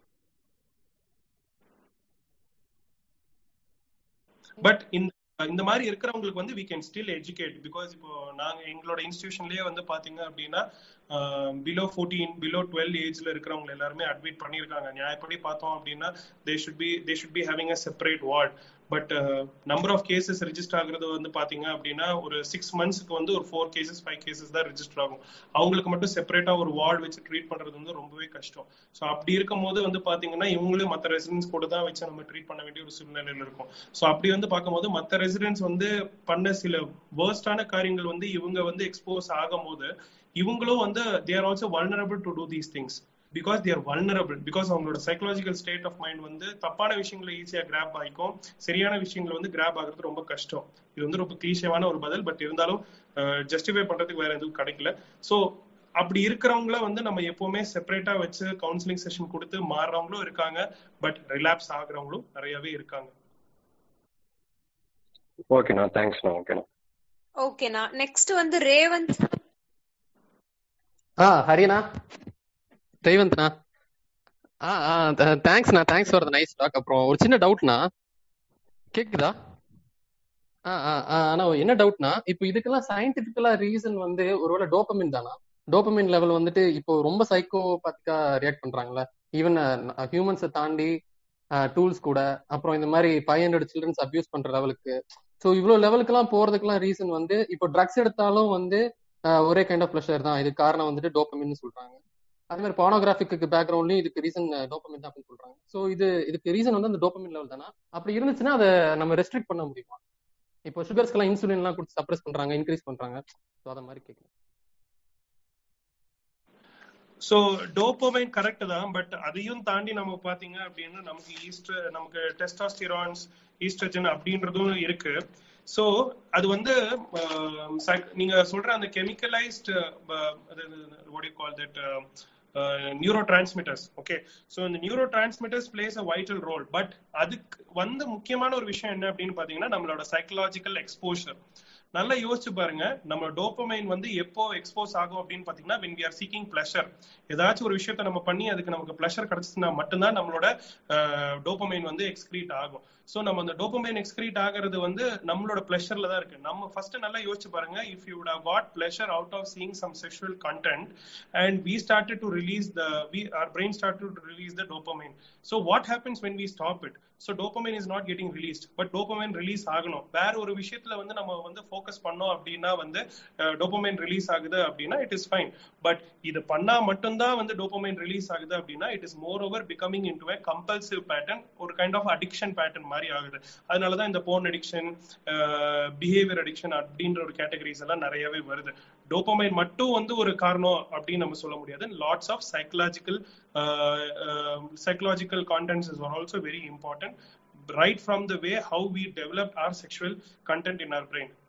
but இந்த இந்த மாதிரி இருக்கிறவங்களுக்கு வந்து we can still educate because இப்போ நாங்க எங்களோட இன்ஸ்டிடியூஷன்லயே வந்து பாத்தீங்க அப்படின்னா பிலோ ஃபோர்டீன் பிலோ டுவெல் ஏஜ்ல இருக்கிறவங்க எல்லாருமே அட்மிட் பண்ணியிருக்காங்க நியாயப்படி பார்த்தோம் அப்படின்னா they should be they should be having a separate ward but number of cases register ஆகுறது வந்து பாத்தீங்க அப்படின்னா ஒரு சிக்ஸ் மந்த்ஸ்க்கு வந்து ஒரு ஃபோர் கேசஸ் ஃபைவ் கேசஸ் தான் ரெஜிஸ்டர் ஆகும் அவங்களுக்கு மட்டும் செப்பரேட்டா ஒரு வார்டு வச்சு ட்ரீட் பண்றது வந்து ரொம்பவே கஷ்டம் ஸோ அப்படி இருக்கும் போது வந்து பாத்தீங்கன்னா இவங்களும் மற்ற ரெசிடென்ட்ஸ் கூட தான் வச்சு நம்ம ட்ரீட் பண்ண வேண்டிய ஒரு சூழ்நிலையில இருக்கும் ஸோ அப்படி வந்து பார்க்கும்போது மற்ற ரெசிடென்ட்ஸ் வந்து பண்ண சில வேர்ஸ்டான காரியங்கள் வந்து இவங்க வந்து எக்ஸ்போஸ் ஆகும் போது இவங்களும் வந்து they're also vulnerable to do these things because they're vulnerable because அவங்களோட சைக்கலாஜிக்கல் ஸ்டேட் ஆஃப் மைண்ட் வந்து தப்பான விஷயங்களை ஈஸியா கிராப் ஆகிக்கும் சரியான விஷயங்களை வந்து கிராப் ஆகுறது ரொம்ப கஷ்டம் இது வந்து ரொம்ப கிளீஷியமான ஒரு பதில் பட் இருந்தாலும் ஜஸ்டிஃபை பண்றதுக்கு வேற எதுவும் கிடைக்கல ஸோ அப்படி இருக்கிறவங்கள வந்து நம்ம எப்பவுமே செப்பரேட்டா வச்சு கவுன்சிலிங் செஷன் கொடுத்து மாறுறவங்களும் இருக்காங்க பட் ரிலாப்ஸ் ஆகுறவங்களும் நிறையவே இருக்காங்க ஓகேண்ணா தேங்க்ஸ்ண்ணா ஓகேண்ணா ஓகேண்ணா நெக்ஸ்ட் வந்து ரேவந்த் ஆ ஹரிண்ணா ரேவந்த்ண்ணா ஆ ஆ தேங்க்ஸ்ண்ணா thanks for the nice talk அப்புறம் ஒரு சின்ன டவுட்ண்ணா கேக்குதா ஆ ஆ ஆனா என்ன டவுட்னா இப்போ இதுக்கெல்லாம் சயின்டிபிக்கலா ரீசன் வந்து ஒருவேளை டோப்பமின் தானா டோப்பமின் லெவல் வந்துட்டு இப்போ ரொம்ப சைக்கோபாத்திக்கா ரியாக்ட் பண்றாங்களா ஈவன் ஹியூமன்ஸை தாண்டி டூல்ஸ் கூட அப்புறம் இந்த மாதிரி ஃபைவ் ஹண்ட்ரட் சில்ட்ரன்ஸ் அபியூஸ் பண்ற லெவலுக்கு ஸோ இவ்வளவு லெவலுக்குலாம் போறதுக்குலாம் ரீசன் வந்து இப்போ ட்ரக்ஸ் எடுத்தாலும் வந்து ஒரே கைண்ட் ஆஃப் ப்ளஷர் தான் இதுக்கு காரணம் வந்துட்டு டோப்பமின்னு சொல்றாங்க அதே மாதிரி பானோகிராஃபிக்கு பேக்ரவுண்ட்லயும் இதுக்கு ரீசன் டோப்பமின் தான் அப்படின்னு சொல்றாங்க ஸோ இது இதுக்கு ரீசன் வந்து அந்த டோப்பமின் லெவல் தானா அப்படி இருந்துச்சுன்னா அதை நம்ம ரெஸ்ட்ரிக்ட் பண்ண முடியுமா இப்போ சுகர்ஸ்க்கெல்லாம் இன்சுலின் எல்லாம் கொடுத்து சப்ரஸ் பண்றாங்க இன்க்ரீஸ் பண்றாங்க ஸோ அதை மாதிரி கேட்கலாம் ஸோ டோப்போமைன் கரெக்ட் தான் பட் அதையும் தாண்டி நம்ம பாத்தீங்க அப்படின்னா நமக்கு ஈஸ்ட் நமக்கு டெஸ்டாஸ்டிரான்ஸ் ஈஸ்ட்ரஜன் அப்படின்றதும் இருக்கு ஸோ அது வந்து நீங்க சொல்ற அந்த chemicalised call that neurotransmitters okay so இந்த neurotransmitters plays a vital role but அதுக்கு வந்து முக்கியமான ஒரு விஷயம் என்ன அப்படின்னு பாத்தீங்கன்னா நம்மளோட சைக்கலாஜிக்கல் எக்ஸ்போஷர் நல்லா யோசிச்சு பாருங்க நம்ம டோப்பமைன் வந்து எப்போ எக்ஸ்போஸ் ஆகும் அப்படின்னு பாத்தீங்கன்னா when we are seeking pleasure ஏதாச்சும் ஒரு விஷயத்த நம்ம பண்ணி அதுக்கு நமக்கு பிளஷர் கிடைச்சுன்னா மட்டும்தான் நம்மளோட டோப்பமைன் வந்து எக்ஸ்கிரீட் ஆகும் ஸோ நம்ம அந்த டோப்பமைன் எக்ஸ்கிரீட் ஆகிறது வந்து நம்மளோட பிளஷர்ல தான் இருக்கு நம்ம ஃபர்ஸ்ட் நல்லா யோசிச்சு பாருங்க if you have got pleasure out of seeing some sexual content and we started to release the we are brain start to release the dopamine so what happens when we stop it so dopamine is not getting released but dopamine release ஆகணும் வேற ஒரு விஷயத்துல வந்து நம்ம வந்து focus பண்ணோம் அப்படின்னா வந்து டோப்பமைன் ரிலீஸ் ஆகுது அப்படின்னா இட் இஸ் ஃபைன் பட் இது பண்ணா மட்டும்தான் வந்து டோப்பமைன் ரிலீஸ் ஆகுது அப்படின்னா it is more over becoming into a compulsive pattern ஒரு கைண்ட் ஆஃப் அடிக்ஷன் பேட்டர்ன் மாதிரி ஆகுது அதனாலதான் இந்த போன் அடிக்ஷன் பிஹேவியர் அடிக்ஷன் அப்படின்ற ஒரு கேட்டகரிஸ் எல்லாம் நிறையவே வருது டோப்பமைன் மட்டும் வந்து ஒரு காரணம் அப்படின்னு நம்ம சொல்ல முடியாது lots of psychological psychological contents is also very important right from the way how we developed our sexual content in our brain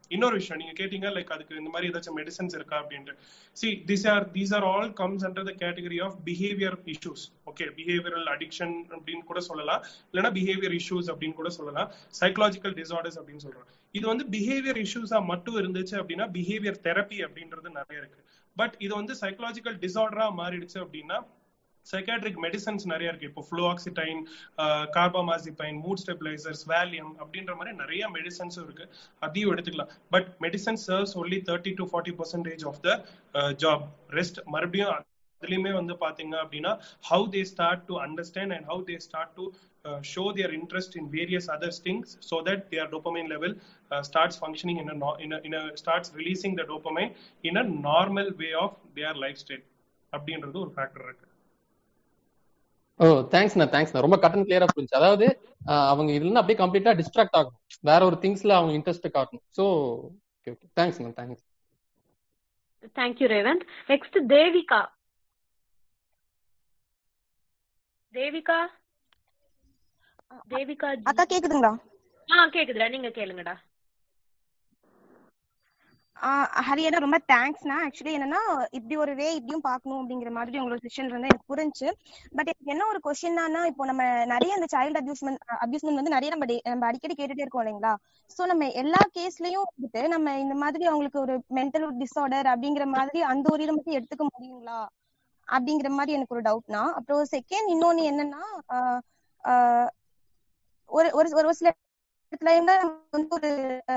இன்னொரு விஷயம் நீங்க கேட்டீங்க லைக் அதுக்கு இந்த மாதிரி ஏதாச்சும் மெடிசன்ஸ் இருக்கா அப்படின்ட்டு see this are these are all comes under the category of behaviour issues okay behavioural addiction அப்படின்னு கூட சொல்லலாம் இல்லைன்னா பிஹேவியர் இஷ்யூஸ் அப்படின்னு கூட சொல்லலாம் சைக்கலாஜிக்கல் டிசார்டர்ஸ் அப்படின்னு சொல்றோம் இது வந்து பிஹேவியர் இஷ்யூஸா மட்டும் இருந்துச்சு அப்படின்னா பிஹேவியர் தெரப்பி அப்படின்றது நிறைய இருக்கு பட் இது வந்து சைக்கலாஜிக்கல் டிசார்டரா மாறிடுச்சு அப்படின்னா சைக்காட்ரிக் மெடிசன்ஸ் நிறைய இருக்கு இப்போ fluoxetine carbamazepine mood stabilisers Valium அப்படின்ற மாதிரி நிறைய மெடிசன்ஸும் இருக்கு அதையும் எடுத்துக்கலாம் but medicine serves only thirty to forty percentage of the job rest மறுபடியும் அதுலயுமே வந்து பாத்தீங்க அப்படின்னா how they start to understand and how they start to show their interest in various other things so that their dopamine level starts functioning in in starts releasing the dopamine in a normal way of their life style அப்படின்றது ஒரு factor இருக்கு ஓ தேங்க்ஸ்ண்ணா தேங்க்ஸ்ண்ணா ரொம்ப cut and கிளியரா புரிஞ்சு அதாவது அவங்க இதுல இருந்து அப்படியே கம்ப்ளீட்டா டிஸ்ட்ராக்ட் ஆகும் வேற ஒரு திங்ஸ்ல அவங்க இன்ட்ரெஸ்ட் காட்டணும் ஸோ ஓகே ஓகே தேங்க்ஸ்ண்ணா thanks thank you Revanth next Devika Devika Devika அக்கா கேக்குதுங்களா ஆ கேக்குதுடா நீங்க கேளுங்கடா ஹரியனா ரொம்ப தேங்க்ஸ்ண்ணா ஆக்சுவலி என்னன்னா இப்படி ஒரு வே இப்படியும் பார்க்கணும் அப்படிங்கிற மாதிரி உங்களோட செஷன் இருந்து எனக்கு புரிஞ்சு பட் எனக்கு என்ன ஒரு கொஸ்டின்னா இப்போ நம்ம நிறைய இந்த சைல்டு அபியூஸ்மெண்ட் அபியூஸ்மெண்ட் வந்து நிறைய நம்ம நம்ம அடிக்கடி கேட்டுட்டே இருக்கோம் இல்லைங்களா சோ நம்ம எல்லா கேஸ்லயும் வந்துட்டு நம்ம இந்த மாதிரி அவங்களுக்கு ஒரு மென்டல் டிஸார்டர் அப்படிங்கிற மாதிரி அந்த ஒரு இதை மட்டும் எடுத்துக்க முடியுங்களா அப்படிங்கிற மாதிரி எனக்கு ஒரு டவுட்னா அப்புறம் செகண்ட் இன்னொன்னு என்னன்னா ஒரு ஒரு ஒரு சில டைம்ல வந்து ஒரு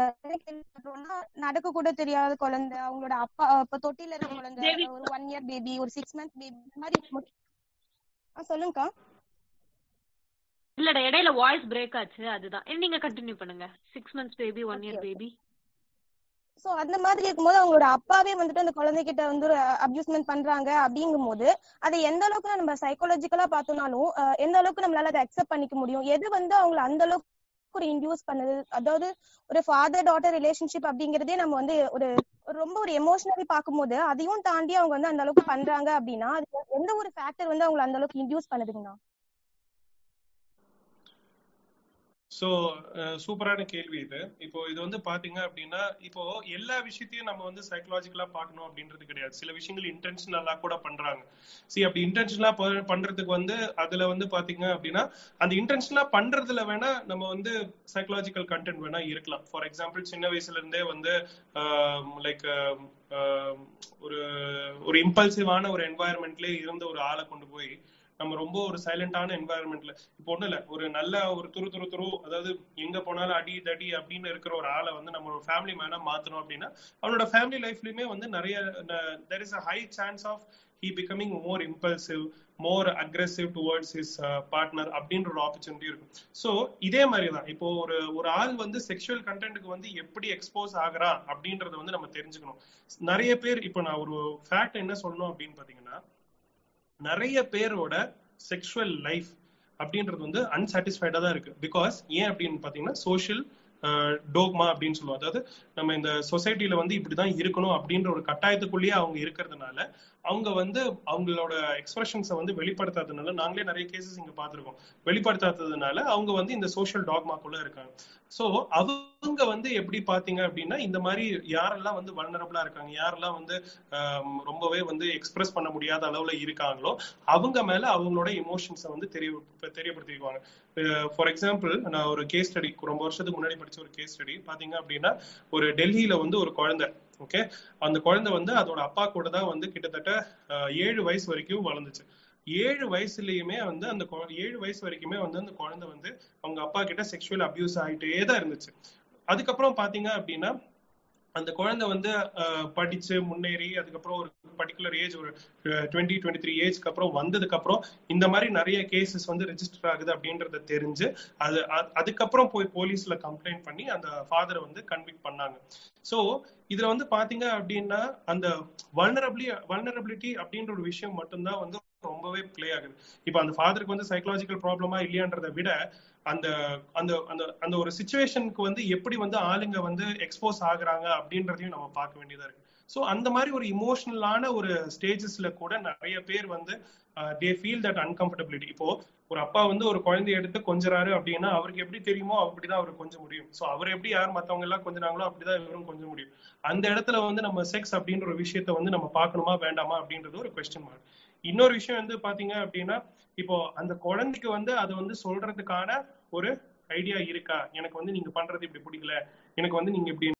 நடக்க கூட தெரியாத குழந்தை அவங்களோட அப்பா இப்ப தொட்டில இருக்க குழந்தை ஒரு ஒன் இயர் பேபி ஒரு சிக்ஸ் மந்த் பேபி இந்த மாதிரி சொல்லுங்கக்கா இல்லடா இடையில வாய்ஸ் பிரேக் ஆச்சு அதுதான் நீங்க கண்டினியூ பண்ணுங்க six months baby one year baby so அந்த மாதிரி இருக்கும்போது அவங்களோட அப்பாவே வந்துட்டு அந்த குழந்தைகிட்ட வந்து ஒரு அபியூஸ்மெண்ட் பண்றாங்க அப்படிங்கும் போது அதை எந்த அளவுக்கு நம்ம சைக்காலஜிக்கலா பார்த்தோம்னாலும் எந்த அளவுக்கு நம்மளால அதை அக்செப்ட் பண்ணிக்க முடியும் எது வந்து அவங்களை அந்த அளவுக்கு ஒரு இன்டியூஸ் பண்ணுது அதாவது ஒரு ஃபாதர் டாட்டர் ரிலேஷன்ஷிப் அப்படிங்கறதே நம்ம வந்து ஒரு ரொம்ப ஒரு எமோஷனலி பார்க்கும்போது அதையும் தாண்டி அவங்க வந்து அந்த அளவுக்கு பண்றாங்க அப்படின்னா அது எந்த ஒரு ஃபேக்டர் வந்து அவங்களை அந்த அளவுக்கு இன்டியூஸ் பண்ணுதுங்கண்ணா ஸோ சூப்பரான கேள்வி இது இப்போ இது வந்து பாத்தீங்க அப்படின்னா இப்போ எல்லா விஷயத்தையும் நம்ம வந்து சைக்கலாஜிக்கலா பார்க்கணும் அப்படின்றது கிடையாது சில விஷயங்கள் இன்டென்ஷனலா கூட பண்றாங்க சி அப்படி இன்டென்ஷனலா பண்றதுக்கு வந்து அதுல வந்து பாத்தீங்க அப்படின்னா அந்த இன்டென்ஷனலா பண்றதுல வேணா நம்ம வந்து சைக்கலாஜிக்கல் கண்டென்ட் வேணா இருக்கலாம் ஃபார் எக்ஸாம்பிள் சின்ன வயசுல இருந்தே வந்து லைக் ஒரு ஒரு இம்பல்சிவான ஒரு என்வாயர்மெண்ட்லயே இருந்த ஒரு ஆளை கொண்டு போய் நம்ம ரொம்ப ஒரு சைலண்டான என்வாயர்மெண்ட்ல இப்போ ஒண்ணு இல்ல ஒரு நல்ல ஒரு துரு துரு துரு அதாவது எங்க போனாலும் அடி தடி அப்படின்னு இருக்கிற ஒரு ஆளை வந்து நம்ம ஒரு ஃபேமிலி மேனா மாத்தணும் அப்படின்னா அவனோட ஃபேமிலி லைஃப்லயுமே வந்து நிறைய there is a high chance of he becoming more impulsive more aggressive towards his partner அப்படின்ற ஒரு ஆப்பர்ச்சுனிட்டி இருக்கும் ஸோ இதே மாதிரி தான் இப்போ ஒரு ஒரு ஆள் வந்து செக்ஷுவல் கண்டென்ட்டுக்கு வந்து எப்படி எக்ஸ்போஸ் ஆகுறான் அப்படின்றத வந்து நம்ம தெரிஞ்சுக்கணும் நிறைய பேர் இப்போ நான் ஒரு ஃபேக்ட் என்ன சொல்லணும் அப்படின்னு பாத்தீங்கன்னா நிறைய பேரோட செக்ஷுவல் லைஃப் அப்படின்றது வந்து அன்சாட்டிஸ்ஃபைடா தான் இருக்கு பிகாஸ் ஏன் அப்படின்னு பாத்தீங்கன்னா சோஷியல் டோக்மா அப்படின்னு சொல்லுவோம் அதாவது நம்ம இந்த சொசைட்டில வந்து இப்படிதான் இருக்கணும் அப்படின்ற ஒரு கட்டாயத்துக்குள்ளேயே அவங்க இருக்கிறதுனால அவங்க வந்து அவங்களோட எக்ஸ்பிரஷன்ஸை வந்து வெளிப்படுத்தாததுனால நாங்களே நிறைய கேசஸ் இங்க பார்த்துருக்கோம் வெளிப்படுத்தாததுனால அவங்க வந்து இந்த சோஷியல் டாக்மாக்குள்ள இருக்காங்க ஸோ அவங்க வந்து எப்படி பாத்தீங்க அப்படின்னா இந்த மாதிரி யாரெல்லாம் வந்து வல்னரபிளா இருக்காங்க யாரெல்லாம் வந்து ரொம்பவே வந்து எக்ஸ்பிரஸ் பண்ண முடியாத அளவுல இருக்காங்களோ அவங்க மேல அவங்களோட எமோஷன்ஸை வந்து தெரிய தெரியப்படுத்திக்குவாங்க ஃபார் எக்ஸாம்பிள் நான் ஒரு கேஸ் ஸ்டடி ரொம்ப வருஷத்துக்கு முன்னாடி படிச்ச ஒரு கேஸ் ஸ்டடி பாத்தீங்க அப்படின்னா ஒரு டெல்லியில வந்து ஒரு குழந்தை ஓகே அந்த குழந்தை வந்து அதோட அப்பா கூட தான் வந்து கிட்டத்தட்ட ஏழு வயசு வரைக்கும் வளர்ந்துச்சு ஏழு வயசுலயுமே வந்து அந்த ஏழு வயசு வரைக்குமே வந்து அந்த குழந்தை வந்து அவங்க அப்பா கிட்ட செக்ஷுவல் அபியூஸ் ஆகிட்டே தான் இருந்துச்சு அதுக்கப்புறம் பாத்தீங்க அப்படின்னா அந்த குழந்தை வந்து படிச்சு முன்னேறி அதுக்கப்புறம் ஒரு பர்டிகுலர் ஏஜ் ஒரு டுவெண்ட்டி டுவெண்ட்டி த்ரீ ஏஜ்க்கு அப்புறம் வந்ததுக்கு அப்புறம் இந்த மாதிரி நிறைய கேசஸ் வந்து ரெஜிஸ்டர் ஆகுது அப்படின்றத தெரிஞ்சு அது அதுக்கப்புறம் போய் போலீஸ்ல கம்ப்ளைண்ட் பண்ணி அந்த ஃபாதரை வந்து கன்விக்ட் பண்ணாங்க ஸோ இதுல வந்து பாத்தீங்க அப்படின்னா அந்த வல்னரபிளி வல்னரபிலிட்டி அப்படின்ற ஒரு விஷயம் மட்டும்தான் வந்து ரொம்பவே பிளே ஆகுது இப்ப அந்த ஃபாதருக்கு வந்து சைக்கலாஜிக்கல் ப்ராப்ளமா இல்லையான்றதை விட அந்த அந்த அந்த அந்த ஒரு சுச்சுவேஷனுக்கு வந்து எப்படி வந்து ஆளுங்க வந்து எக்ஸ்போஸ் ஆகுறாங்க அப்படின்றதையும் நம்ம பார்க்க வேண்டியதா இருக்கு ஸோ அந்த மாதிரி ஒரு இமோஷனலான ஒரு ஸ்டேஜஸ்ல கூட நிறைய பேர் வந்து தே ஃபீல் தட் அன்கம்ஃபர்டபிலிட்டி இப்போ ஒரு அப்பா வந்து ஒரு குழந்தைய எடுத்து கொஞ்சறாரு அப்படின்னா அவருக்கு எப்படி தெரியுமோ அப்படிதான் அவர் கொஞ்சம் முடியும் ஸோ அவர் எப்படி யார் மத்தவங்க எல்லாம் கொஞ்சினாங்களோ அப்படிதான் இவரும் கொஞ்சம் முடியும் அந்த இடத்துல வந்து நம்ம செக்ஸ் அப்படின்ற ஒரு விஷயத்த வந்து நம்ம பார்க்கணுமா வேண்டாமா அப்படின்றது ஒரு கொஸ்டின் மார்க் இன்னொரு விஷயம் வந்து பாத்தீங்க அப்படின்னா இப்போ அந்த குழந்தைக்கு வந்து அதை வந்து சொல்றதுக்கான ஒரு ஐடியா இருக்கா எனக்கு வந்து நீங்க பண்றது இப்படி பிடிக்கல எனக்கு வந்து நீங்க இப்படி